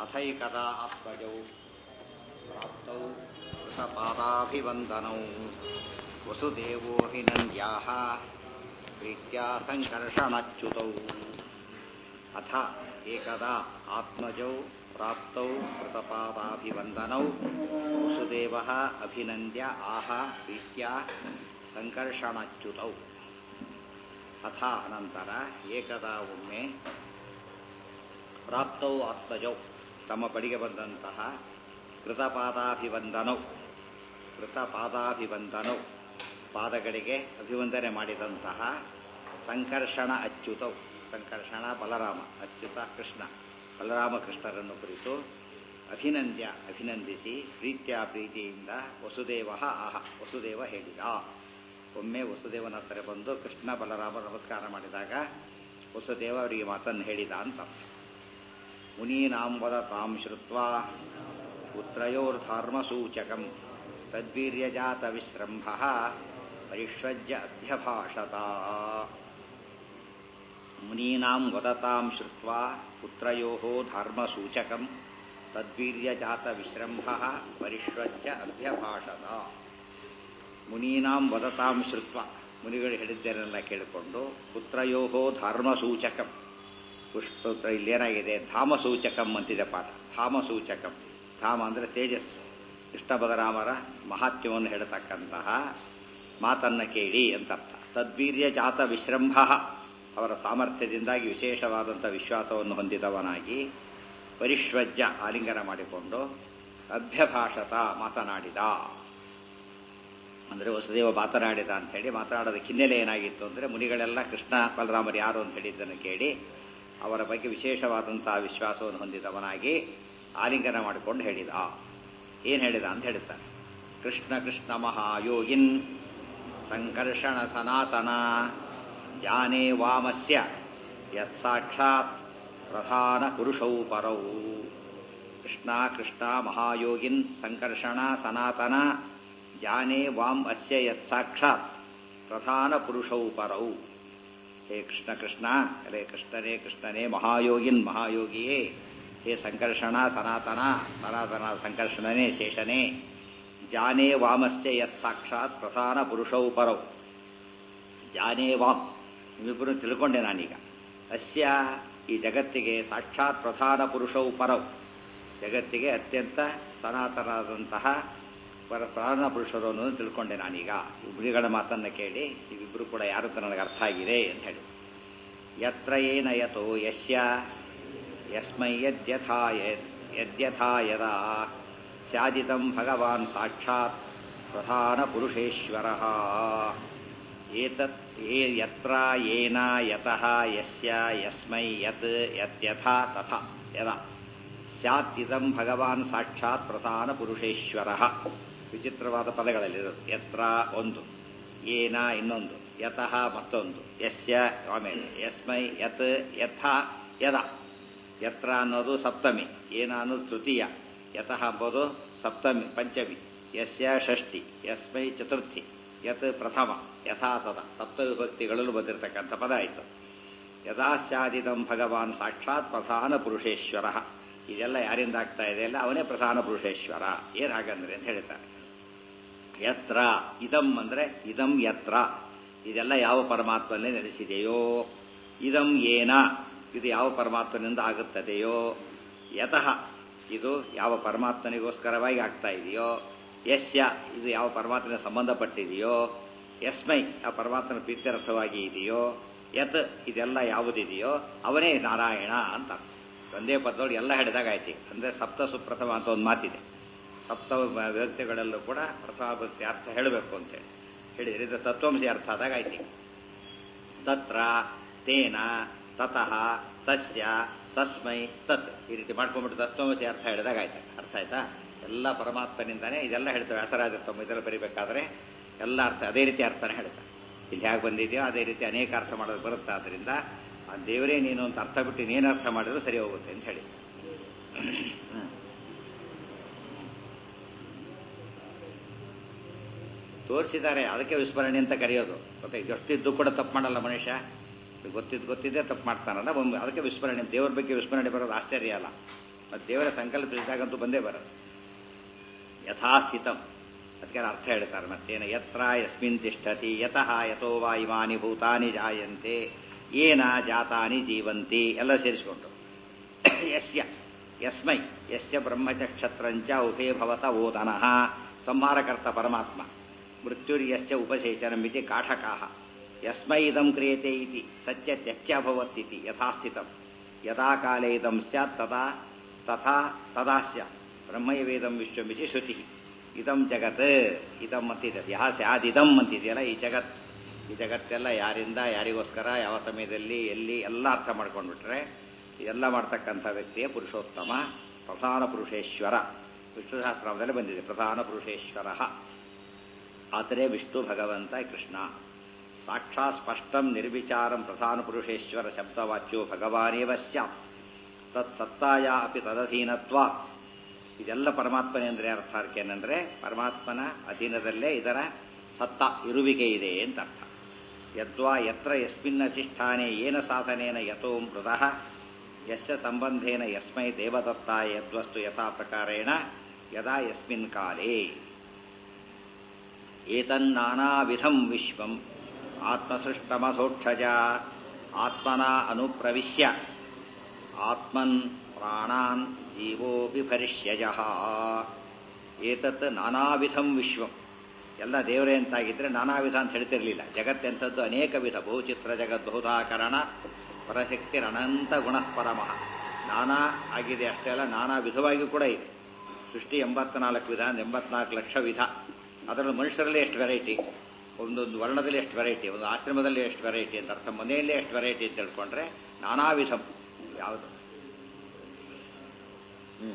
अथैकदा आत्मजौ प्राप्तौ कृतपादाभिवन्दनौ वसुदेवो हि नन्द्याः प्रीत्या सङ्कर्षणच्युतौ अथ एकदा आत्मजौ प्राप्तौ कृतपादाभिवन्दनौ वसुदेवः अभिनन्द्य आह प्रीत्या ಸಂಕರ್ಷಣಚ್ಯುತೌ ಅಥ ಅನಂತರ ಏಕದಾ ಒಮ್ಮೆ ಪ್ರಾಪ್ತೌ ಆತ್ಮಜೌ ತಮ್ಮ ಬಳಿಗೆ ಬಂದಂತಹ ಕೃತಪಾದಾಭಿವಂದನೌ ಕೃತಪಾದಾಭಿವಂದನೌ ಪಾದಗಳಿಗೆ ಅಭಿವಂದನೆ ಮಾಡಿದಂತಹ ಸಂಕರ್ಷಣ ಅಚ್ಯುತೌ ಸಂಕರ್ಷಣ ಬಲರಾಮ ಅಚ್ಯುತ ಕೃಷ್ಣ ಬಲರಾಮ ಕೃಷ್ಣರನ್ನು ಕುರಿತು ಅಭಿನಂದ್ಯ ಅಭಿನಂದಿಸಿ ಪ್ರೀತ್ಯ ಪ್ರೀತಿಯಿಂದ ವಸುದೇವ ಆಹ ವಸುದೇವ ಹೇಳಿದ ಒಮ್ಮೆ ವಸುದೇವನ ಹತ್ತಿರ ಬಂದು ಕೃಷ್ಣ ಬಲರಾಮ ನಮಸ್ಕಾರ ಮಾಡಿದಾಗ ವಸುದೇವ ಅವರಿಗೆ ಮಾತನ್ನು ಹೇಳಿದ ಅಂತ ಮುನೀನಾಂ ವದತಾಂ ಶ್ರುತ್ವ ಪುತ್ರಯೋರ್ಧರ್ಮಸೂಚಕಂ ತದ್ವೀರ್ಯಜಾತ ವಿಶ್ರಂಭ ಪರಿಷ್ವಜ್ಯ ಅಭ್ಯಭಾಷತ ಮುನೀನಾಂ ವದತಾಂ ಶ್ರುತ್ವ ಪುತ್ರಯೋ ಧರ್ಮಸೂಚಕಂ ತದ್ವೀರ್ಯಜಾತ ವಿಶ್ರಂಭ ಪರಿಷ್ವಜ್ಯ ಅಭ್ಯಭಾಷತ ಮುನೀನಾಂ ವದತಾಂ ಶ್ರುತ್ವ ಮುನಿಗಳು ಹೇಳಿದ್ದೇನೆಲ್ಲ ಕೇಳಿಕೊಂಡು ಪುತ್ರಯೋಹೋ ಧರ್ಮಸೂಚಕಂ ಪುಷ್ಪುತ್ರ ಇಲ್ಲೇನಾಗಿದೆ ಧಾಮಸೂಚಕಂ ಅಂತಿದೆ ಪಾಠ ಧಾಮಸೂಚಕಂ ಧಾಮ ಅಂದರೆ ತೇಜಸ್ಸು ಕೃಷ್ಣ ಬಲರಾಮರ ಮಹಾತ್ಮ್ಯವನ್ನು ಹೇಳತಕ್ಕಂತಹ ಮಾತನ್ನು ಕೇಳಿ ಅಂತರ್ಥ ತದ್ವೀರ್ಯ ಜಾತ ವಿಶ್ರಂಭ ಅವರ ಸಾಮರ್ಥ್ಯದಿಂದಾಗಿ ವಿಶೇಷವಾದಂಥ ವಿಶ್ವಾಸವನ್ನು ಹೊಂದಿದವನಾಗಿ ಪರಿಶ್ವಜ್ಯ ಆಲಿಂಗನ ಮಾಡಿಕೊಂಡು ಅಭ್ಯಭಾಷತ ಮಾತನಾಡಿದ ಅಂದರೆ ವಸುದೇವ ಮಾತನಾಡಿದ ಅಂತೇಳಿ ಮಾತನಾಡೋದ ಹಿನ್ನೆಲೆ ಏನಾಗಿತ್ತು ಅಂದರೆ ಮುನಿಗಳೆಲ್ಲ ಕೃಷ್ಣ ಬಲರಾಮರು ಯಾರು ಅಂತ ಹೇಳಿದ್ದನ್ನು ಕೇಳಿ ಅವರ ಬಗ್ಗೆ ವಿಶೇಷವಾದಂತಹ ವಿಶ್ವಾಸವನ್ನು ಹೊಂದಿದವನಾಗಿ ಆಲಿಂಗನ ಮಾಡಿಕೊಂಡು ಹೇಳಿದ ಏನು ಹೇಳಿದ ಅಂತ ಹೇಳ್ತಾನೆ ಕೃಷ್ಣ ಕೃಷ್ಣ ಮಹಾಯೋಗಿನ್ ಸಂಕರ್ಷಣ ಸನಾತನ ಜಾನೇ ವಾಮಸ್ಯ ಯತ್ ಸಾಕ್ಷಾತ್ ಪ್ರಧಾನ ಪುರುಷೌ ಪರೌ ಕೃಷ್ಣ ಕೃಷ್ಣ ಮಹಾಯೋಗಿನ್ ಸಂಕರ್ಷಣ ಸನಾತನ ಜಾನೇ ವಾಂ ಅಸ್ಯ ಯತ್ ಸಾಕ್ಷಾತ್ ಪ್ರಧಾನ ಪುರುಷೌ ಪರೌ ಹೇ ಕೃಷ್ಣ ಕೃಷ್ಣ ಅರೇ ಕೃಷ್ಣನೇ ಕೃಷ್ಣನೇ ಮಹಾಯೋಗಿನ್ ಮಹಾಯೋಗಿಯೇ ಹೇ ಸಂಕರ್ಷಣ ಸನಾತನ ಸನಾತನ ಸಂಕರ್ಷಣನೇ ಶೇಷನೇ ಜಾನೇ ವಾಮಸ್ಯ ಯತ್ ಸಾಕ್ಷಾತ್ ಪ್ರಧಾನ ಪುರುಷೌ ಪರೌ ಜಾನೇ ವಾಮ್ ನಿಮ್ಮಿಬ್ಬರು ತಿಳ್ಕೊಂಡೆ ನಾನೀಗ ಅಸ್ಯ ಈ ಜಗತ್ತಿಗೆ ಸಾಕ್ಷಾತ್ ಪ್ರಧಾನ ಪುರುಷೌ ಪರೌ ಜಗತ್ತಿಗೆ ಅತ್ಯಂತ ಸನಾತನವಾದಂತಹ ಪರ ಪ್ರಾಣ ಪುರುಷರು ಅನ್ನೋದನ್ನು ತಿಳ್ಕೊಂಡೆ ನಾನೀಗ ಇಬ್ಬರಿಗಳ ಮಾತನ್ನು ಕೇಳಿ ಇವಿಬ್ಬರು ಕೂಡ ಯಾರು ಅಂತ ನನಗೆ ಅರ್ಥ ಆಗಿದೆ ಅಂತ ಹೇಳಿ ಯತ್ರ ಏನ ಯತೋ ಯಸ್ಯ ಯಸ್ಮೈ ಯದ್ಯಥಾ ಯದ್ಯಥಾ ಯದಾ ಸ್ಯಾದಿತಂ ಭಗವಾನ್ ಸಾಕ್ಷಾತ್ ಪ್ರಧಾನ ಪುರುಷೇಶ್ವರ ಏತತ್ ಏ ಯತ್ರ ಏನ ಯತಃ ಯಸ್ಯ ಯಸ್ಮೈ ಯತ್ ಯದ್ಯಥಾ ತಥಾ ಯದಾ ಸ್ಯಾತ್ ಇದಂ ಭಗವಾನ್ ಸಾಕ್ಷಾತ್ ಪ್ರಧಾನ ಪುರುಷೇಶ್ವರ ವಿಚಿತ್ರವಾದ ಪದಗಳಲ್ಲಿರೋದು ಯತ್ರ ಒಂದು ಏನ ಇನ್ನೊಂದು ಯತಃ ಮತ್ತೊಂದು ಯಸ್ಯ ಆಮೇಲೆ ಯಸ್ಮೈ ಯತ್ ಯಥ ಯದ ಯತ್ರ ಅನ್ನೋದು ಸಪ್ತಮಿ ಏನ ಅನ್ನೋದು ತೃತೀಯ ಯತಃ ಎಂಬುದು ಸಪ್ತಮಿ ಪಂಚಮಿ ಯಸ್ಯ ಷಷ್ಠಿ ಯಸ್ಮೈ ಚತುರ್ಥಿ ಯತ್ ಪ್ರಥಮ ಯಥಾ ತದ ಸಪ್ತವಿಭಕ್ತಿಗಳಲ್ಲೂ ಬಂದಿರತಕ್ಕಂಥ ಪದ ಆಯಿತು ಯಥಾಶ್ಚಾದಿದಂ ಭಗವಾನ್ ಸಾಕ್ಷಾತ್ ಪ್ರಧಾನ ಪುರುಷೇಶ್ವರ ಇದೆಲ್ಲ ಯಾರಿಂದ ಆಗ್ತಾ ಇದೆ ಅಲ್ಲ ಅವನೇ ಪ್ರಧಾನ ಪುರುಷೇಶ್ವರ ಏನ್ ಹಾಗಂದ್ರೆ ಅಂತ ಹೇಳ್ತಾರೆ ಯತ್ರ ಇದಂ ಅಂದ್ರೆ ಇದಂ ಯತ್ರ ಇದೆಲ್ಲ ಯಾವ ಪರಮಾತ್ಮನೇ ನೆಲೆಸಿದೆಯೋ ಇದಂ ಏನ ಇದು ಯಾವ ಪರಮಾತ್ಮನಿಂದ ಆಗುತ್ತದೆಯೋ ಯತಃ ಇದು ಯಾವ ಪರಮಾತ್ಮನಿಗೋಸ್ಕರವಾಗಿ ಆಗ್ತಾ ಇದೆಯೋ ಯಸ್ಯ ಇದು ಯಾವ ಪರಮಾತ್ಮನ ಸಂಬಂಧಪಟ್ಟಿದೆಯೋ ಯಸ್ಮೈ ಆ ಪರಮಾತ್ಮನ ಪ್ರೀತ್ಯರ್ಥವಾಗಿ ಇದೆಯೋ ಯತ್ ಇದೆಲ್ಲ ಯಾವುದಿದೆಯೋ ಅವನೇ ನಾರಾಯಣ ಅಂತ ಒಂದೇ ಪದದೊಳಗೆ ಎಲ್ಲ ಹಿಡಿದಾಗ ಆಯ್ತು ಅಂದ್ರೆ ಸಪ್ತ ಸುಪ್ರಥಮ ಅಂತ ಒಂದು ಮಾತಿದೆ ಸಪ್ತ ವ್ಯಕ್ತಿಗಳಲ್ಲೂ ಕೂಡ ಪ್ರಥಮ ಭಕ್ತಿ ಅರ್ಥ ಹೇಳಬೇಕು ಅಂತೇಳಿ ಹೇಳಿದ್ರೆ ಇದು ತತ್ವಂಸಿ ಅರ್ಥ ಆದಾಗ ಆಯ್ತು ತತ್ರ ತೇನ ತತಃ ತಸ್ಯ ತಸ್ಮೈ ತತ್ ಈ ರೀತಿ ಮಾಡ್ಕೊಂಡ್ಬಿಟ್ಟು ತತ್ವಮಸಿ ಅರ್ಥ ಹೇಳಿದಾಗ ಆಯ್ತು ಅರ್ಥ ಆಯ್ತಾ ಎಲ್ಲ ಪರಮಾತ್ಮನಿಂದಾನೇ ಇದೆಲ್ಲ ಹೇಳ್ತೇವೆ ವ್ಯಾಸರಾಜ ತಮ್ಮ ಇದೆಲ್ಲ ಬರೀಬೇಕಾದ್ರೆ ಎಲ್ಲ ಅರ್ಥ ಅದೇ ರೀತಿ ಅರ್ಥನೇ ಹೇಳ್ತಾರೆ ಇಲ್ಲಿ ಹೇಗೆ ಬಂದಿದೆಯೋ ಅದೇ ರೀತಿ ಅನೇಕ ಅರ್ಥ ಮಾಡೋದು ಬರುತ್ತೆ ಆದ್ದರಿಂದ ಆ ದೇವರೇ ನೀನು ಅಂತ ಅರ್ಥ ಬಿಟ್ಟು ನೀನು ಅರ್ಥ ಮಾಡಿದ್ರು ಸರಿ ಹೋಗುತ್ತೆ ಅಂತ ಹೇಳಿ ತೋರಿಸಿದ್ದಾರೆ ಅದಕ್ಕೆ ವಿಸ್ಮರಣೆ ಅಂತ ಕರೆಯೋದು ಮತ್ತೆ ಎಷ್ಟಿದ್ದು ಕೂಡ ತಪ್ಪು ಮಾಡಲ್ಲ ಮನುಷ್ಯ ಗೊತ್ತಿದ್ದು ಗೊತ್ತಿದ್ದೇ ತಪ್ಪು ಮಾಡ್ತಾನಲ್ಲ ಒಮ್ಮೆ ಅದಕ್ಕೆ ವಿಸ್ಮರಣೆ ದೇವ್ರ ಬಗ್ಗೆ ವಿಸ್ಮರಣೆ ಬರೋದು ಆಶ್ಚರ್ಯ ಅಲ್ಲ ಮತ್ತು ದೇವರ ಸಂಕಲ್ಪಿಸಿದಾಗಂತೂ ಬಂದೇ ಬರೋದು ಯಥಾಸ್ಥಿತಂ ಅದಕ್ಕೆ ಅರ್ಥ ಹೇಳ್ತಾರೆ ಮತ್ತೇನು ಯತ್ರ ಯಸ್ಮಿನ್ ತಿಷ್ಠತಿ ಯತಃ ಯಥೋ ವಾ ಇಮಾನಿ ಭೂತಾನಿ ಜಾಯಂತೆ ಏನ ಜಾತಾನಿ ಜೀವಂತಿ ಎಲ್ಲ ಸೇರಿಸಿಕೊಂಡು ಯಸ್ಯ ಯಸ್ಮೈ ಯಸ್ಯ ಬ್ರಹ್ಮಚಕ್ಷತ್ರಂಚ ಉಭೇ ಭವತ ಓದನಃ ಸಂಹಾರಕರ್ತ ಪರಮಾತ್ಮ ಮೃತ್ಯುರ್ಯಸ್ಯ ಉಪಸೇಚನಮಿತಿ ಕಾಠಕಾಹ ಯಸ್ಮೈ ಇದಂ ಕ್ರಿಯತೆ ಇತಿ ಸತ್ಯ ತ್ಯಚ್ಯಭವತ್ತಿತಿ ಯಥಾಸ್ಥಿತಂ ಯದಾ ಕಾಲೇ ಇದಂ ಸ್ಯಾತ್ ತದಾ ತಥಾ ತದಾ ಸ್ಯಾತ್ ಬ್ರಹ್ಮಯವೇದಂ ವಿಶ್ವಮಿತಿ ಶ್ರುತಿ ಇದಂ ಜಗತ್ ಇದಂ ಅಂತಿದೆ ಯಹ ಸ್ಯಾದಿದಂ ಅಂತಿದೆಯಲ್ಲ ಈ ಜಗತ್ ಈ ಜಗತ್ತೆಲ್ಲ ಯಾರಿಂದ ಯಾರಿಗೋಸ್ಕರ ಯಾವ ಸಮಯದಲ್ಲಿ ಎಲ್ಲಿ ಎಲ್ಲ ಅರ್ಥ ಮಾಡ್ಕೊಂಡ್ಬಿಟ್ರೆ ಇದೆಲ್ಲ ಮಾಡ್ತಕ್ಕಂಥ ವ್ಯಕ್ತಿಯೇ ಪುರುಷೋತ್ತಮ ಪ್ರಧಾನ ಪುರುಷೇಶ್ವರ ವಿಷ್ಣು ಸಹಸ್ರನಾಮದಲ್ಲಿ ಬಂದಿದೆ ಪ್ರಧಾನ ಪುರುಷೇಶ್ವರ ಆತರೇ ವಿಷ್ಣು ಭಗವಂತ ಕೃಷ್ಣ ಸಾಕ್ಷಾತ್ ಸ್ಪಷ್ಟಂ ನಿರ್ವಿಚಾರಂ ಪ್ರಧಾನ ಪುರುಷೇಶ್ವರ ಶಬ್ದವಾಚ್ಯೋ ಭಗವಾನೇವ ಸ್ಯಾತ್ ತತ್ ಸತ್ತಾಯ ಅಪಿ ತದಧೀನತ್ವ ಇದೆಲ್ಲ ಪರಮಾತ್ಮನೇ ಅಂದರೆ ಅರ್ಥ ಏನಂದ್ರೆ ಪರಮಾತ್ಮನ ಅಧೀನದಲ್ಲೇ ಇದರ ಸತ್ತ ಇರುವಿಕೆ ಇದೆ ಅಂತ ಅರ್ಥ ಯದ್ವಾ ಯತ್ರ ಯಸ್ಮಿನ್ ಅಧಿಷ್ಠಾನೆ ಏನ ಸಾಧನೇನ ಯಥೋ ಮೃದಃ ಯಸ್ಯ ಸಂಬಂಧೇನ ಯಸ್ಮೈ ದೇವದತ್ತಾಯ ಯದ್ವಸ್ತು ಯಥಾ ಪ್ರಕಾರೇಣ ಯದಾ ಯಸ್ಮಿನ್ ಕಾಲೇ ಏತನ್ನಾನಾವಿಧಂ ವಿಶ್ವಂ ಆತ್ಮಸೃಷ್ಟಮಧೋಕ್ಷಜ ಆತ್ಮನ ಅನುಪ್ರವಿಶ್ಯ ಆತ್ಮನ್ ಪ್ರಾಣಾನ್ ಜೀವೋ ಬಿಭರಿಷ್ಯಜ ಏತತ್ ನಾನಾವಿಧಂ ವಿಶ್ವಂ ಎಲ್ಲ ದೇವರೇ ಅಂತಾಗಿದ್ರೆ ನಾನಾ ವಿಧ ಅಂತ ಹೇಳ್ತಿರ್ಲಿಲ್ಲ ಜಗತ್ತೆಂಥದ್ದು ಅನೇಕ ವಿಧ ಬಹುಚಿತ್ರ ಜಗತ್ ಬಹುಧಾಕರಣ ಪರಶಕ್ತಿ ಅನಂತ ಗುಣ ಪರಮಃ ನಾನಾ ಆಗಿದೆ ಅಷ್ಟೇ ಅಲ್ಲ ನಾನಾ ವಿಧವಾಗಿಯೂ ಕೂಡ ಇದೆ ಸೃಷ್ಟಿ ಎಂಬತ್ನಾಲ್ಕು ವಿಧ ಎಂಬತ್ನಾಲ್ಕು ಲಕ್ಷ ವಿಧ ಅದರಲ್ಲಿ ಮನುಷ್ಯರಲ್ಲಿ ಎಷ್ಟು ವೆರೈಟಿ ಒಂದೊಂದು ವರ್ಣದಲ್ಲಿ ಎಷ್ಟು ವೆರೈಟಿ ಒಂದು ಆಶ್ರಮದಲ್ಲಿ ಎಷ್ಟು ವೆರೈಟಿ ಅಂತ ಅರ್ಥ ಮನೆಯಲ್ಲೇ ಎಷ್ಟು ವೆರೈಟಿ ಅಂತ ತಿಳ್ಕೊಂಡ್ರೆ ನಾನಾ ವಿಧಂ ಯಾವುದು ಹ್ಮ್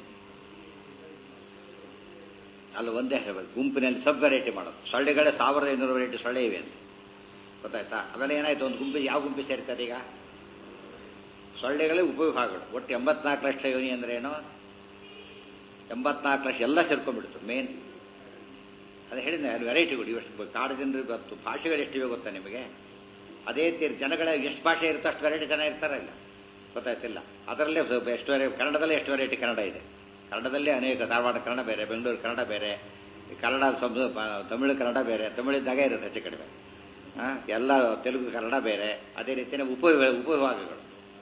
ಅಲ್ಲಿ ಒಂದೇ ಹೇಳ್ಬೇಕು ಗುಂಪಿನಲ್ಲಿ ಸಬ್ ವೆರೈಟಿ ಮಾಡೋದು ಸೊಳ್ಳೆಗಳೇ ಸಾವಿರದ ಐನೂರು ವೆರೈಟಿ ಸೊಳ್ಳೆ ಇವೆ ಅಂತ ಗೊತ್ತಾಯ್ತಾ ಅವೆಲ್ಲ ಏನಾಯ್ತು ಒಂದು ಗುಂಪಿಗೆ ಯಾವ ಗುಂಪಿ ಸೇರ್ತದೆ ಈಗ ಸೊಳ್ಳೆಗಳೇ ಉಪವಿಭಾಗಗಳು ಒಟ್ಟು ಎಂಬತ್ನಾಲ್ಕು ಲಕ್ಷ ಯೋನಿ ಅಂದ್ರೆ ಏನು ಎಂಬತ್ನಾಲ್ಕು ಲಕ್ಷ ಎಲ್ಲ ಸೇರ್ಕೊಂಡ್ಬಿಡ್ತು ಮೇನ್ ಅದು ಹೇಳಿದ್ದೆ ಅಲ್ಲಿ ವೆರೈಟಿಗಳು ಇವಷ್ಟು ಕಾಡು ಜನರು ಗೊತ್ತು ಭಾಷೆಗಳು ಎಷ್ಟಿವೆ ಗೊತ್ತಾ ನಿಮಗೆ ಅದೇ ತೀರ್ ಜನಗಳ ಎಷ್ಟು ಭಾಷೆ ಇರುತ್ತೋ ಅಷ್ಟು ವೆರೈಟಿ ಜನ ಇರ್ತಾರಲ್ಲ ಗೊತ್ತಾಯ್ತಿಲ್ಲ ಅದರಲ್ಲೇ ಎಷ್ಟು ವೆರೈ ಕನ್ನಡದಲ್ಲೇ ಎಷ್ಟು ವೆರೈಟಿ ಕನ್ನಡ ಇದೆ ಕನ್ನಡದಲ್ಲೇ ಅನೇಕ ಧಾರವಾಡ ಕನ್ನಡ ಬೇರೆ ಬೆಂಗಳೂರು ಕನ್ನಡ ಬೇರೆ ಕನ್ನಡ ಸಂಸ್ ತಮಿಳು ಕನ್ನಡ ಬೇರೆ ತಮಿಳಿದ್ದಾಗೆ ಇರುತ್ತೆ ಹೆಚ್ಚು ಕಡಿಮೆ ಎಲ್ಲ ತೆಲುಗು ಕನ್ನಡ ಬೇರೆ ಅದೇ ರೀತಿಯ ಉಪ ಉಪವಿಭಾಗಗಳು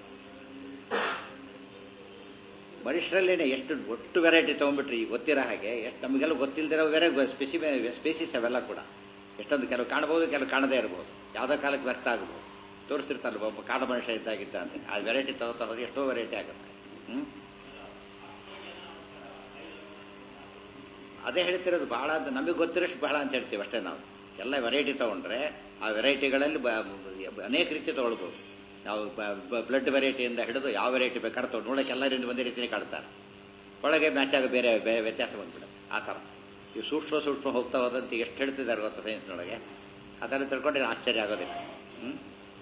ಮನುಷ್ಯರಲ್ಲೇನೆ ಎಷ್ಟು ಒಟ್ಟು ವೆರೈಟಿ ತೊಗೊಂಡ್ಬಿಟ್ರಿ ಈಗ ಗೊತ್ತಿರೋ ಹಾಗೆ ಎಷ್ಟು ನಮಗೆಲ್ಲ ಗೊತ್ತಿಲ್ಲದಿರೋ ಬೇರೆ ಸ್ಪೆಸಿಮೆ ಸ್ಪೇಸಿಸ್ ಅವೆಲ್ಲ ಕೂಡ ಎಷ್ಟೊಂದು ಕೆಲವು ಕಾಣಬಹುದು ಕೆಲವು ಕಾಣದೇ ಇರಬಹುದು ಯಾವುದೋ ಕಾಲಕ್ಕೆ ವ್ಯಕ್ತ ಆಗಬಹುದು ತೋರಿಸ್ತಿರ್ತಾರಲ್ಲ ಒಬ್ಬ ಕಾಡ ಮನುಷ್ಯ ಇದ್ದಾಗಿದ್ದ ಅಂತ ಆ ವೆರೈಟಿ ತಗೋತಾ ಹೋದ್ರೆ ಎಷ್ಟೋ ವೆರೈಟಿ ಆಗುತ್ತೆ ಹ್ಮ್ ಅದೇ ಹೇಳ್ತಿರೋದು ಬಹಳ ಅಂತ ನಮಗೆ ಗೊತ್ತಿರೋಷ್ಟು ಬಹಳ ಅಂತ ಹೇಳ್ತೀವಿ ಅಷ್ಟೇ ನಾವು ಎಲ್ಲ ವೆರೈಟಿ ತಗೊಂಡ್ರೆ ಆ ವೆರೈಟಿಗಳಲ್ಲಿ ಅನೇಕ ರೀತಿ ತಗೊಳ್ಬೋದು ನಾವು ಬ್ಲಡ್ ವೆರೈಟಿಯಿಂದ ಹಿಡಿದು ಯಾವ ವೆರೈಟಿ ಬೇಕಾದ್ರೆ ತಗೊಂಡು ನೋಡೋಕೆ ಎಲ್ಲರಿಂದ ಒಂದೇ ರೀತಿಯೇ ಕಾಡ್ತಾರೆ ಒಳಗೆ ಮ್ಯಾಚ್ ಆಗ ಬೇರೆ ಬೇರೆ ವ್ಯತ್ಯಾಸ ಬಂದ್ಬಿಡುತ್ತೆ ಆ ಥರ ಈ ಸೂಕ್ಷ್ಮ ಸೂಕ್ಷ್ಮ ಹೋಗ್ತಾ ಹೋದಂತ ಎಷ್ಟು ಹೇಳ್ತಿದ್ದಾರೆ ಗೊತ್ತಾ ಸೈನ್ಸ್ನೊಳಗೆ ಅದನ್ನು ತಿಳ್ಕೊಂಡ್ರೆ ಆಶ್ಚರ್ಯ ಆಗೋದಿಲ್ಲ ಹ್ಮ್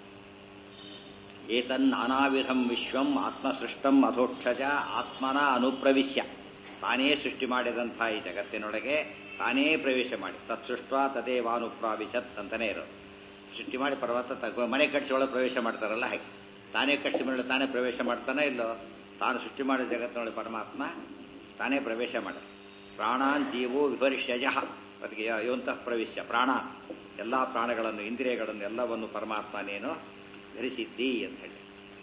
ಏತನ್ ನಾನಾವಿಧಂ ವಿಶ್ವಂ ಆತ್ಮಸೃಷ್ಟಂ ಅಧೋಕ್ಷಜ ಆತ್ಮನ ಅನುಪ್ರವಿಶ್ಯ ತಾನೇ ಸೃಷ್ಟಿ ಮಾಡಿದಂಥ ಈ ಜಗತ್ತಿನೊಳಗೆ ತಾನೇ ಪ್ರವೇಶ ಮಾಡಿ ತತ್ಸೃಷ್ಟ ತದೇವಾನುಪ್ರಾವಿಶತ್ ಅಂತಾನೆ ಇರೋದು ಸೃಷ್ಟಿ ಮಾಡಿ ಪರ್ವತ ತಗ್ಗ ಮನೆ ಕಟ್ಟಿಸಿ ಒಳಗೆ ಪ್ರವೇಶ ಮಾಡ್ತಾರಲ್ಲ ಹಾಗೆ ತಾನೇ ಕಟ್ಟಿಸಿ ಮೇಲೆ ತಾನೇ ಪ್ರವೇಶ ಮಾಡ್ತಾನೆ ಇಲ್ಲೋ ತಾನು ಸೃಷ್ಟಿ ಮಾಡಿದ ಜಗತ್ತಿನೊಳಗೆ ಪರಮಾತ್ಮ ತಾನೇ ಪ್ರವೇಶ ಮಾಡ ಪ್ರಾಣಾನ್ ಜೀವೋ ವಿಪರಿಷ್ಯಜ ಅದಕ್ಕೆ ಯೋಂತಃ ಪ್ರವೇಶ ಪ್ರಾಣ ಎಲ್ಲ ಪ್ರಾಣಗಳನ್ನು ಇಂದ್ರಿಯಗಳನ್ನು ಎಲ್ಲವನ್ನು ಪರಮಾತ್ಮ ನೀನು ಧರಿಸಿದ್ದಿ ಅಂತ ಹೇಳಿ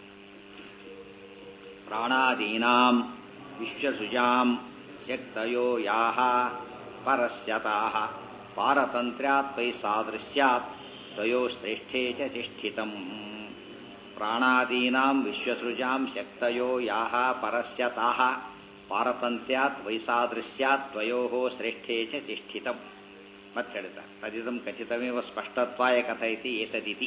ಪ್ರಾಣಾದೀನಾಂ ವಿಶ್ವಸುಜಾಂ ಶಕ್ತಯೋ ಯಾಹ ಪರಸ್ಯತಾಹ ಪಾರತಂತ್ರ್ಯಾತ್ ವೈ ಸಾದೃಶ್ಯಾತ್ ದ್ವಯೋ ಶ್ರೇಷ್ಠೇ ಚ ಚಿಷ್ಠಿತಂ ಪ್ರಾಣಾದೀನಾಂ ವಿಶ್ವಸೃಜಾಂ ಶಕ್ತಯೋ ಯಾಹ ಪರಸ್ಯತಾಹ ಪಾರತಂತ್ರ್ಯಾತ್ ವೈಸಾದೃಶ್ಯಾತ್ ದ್ವಯೋ ಶ್ರೇಷ್ಠೇ ಚ ಚಿಷ್ಠಿತಂ ಮತ್ತೆ ಹೇಳಿದ ತದಿದಂ ಖಚಿತಮೇವ ಸ್ಪಷ್ಟತ್ವಾಯ ಕಥಯತಿ ಏತದಿತಿ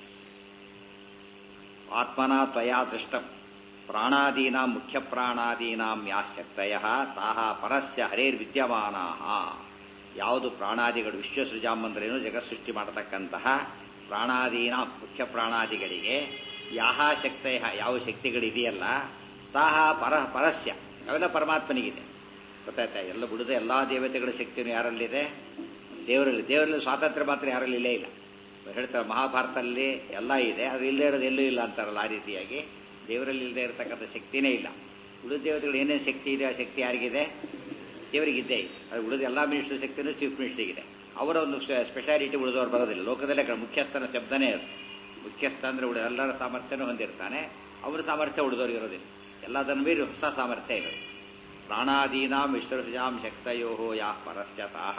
ಆತ್ಮನಾ ತ್ವಯಾ ದೃಷ್ಟಂ ಪ್ರಾಣಾದೀನಾಂ ಮುಖ್ಯ ಪ್ರಾಣಾದೀನಾಂ ಯಾ ಶಕ್ತಯ ತಾಹ ಪರಸ್ಯ ಹರೇರ್ವಿದ್ಯಮಾನಾ ಯಾವುದು ಪ್ರಾಣಾದಿಗಳು ವಿಶ್ವಸೃಜಾಮ್ ಅಂದ್ರೇನು ಜಗತ್ ಸೃಷ್ಟಿ ಮಾಡತಕ್ಕಂತಹ ಪ್ರಾಣಾದೀನಾಂ ಮುಖ್ಯ ಪ್ರಾಣಾದಿಗಳಿಗೆ ಯಾಹ ಶಕ್ತಯ ಯಾವ ಶಕ್ತಿಗಳಿದೆಯಲ್ಲ ತಾಹ ಪರ ಪರಸ್ಯ ಅವೆಲ್ಲ ಪರಮಾತ್ಮನಿಗಿದೆ ಗೊತ್ತಾಯ್ತಾ ಎಲ್ಲ ಬಿಡದೆ ಎಲ್ಲಾ ದೇವತೆಗಳ ಶಕ್ತಿಯೂ ಯಾರಲ್ಲಿದೆ ದೇವರಲ್ಲಿ ದೇವರಲ್ಲಿ ಸ್ವಾತಂತ್ರ್ಯ ಮಾತ್ರ ಯಾರಲ್ಲಿ ಇಲ್ಲೇ ಇಲ್ಲ ಹೇಳ್ತಾರೆ ಮಹಾಭಾರತದಲ್ಲಿ ಎಲ್ಲ ಇದೆ ಅದು ಇಲ್ಲದೆ ಇರೋದು ಎಲ್ಲೂ ಇಲ್ಲ ಅಂತಾರಲ್ಲ ಆ ರೀತಿಯಾಗಿ ದೇವರಲ್ಲಿ ಇಲ್ಲದೆ ಇರತಕ್ಕಂಥ ಶಕ್ತಿನೇ ಇಲ್ಲ ಉಳಿದ ದೇವತೆಗಳು ಏನೇನು ಶಕ್ತಿ ಇದೆ ಆ ಶಕ್ತಿ ಯಾರಿಗಿದೆ ದೇವರಿಗಿದ್ದೇ ಇದೆ ಅದು ಉಳಿದ ಎಲ್ಲ ಮಿನಿಸ್ಟರ್ ಶಕ್ತಿನೂ ಚೀಫ್ ಮಿನಿಸ್ಟರ್ಗಿದೆ ಅವರ ಒಂದು ಸ್ಪೆಷಾಲಿಟಿ ಉಳಿದವರು ಬರೋದಿಲ್ಲ ಲೋಕದಲ್ಲೇ ಕ- ಮುಖ್ಯಸ್ಥನ ಶಬ್ದನೇ ಅದು ಮುಖ್ಯಸ್ಥ ಅಂದರೆ ಉಳಿದ ಎಲ್ಲರ ಸಾಮರ್ಥ್ಯನೂ ಹೊಂದಿರ್ತಾನೆ ಅವರ ಸಾಮರ್ಥ್ಯ ಉಳಿದವ್ರಿಗೆ ಇರೋದಿಲ್ಲ ಎಲ್ಲದನ್ನು ಮೀರಿ ಹೊಸ ಸಾಮರ್ಥ್ಯ ಇರೋದು ಪ್ರಾಣಾದೀನಾಂ ವಿಶ್ವಸಜಾಂ ಶಕ್ತಯೋ ಯಾ ಪರಶ್ಚತಾಹ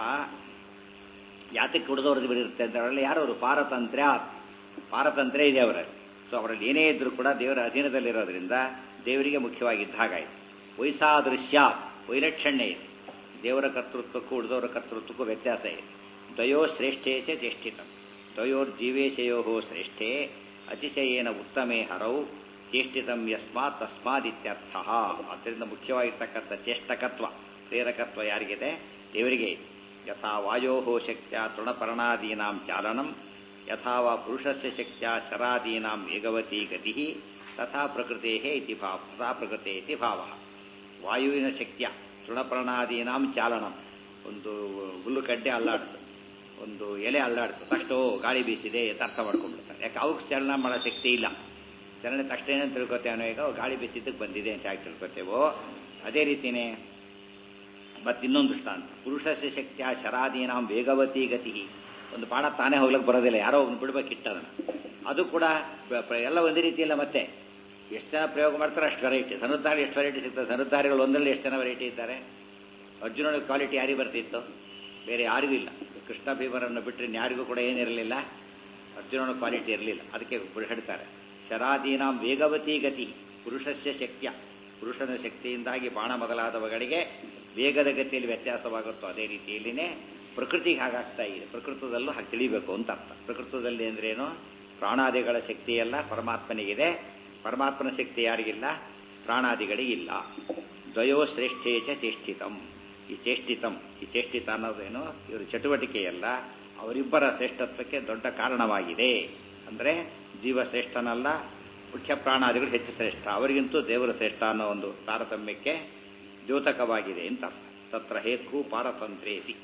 ಯಾತಕ್ಕೆ ಉಳಿದವ್ರದ್ದು ಬಿಡಿರುತ್ತೆ ಅಂತ ಹೇಳಲ್ಲ ಯಾರು ಅವರು ಪಾರತಂತ್ರ್ಯ ಪಾರತಂತ್ರ್ಯ ಇದೆ ಅವರಲ್ಲಿ ಸೊ ಅವರಲ್ಲಿ ಏನೇ ಇದ್ರೂ ಕೂಡ ದೇವರ ಅಧೀನದಲ್ಲಿರೋದ್ರಿಂದ ದೇವರಿಗೆ ಮುಖ್ಯವಾಗಿದ್ದ ಹಾಗಾಯಿತು ವೈಸಾದೃಶ್ಯ ವೈಲಕ್ಷಣ್ಯ ಇದೆ ದೇವರ ಕರ್ತೃತ್ವಕ್ಕೂ ಉಳಿದವರ ಕರ್ತೃತ್ವಕ್ಕೂ ವ್ಯತ್ಯಾಸ ಇದೆ ದ್ವಯೋ ಶ್ರೇಷ್ಠೇ ಚ ಚೇಷ್ಟಿತ ದ್ವಯೋರ್ಜೀವೇಶಯೋ ಶ್ರೇಷ್ಠೇ ಅತಿಶಯೇನ ಉತ್ತಮೇ ಹರೌ ಚೇಷ್ಟಿತಂ ಯಸ್ಮಾತ್ ತಸ್ಮಾದಿತ್ಯರ್ಥ ಆದ್ದರಿಂದ ಮುಖ್ಯವಾಗಿರ್ತಕ್ಕಂಥ ಚೇಷ್ಟಕತ್ವ ಪ್ರೇರಕತ್ವ ಯಾರಿಗಿದೆ ದೇವರಿಗೆ ಇದೆ ಯಥಾ ವಾಯೋ ಶಕ್ತಿಯ ತೃಣಪರ್ಣಾದೀನಾಂ ಚಾಲನಂ ಯಥಾ ವಾ ಪುರುಷಸ್ಯ ಶಕ್ತಿಯ ಶರಾದೀನಾಂ ವೇಗವತಿ ಗತಿ ತಥಾ ಪ್ರಕೃತೆ ಇತಿ ಭಾವ ತಥಾ ಪ್ರಕೃತೆ ಇತಿ ಭಾವ ವಾಯುವಿನ ಶಕ್ತಿಯ ತೃಣಪರ್ಣಾದೀನಾಂ ಚಾಲನಂ ಒಂದು ಹುಲ್ಲುಕಡ್ಡೆ ಅಲ್ಲಾಡ್ತು ಒಂದು ಎಲೆ ಅಲ್ಲಾಡ್ತು ತಕ್ಷಣ ಓ, ಗಾಳಿ ಬೀಸಿದೆ ಅಂತ ಅರ್ಥ ಮಾಡ್ಕೊಂಡ್ಬಿಡ್ತಾರೆ ಯಾಕೆ ಅವಕ್ಕೆ ಚಲನ ಮಾಡೋ ಶಕ್ತಿ ಇಲ್ಲ ಚಲನೆ ತಕ್ಷಣ ಏನಂತ ತಿಳ್ಕೊತೇವೋ ಈಗ ಓ, ಗಾಳಿ ಬೀಸಿದ್ದಕ್ಕೆ ಬಂದಿದೆ ಅಂತ ಯಾಕೆ ತಿಳ್ಕೊತೇವೋ ಅದೇ ರೀತಿನೇ ಮತ್ತಿನ್ನೊಂದು ದೃಷ್ಟಾಂತ ಪುರುಷಸ್ಯ ಶಕ್ತಿಯ ಶರಾದೀನಾಂ ವೇಗವತಿ ಗತಿ ಒಂದು ಬಾಣ ತಾನೇ ಹೋಗ್ಲಿಕ್ಕೆ ಬರೋದಿಲ್ಲ ಯಾರೋ ಒಂದು ಬಿಡ್ಬೇಕಿಟ್ಟದನ್ನ ಅದು ಕೂಡ ಪ್ರ- ಪ್ರ- ಎಲ್ಲ ಒಂದೇ ರೀತಿಯಲ್ಲ ಮತ್ತೆ ಎಷ್ಟು ಜನ ಪ್ರಯೋಗ ಮಾಡ್ತಾರೆ ಅಷ್ಟು ವೆರೈಟಿ ಧನುರ್ಧಾರಿ ಎಷ್ಟು ವೆರೈಟಿ ಸಿಗ್ತದೆ ಧನುರ್ಧಾರಿಗಳು ಒಂದರಲ್ಲಿ ಎಷ್ಟು ಜನ ವೆರೈಟಿ ಇದ್ದಾರೆ ಅರ್ಜುನನ ಕ್ವಾಲಿಟಿ ಯಾರಿಗೆ ಬರ್ತಿತ್ತು ಬೇರೆ ಯಾರಿಗೂ ಇಲ್ಲ ಕೃಷ್ಣ ಭೀಮರನ್ನು ಬಿಟ್ಟರೆ ಯಾರಿಗೂ ಕೂಡ ಏನಿರಲಿಲ್ಲ ಅರ್ಜುನನ ಕ್ವಾಲಿಟಿ ಇರಲಿಲ್ಲ ಅದಕ್ಕೆ ಹೇಳ್ತಾರೆ ಶರಾದೀನಾಂ ವೇಗವತಿ ಗತಿ ಪುರುಷಸ್ಯ ಶಕ್ತಿಯ ಪುರುಷನ ಶಕ್ತಿಯಿಂದಾಗಿ ಬಾಣ ಮೊದಲಾದವುಗಳಿಗೆ ವೇಗದ ಗತಿಯಲ್ಲಿ ವ್ಯತ್ಯಾಸವಾಗುತ್ತೋ ಅದೇ ರೀತಿಯಲ್ಲಿನೇ ಪ್ರಕೃತಿಗೆ ಹಾಗಾಗ್ತಾ ಇದೆ ಪ್ರಕೃತದಲ್ಲೂ ಹಾಗೆ ತಿಳಿಬೇಕು ಅಂತ ಅರ್ಥ ಪ್ರಕೃತದಲ್ಲಿ ಅಂದ್ರೇನು ಪ್ರಾಣಾದಿಗಳ ಶಕ್ತಿಯೆಲ್ಲ ಪರಮಾತ್ಮನಿಗಿದೆ ಪರಮಾತ್ಮನ ಶಕ್ತಿ ಯಾರಿಗಿಲ್ಲ ಪ್ರಾಣಾದಿಗಳಿಗಿಲ್ಲ ದ್ವಯೋ ಶ್ರೇಷ್ಠೇ ಚ ಚೇಷ್ಟಿತಂ ಈ ಚೇಷ್ಟಿತಂ ಈ ಚೇಷ್ಟಿತ ಅನ್ನೋದೇನು ಇವರು ಚಟುವಟಿಕೆಯಲ್ಲ ಅವರಿಬ್ಬರ ಶ್ರೇಷ್ಠತ್ವಕ್ಕೆ ದೊಡ್ಡ ಕಾರಣವಾಗಿದೆ ಅಂದರೆ ಜೀವ ಶ್ರೇಷ್ಠನಲ್ಲ ಮುಖ್ಯ ಪ್ರಾಣಾದಿಗಳು ಹೆಚ್ಚು ಶ್ರೇಷ್ಠ ಅವರಿಗಿಂತೂ ದೇವರ ಶ್ರೇಷ್ಠ ಅನ್ನೋ ಒಂದು ತಾರತಮ್ಯಕ್ಕೆ ದ್ಯೋತಕವಾಗಿದೆ ಅಂತ ಅರ್ಥ. ತತ್ರ ಹೇಕು ಪಾರತಂತ್ರೇತಿ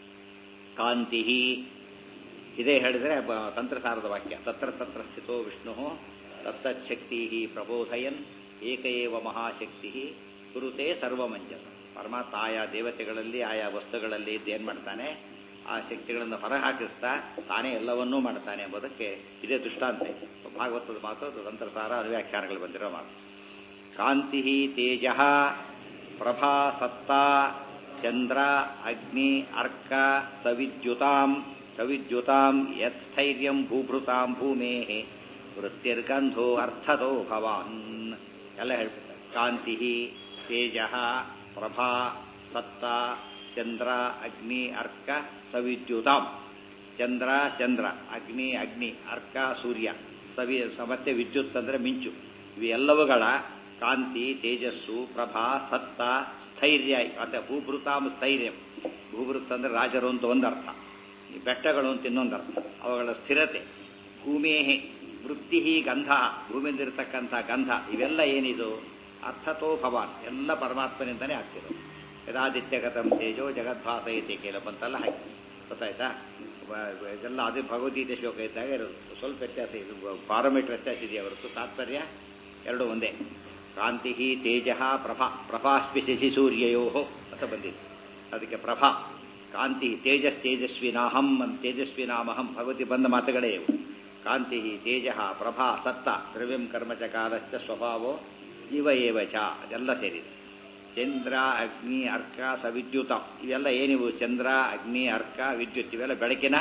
ಕಾಂತಿ ಇದೇ ಹೇಳಿದ್ರೆ ಬ- ತಂತ್ರಸಾರದ ವಾಕ್ಯ ತತ್ರ ತತ್ರ ಸ್ಥಿತೋ ವಿಷ್ಣು ತತ್ತಚ್ಛಕ್ತಿ ಪ್ರಬೋಧಯನ್ ಏಕಏವ ಮಹಾಶಕ್ತಿ ಕುರುತೆ ಸರ್ವಮಂಜಸ ಪರಮಾತ್ಮ ಆಯಾ ದೇವತೆಗಳಲ್ಲಿ ಆಯಾ ವಸ್ತುಗಳಲ್ಲಿ ಇದ್ದೇನು ಮಾಡ್ತಾನೆ ಆ ಶಕ್ತಿಗಳನ್ನು ಹೊರಹಾಕಿಸ್ತಾ ತಾನೇ ಎಲ್ಲವನ್ನೂ ಮಾಡ್ತಾನೆ ಎಂಬುದಕ್ಕೆ ಇದೇ ದೃಷ್ಟಾಂತ ಇದೆ. ಭಾಗವತದ ಮಾತು ಅದು ತಂತ್ರಸಾರ ಅನುವ್ಯಾಖ್ಯಾನಗಳು ಬಂದಿರೋ ಮಾತು ಕಾಂತಿ ತೇಜ ಪ್ರಭಾ ಸತ್ತಾ ಚಂದ್ರ ಅಗ್ನಿ ಅರ್ಕ ಸವಿದ್ಯುತಾಂ ಸವಿದ್ಯುತಾಂ ಯತ್ಸ್ಥೈರ್ಯಂ ಭೂಭೃತಾಂ ಭೂಮೇ ವೃತ್ತಿರ್ಗಂಧೋ ಅರ್ಥದೋ ಭವಾನ್ ಎಲ್ಲ ಹೇಳ್ಬಿಡ್ತಾರೆ ಕಾಂತಿ ತೇಜ ಪ್ರಭಾ ಸತ್ತ ಚಂದ್ರ ಅಗ್ನಿ ಅರ್ಕ ಸವಿದ್ಯುತಾಂ ಚಂದ್ರ ಚಂದ್ರ ಅಗ್ನಿ ಅಗ್ನಿ ಅರ್ಕ ಸೂರ್ಯ ಸವಿ ಮತ್ತೆ ವಿದ್ಯುತ್ ಅಂದ್ರೆ ಮಿಂಚು ಇವೆಲ್ಲವುಗಳ ಕಾಂತಿ ತೇಜಸ್ಸು ಪ್ರಭಾ ಸತ್ತ ಸ್ಥೈರ್ಯ ಮತ್ತೆ ಭೂಭೃತಾಂ ಸ್ಥೈರ್ಯ ಭೂಭೃತ್ ಅಂದ್ರೆ ರಾಜರು ಅಂತ ಒಂದು ಅರ್ಥ ಈ ಬೆಟ್ಟಗಳು ಅಂತ ಇನ್ನೊಂದು ಅರ್ಥ ಅವುಗಳ ಸ್ಥಿರತೆ ಭೂಮೇಹೆ ವೃತ್ತಿ ಗಂಧ ಭೂಮಿಯಿಂದಿರತಕ್ಕಂಥ ಗಂಧ ಇವೆಲ್ಲ ಏನಿದು ಅರ್ಥತೋ ಭವಾನ್ ಎಲ್ಲ ಪರಮಾತ್ಮನಿಂದನೇ ಆಗ್ತಿರೋದು ಯದಾದಿತ್ಯಗತಂ ತೇಜೋ ಜಗದ್ಭಾಸಯತಿ ಕೇಳ ಬಂತಲ್ಲ ಹಾಗೆ ಗೊತ್ತಾಯ್ತಾ ವ- ವ- ಇದೆಲ್ಲ ಅದೇ ಭಗವದ್ಗೀತೆ ಶ್ಲೋಕ ಇದ್ದಾಗ ಇರೋದು ಸ್ವಲ್ಪ ವ್ಯತ್ಯಾಸ ಇದು ಪಾರಮೀಟರ್ ವ್ಯತ್ಯಾಸ ಇದೆಯಾ ಹೊರತು ತಾತ್ಪರ್ಯ ಎರಡು ಒಂದೇ ಕಾಂತಿ ತೇಜ ಪ್ರಭಾ ಪ್ರಭಾಸ್ಪಿ ಶಶಿ ಸೂರ್ಯಯೋ ಅಂತ ಬಂದಿದೆ ಅದಕ್ಕೆ ಪ್ರಭಾ ಕಾಂತಿ ತೇಜಸ್ ತೇಜಸ್ವಿನಾಹಂ ಅಂತ ತೇಜಸ್ವಿನಾಮಹಂ ಭಗವತಿ ಬಂದ ಮಾತುಗಳೇ ಇವು ಕಾಂತಿ ತೇಜ ಪ್ರಭಾ ಸತ್ತ ದ್ರವ್ಯಂ ಕರ್ಮಚ ಕಾಲಶ್ಚ ಸ್ವಭಾವೋ ಜೀವ ಏವ ಚ ಅದೆಲ್ಲ ಸೇರಿದೆ ಚಂದ್ರ ಅಗ್ನಿ ಅರ್ಕ ಸವಿದ್ಯುತ ಇವೆಲ್ಲ ಏನಿವು ಚಂದ್ರ ಅಗ್ನಿ ಅರ್ಕ ವಿದ್ಯುತ್ ಇವೆಲ್ಲ ಬೆಳಕಿನ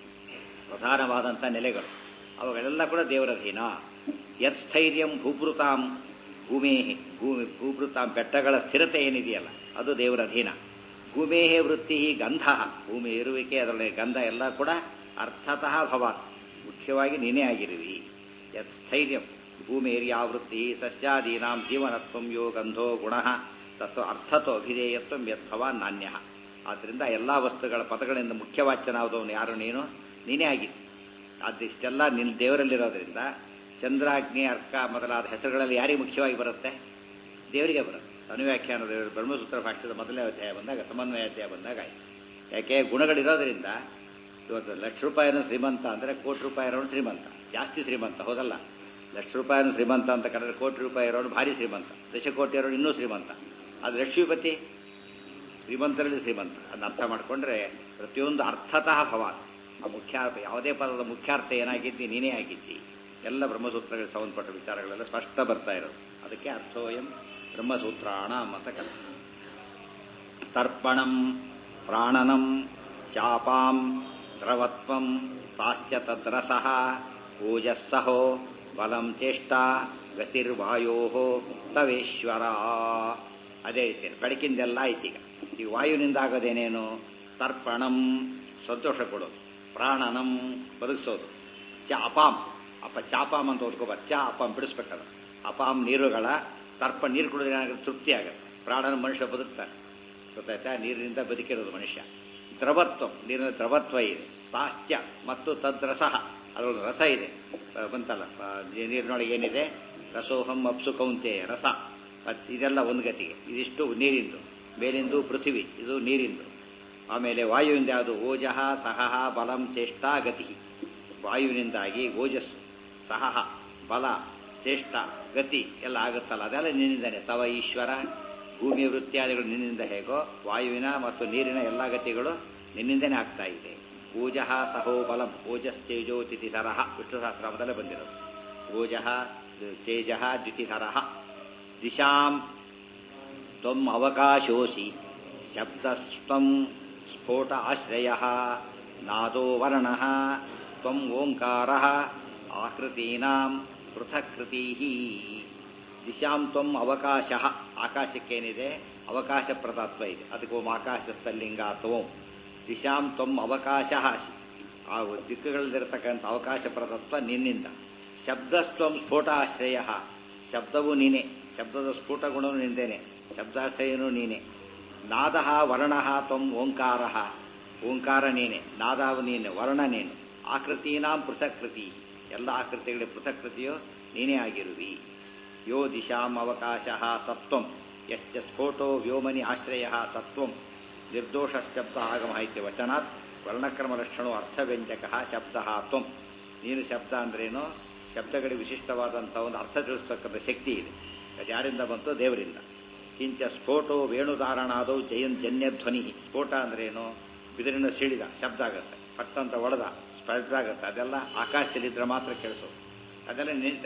ಪ್ರಧಾನವಾದಂಥ ನೆಲೆಗಳು ಅವುಗಳೆಲ್ಲ ಕೂಡ ದೇವರಧೀನ ಯತ್ ಸ್ಥೈರ್ಯಂ ಭೂಭೃತಾಂ ಭೂಮೇಹಿ ಭೂಮಿ ಭೂಭೃತಾಂ ಬೆಟ್ಟಗಳ ಸ್ಥಿರತೆ ಏನಿದೆಯಲ್ಲ ಅದು ದೇವರಧೀನ ಭೂಮೇಹೇ ವೃತ್ತಿ ಗಂಧ ಭೂಮಿ ಇರುವಿಕೆ ಅದರೊಳಗೆ ಗಂಧ ಎಲ್ಲ ಕೂಡ ಅರ್ಥತಃ ಭವಾತ್ ಮುಖ್ಯವಾಗಿ ನೀನೇ ಆಗಿರುವಿ ಯತ್ ಸ್ಥೈರ್ಯಂ ಭೂಮೇರ್ಯಾವೃತ್ತಿ ಸಸ್ಯಾದೀನಾಂ ಜೀವನತ್ವಂ ಯೋ ಗಂಧೋ ಗುಣ ತಸ್ವ ಅರ್ಥತೋ ಅಭಿಧೇಯತ್ವ ಯದ್ಭವ ನಾಣ್ಯ ಆದ್ದರಿಂದ ಎಲ್ಲ ವಸ್ತುಗಳ ಪದಗಳಿಂದ ಮುಖ್ಯವಾಚ್ಯನಾದವನು ಯಾರು ನೀನು ನೀನೇ ಆಗಿದ್ದಿ ಅದಿಷ್ಟೆಲ್ಲ ನಿನ್ನ ದೇವರಲ್ಲಿರೋದ್ರಿಂದ ಚಂದ್ರಾಗ್ನಿ ಅರ್ಕ ಮೊದಲಾದ ಹೆಸರುಗಳಲ್ಲಿ ಯಾರಿಗೆ ಮುಖ್ಯವಾಗಿ ಬರುತ್ತೆ ದೇವರಿಗೆ ಬರುತ್ತೆ ಅನುವ್ಯಾಖ್ಯಾನದ ಬ್ರಹ್ಮಸೂತ್ರ ಭಾಷ್ಯದ ಮೊದಲನೇ ಅಧ್ಯಾಯ ಬಂದಾಗ ಸಮನ್ವಯ ಅಧ್ಯಾಯ ಬಂದಾಗ ಆಯ್ತು ಯಾಕೆ ಗುಣಗಳಿರೋದ್ರಿಂದ ಇವತ್ತು ಲಕ್ಷ ರೂಪಾಯಿನ ಶ್ರೀಮಂತ ಅಂದರೆ ಕೋಟಿ ರೂಪಾಯಿ ಇರೋನು ಶ್ರೀಮಂತ ಜಾಸ್ತಿ ಶ್ರೀಮಂತ ಹೌದಲ್ಲ ಲಕ್ಷ ರೂಪಾಯಿನೂ ಶ್ರೀಮಂತ ಅಂತ ಕರೆದ್ರೆ ಕೋಟಿ ರೂಪಾಯಿ ಇರೋನು ಭಾರಿ ಶ್ರೀಮಂತ ದಶಕೋಟಿ ಇರೋನು ಇನ್ನೂ ಶ್ರೀಮಂತ ಅದು ಲಕ್ಷ್ಮೀಪತಿ ಶ್ರೀಮಂತರಲ್ಲಿ ಶ್ರೀಮಂತ ಅದನ್ನ ಅರ್ಥ ಮಾಡಿಕೊಂಡ್ರೆ ಪ್ರತಿಯೊಂದು ಅರ್ಥತಃ ಭವಾನ್ ಆ ಮುಖ್ಯಾರ್ಥ ಯಾವುದೇ ಪದದ ಮುಖ್ಯಾರ್ಥ ಏನಾಗಿದ್ದಿ ನೀನೇ ಆಗಿದ್ದಿ ಎಲ್ಲ ಬ್ರಹ್ಮಸೂತ್ರಗಳಿಗೆ ಸಂಬಂಧಪಟ್ಟ ವಿಚಾರಗಳೆಲ್ಲ ಸ್ಪಷ್ಟ ಬರ್ತಾ ಇರೋದು ಅದಕ್ಕೆ ಅರ್ಥೋಯಂ ಬ್ರಹ್ಮಸೂತ್ರಾಣ ಅಂತ ಕಥೆ ತರ್ಪಣಂ ಪ್ರಾಣನಂ ಚಾಪಾಂ ದ್ರವತ್ವಂ ತಾಶ್ಚ ತದ್ರಸಃ ಓಜಸ್ಸಹೋ ಬಲಂ ಚೇಷ್ಟಾ ಗತಿರ್ವಾಯೋ ತವೇಶ್ವರ ಅದೇ ರೀತಿ ಬೆಳಕಿಂದೆಲ್ಲ ಐತೀಗ ಈಗ ವಾಯುವಿನಿಂದ ಆಗೋದೇನೇನು ತರ್ಪಣಂ ಸಂತೋಷ ಕೊಡೋದು ಪ್ರಾಣನಂ ಬದುಕಿಸೋದು ಚ ಅಪಾಂ ಅಪ್ಪ ಚಾಪಾಮ್ ಅಂತ ಓದ್ಕೋಬಾರ್ದು ಚ ಅಪಾಮ್ ಬಿಡಿಸ್ಬೇಕಲ್ಲ ಅಪಾಮ್ ನೀರುಗಳ ತರ್ಪ ನೀರು ಕುಡಿದ್ರೆ ಏನಾಗುತ್ತೆ ತೃಪ್ತಿ ಆಗುತ್ತೆ ಪ್ರಾಣನ ಮನುಷ್ಯ ಬದುಕ್ತಾನೆ ಗೊತ್ತಾಯ್ತಾ ನೀರಿನಿಂದ ಬದುಕಿರೋದು ಮನುಷ್ಯ ದ್ರವತ್ವ ನೀರಿನ ದ್ರವತ್ವ ಇದೆ ಪಾಶ್ಚ್ಯ ಮತ್ತು ತದ್ರಸಃ ಅದರೊಳಗೆ ರಸ ಇದೆ ಬಂತಲ್ಲ ನೀರಿನೊಳಗೆ ಏನಿದೆ ರಸೋಹಂ ಅಪ್ಸು ಕೌಂತೆ ರಸ ಮತ್ತು ಇದೆಲ್ಲ ಒಂದು ಗತಿಗೆ ಇದಿಷ್ಟು ನೀರಿಂದು ಮೇಲಿಂದು ಪೃಥ್ವಿ ಇದು ನೀರಿಂದು ಆಮೇಲೆ ವಾಯುವಿಂದ ಯಾವುದು ಓಜಃ ಸಹಃ ಬಲಂ ಚೇಷ್ಟಾ ಗತಿ ವಾಯುವಿನಿಂದಾಗಿ ಓಜಸ್ಸು ಸಹಃ ಬಲ ಚೇಷ್ಟ ಗತಿ ಎಲ್ಲ ಆಗುತ್ತಲ್ಲ ಅದೆಲ್ಲ ನಿನ್ನಿಂದನೇ ತವ ಈಶ್ವರ ಭೂಮಿ ವೃತ್ತಿಯಾದಿಗಳು ನಿನ್ನಿಂದ ಹೇಗೋ ವಾಯುವಿನ ಮತ್ತು ನೀರಿನ ಎಲ್ಲ ಗತಿಗಳು ನಿನ್ನಿಂದನೇ ಆಗ್ತಾ ಇದೆ ಓಜಃ ಸಹೋ ಬಲಂ ಓಜಸ್ ತೇಜೋ ತಿಥಿಧರಃ ವಿಷ್ಣು ಸಹಸ್ರಾಮದಲ್ಲೇ ಬಂದಿರೋದು ಓಜಃ ತೇಜ ದ್ಯುತಿಧರಃ ದಿಶಾಂ ತ್ವಂ ಅವಕಾಶೋಸಿ ಶಬ್ದಸ್ತ್ವಂ ಸ್ಫೋಟ ಆಶ್ರಯ ನಾದೋ ವರ್ಣ ತ್ವಂ ಓಂಕಾರ ಆಕೃತೀನಾಂ ಪೃಥಕೃತಿ ದಿಶಾಂ ತ್ವಂ ಅವಕಾಶ ಆಕಾಶಕ್ಕೇನಿದೆ ಅವಕಾಶ ಪ್ರದಾತ್ವ ಇದೆ ಅದಕ್ಕೆ ಓಂ ಆಕಾಶಸ್ಥಲಿಂಗ ತ್ವಂ ದಿಶಾಂ ತ್ವಂ ಅವಕಾಶ ಆ ದಿಕ್ಕುಗಳಲ್ಲಿರತಕ್ಕಂಥ ಅವಕಾಶ ಪ್ರದತ್ವ ನಿನ್ನಿಂದ ಶಬ್ದಸ್ತ್ವಂ ಸ್ಫೋಟ ಆಶ್ರಯ ಶಬ್ದವು ನೀನೆ ಶಬ್ದದ ಸ್ಫೋಟ ಗುಣವು ನಿಂದೇನೆ ಶಬ್ದಾಶ್ರಯನೂ ನೀನೆ ನಾದ ವರ್ಣ ತ್ವಂ ಓಂಕಾರ ಓಂಕಾರ ನೀನೆ ನಾದಾವು ನೀನೆ ವರ್ಣ ನೀನು ಆಕೃತೀನಾಂ ಪೃಥಕೃತಿ ಎಲ್ಲ ಆಕೃತಿಗಳ ಪೃಥಕೃತಿಯೋ ನೀನೇ ಆಗಿರುವಿ ಯೋ ದಿಶಾಂ ಅವಕಾಶ ಸತ್ವಂ ಯಶ್ಚ ಸ್ಫೋಟೋ ವ್ಯೋಮನಿ ಆಶ್ರಯ ಸತ್ವಂ ನಿರ್ದೋಷ ಶಬ್ದ ಆಗಮ ಇತ್ಯ ವಚನಾತ್ ವರ್ಣಕ್ರಮ ಲಕ್ಷಣೋ ಅರ್ಥವ್ಯಂಜಕ ಶಬ್ದ ತ್ವಂ ನೀನು ಶಬ್ದ ಅಂದ್ರೇನು ಶಬ್ದಗಳಿಗೆ ವಿಶಿಷ್ಟವಾದಂಥ ಒಂದು ಅರ್ಥ ತಿಳಿಸ್ತಕ್ಕಂಥ ಶಕ್ತಿ ಇದೆ ಅದು ಯಾರಿಂದ ಬಂತು ದೇವರಿಂದ ಕಿಂಚ ಸ್ಫೋಟೋ ವೇಣುಧಾರಣಾದವು ಜಯನ್ ಜನ್ಯಧ್ವನಿ ಸ್ಫೋಟ ಅಂದ್ರೇನು ಬಿದಿರಿನ ಸಿಡಿದ ಶಬ್ದ ಆಗುತ್ತೆ ಪಟ್ಟಂತ ಒಡೆದ ಸ್ಪರ್ಧ ಆಗುತ್ತೆ ಅದೆಲ್ಲ ಆಕಾಶದಲ್ಲಿದ್ದರೆ ಮಾತ್ರ ಕೇಳಿಸೋದು ಅದೆಲ್ಲ ನಿಂತ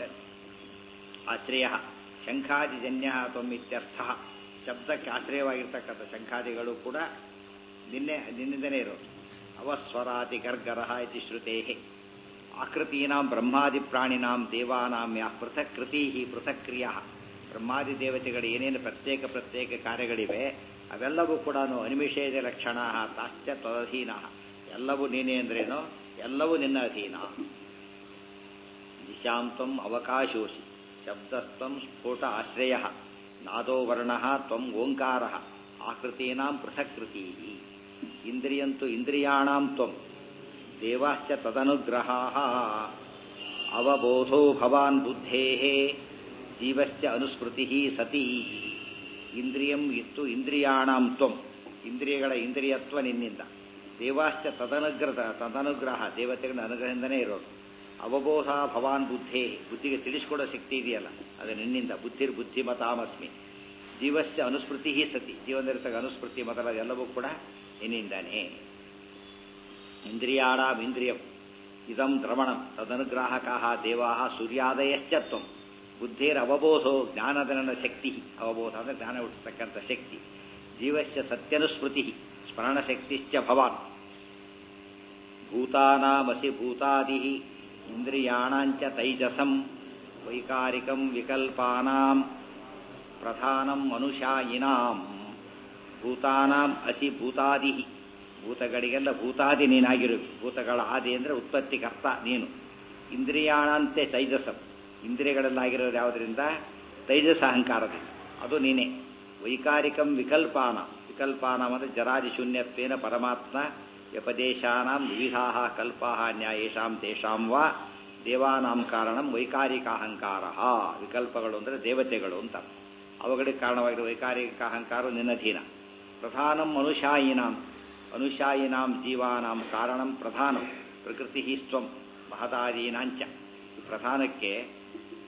ಆಶ್ರಯ ಶಂಖಾದಿಜನ್ಯ ತ್ವಮಿತ್ಯರ್ಥ ಶಬ್ದಕ್ಕೆ ಆಶ್ರಯವಾಗಿರ್ತಕ್ಕಂಥ ಶಂಖಾದಿಗಳು ಕೂಡ ನಿನ್ನೆ ನಿನ್ನಿಂದನೇ ಇರೋದು ಅವಸ್ವರಾತಿ ಗರ್ಗರ ಇತಿ ಶ್ರುತೇ ಆಕೃತೀನಾಂ ಬ್ರಹ್ಮಾದಿ ಪ್ರಾಣಿನಾಂ ದೇವಾನಾಂ ಯಾ ಪೃಥಕ್ಕೃತಿ ಪೃಥಕ್ರಿಯ ಬ್ರಹ್ಮಾದಿ ದೇವತೆಗಳು ಏನೇನು ಪ್ರತ್ಯೇಕ ಪ್ರತ್ಯೇಕ ಕಾರ್ಯಗಳಿವೆ ಅವೆಲ್ಲವೂ ಕೂಡ ಅನಿಮಿಷೇದ ಲಕ್ಷಣ ತಾಶ್ಚ ತದಧೀನ ಎಲ್ಲವೂ ನೀನೇ ಅಂದ್ರೇನು ಎಲ್ಲವೂ ನಿನ್ನ ಅಧೀನ ದಿಶಾಂ ತ್ವಂ ಅವಕಾಶೋಸಿ ಶಬ್ದಸ್ತ್ವಂ ಸ್ಫೋಟ ಆಶ್ರಯ ನಾದೋ ವರ್ಣ ತ್ವಂ ಓಂಕಾರ ಆಕೃತೀನಾಂ ಪೃಥಕೃತಿ ಇಂದ್ರಿಯಂತು ಇಂದ್ರಿಯಾಣಾಂ ತ್ವಂ ದೇವಾಶ್ಚ ತದನುಗ್ರಹ ಅವಬೋಧೋ ಭವಾನ್ ಬುದ್ಧೇ ಜೀವಸ್ಯ ಅನುಸ್ಮೃತಿ ಸತಿ ಇಂದ್ರಿಯಂ ಇತ್ತು ಇಂದ್ರಿಯಾಣಾಂ ತ್ವಂ ಇಂದ್ರಿಯಗಳ ಇಂದ್ರಿಯತ್ವ ನಿನ್ನಿಂದ ದೇವಾಶ್ಚ ತದನುಗ್ರಹ ತದನುಗ್ರಹ ದೇವತೆಗಳ ಅನುಗ್ರಹದಿಂದನೇ ಇರೋದು ಅವಬೋಧ ಭವಾನ್ ಬುದ್ಧೇ ಬುದ್ಧಿಗೆ ತಿಳಿಸ್ಕೊಡೋ ಶಕ್ತಿ ಇದೆಯಲ್ಲ ಅದು ನಿನ್ನಿಂದ ಬುದ್ಧಿರ್ ಬುದ್ಧಿಮತಾಮಸ್ಮಿ ಜೀವಸ್ಯ ಅನುಸ್ಮೃತಿ ಸತಿ ಜೀವನದಲ್ಲಿರ್ತಕ್ಕ ಅನುಸ್ಮೃತಿ ಮೊದಲ ಎಲ್ಲವೂ ಕೂಡ ನಿನ್ನಿಂದಾನೇ ಇಂದ್ರಿಯಾಣಾಂ ಇಂದ್ರಿಯಂ ಇದಂ ದ್ರವಣಂ ತದನುಗ್ರಾಹಕ ದೇವಾ ಸೂರ್ಯಾದಯಶ್ಚತ್ವಂ ಬುದ್ಧಿರ್ ಅವಬೋಧೋ ಜ್ಞಾನದನ ಶಕ್ತಿ ಅವಬೋಧ ಅಂದರೆ ಜ್ಞಾನ ಹುಟ್ಟಿಸ್ತಕ್ಕಂಥ ಶಕ್ತಿ ಜೀವಸ್ಯ ಸತ್ಯನುಸ್ಮೃತಿ ಸ್ಮರಣಶಕ್ತಿಶ್ಚ ಭವಾನ್ ಭೂತಾನಾಮಸಿ ಭೂತಾದಿ ಇಂದ್ರಿಯಾಣಾಂಚ ತೈಜಸಂ ವೈಕಾರಿಕಂ ವಿಕಲ್ಪಾನಾಂ ಪ್ರಧಾನಂ ಮನುಷಾಯಿನಾಂ ಭೂತಾನಾಂ ಅಸಿ ಭೂತಾದಿ ಭೂತಗಳಿಗೆಲ್ಲ ಭೂತಾದಿ ನೀನಾಗಿರು ಭೂತಗಳ ಆದಿ ಅಂದರೆ ಉತ್ಪತ್ತಿಕರ್ತ ನೀನು ಇಂದ್ರಿಯಾಣಂತೆ ತೈಜಸಂ ಇಂದ್ರಿಯಗಳಲ್ಲಾಗಿರೋದು ಯಾವುದರಿಂದ ತೈಜಸ ಅಹಂಕಾರದಿಂದ ಅದು ನೀನೇ ವೈಕಾರಿಕಂ ವಿಕಲ್ಪಾನ ವಿಕಲ್ಪಾನ ಅಂದರೆ ಜರಾದಿ ಶೂನ್ಯತ್ವೇನ ಪರಮಾತ್ಮ ವ್ಯಪದೇಶಾನಾಂ ವಿವಿಧಾ ಕಲ್ಪಾ ನ್ಯಾಯೇಷಾಂ ತೇಷಾಂ ವಾ ದೇವಾನಾಂ ಕಾರಣಂ ವೈಕಾರಿಕ ಅಹಂಕಾರ ವಿಕಲ್ಪಗಳು ಅಂದರೆ ದೇವತೆಗಳು ಅಂತ ಅವುಗಳಿಗೆ ಕಾರಣವಾಗಿರುವ ವೈಕಾರಿಕ ಅಹಂಕಾರ ನಿನ್ನಧೀನ ಪ್ರಧಾನಂ ಮನುಷಾಯಿನಾಂ ಅನುಷಾಯಿನಾಂ ಜೀವಾನಾಂ ಕಾರಣಂ ಪ್ರಧಾನಂ ಪ್ರಕೃತಿ ಸ್ವಂ ಮಹದಾದೀನಾಂಚ ಪ್ರಧಾನಕ್ಕೆ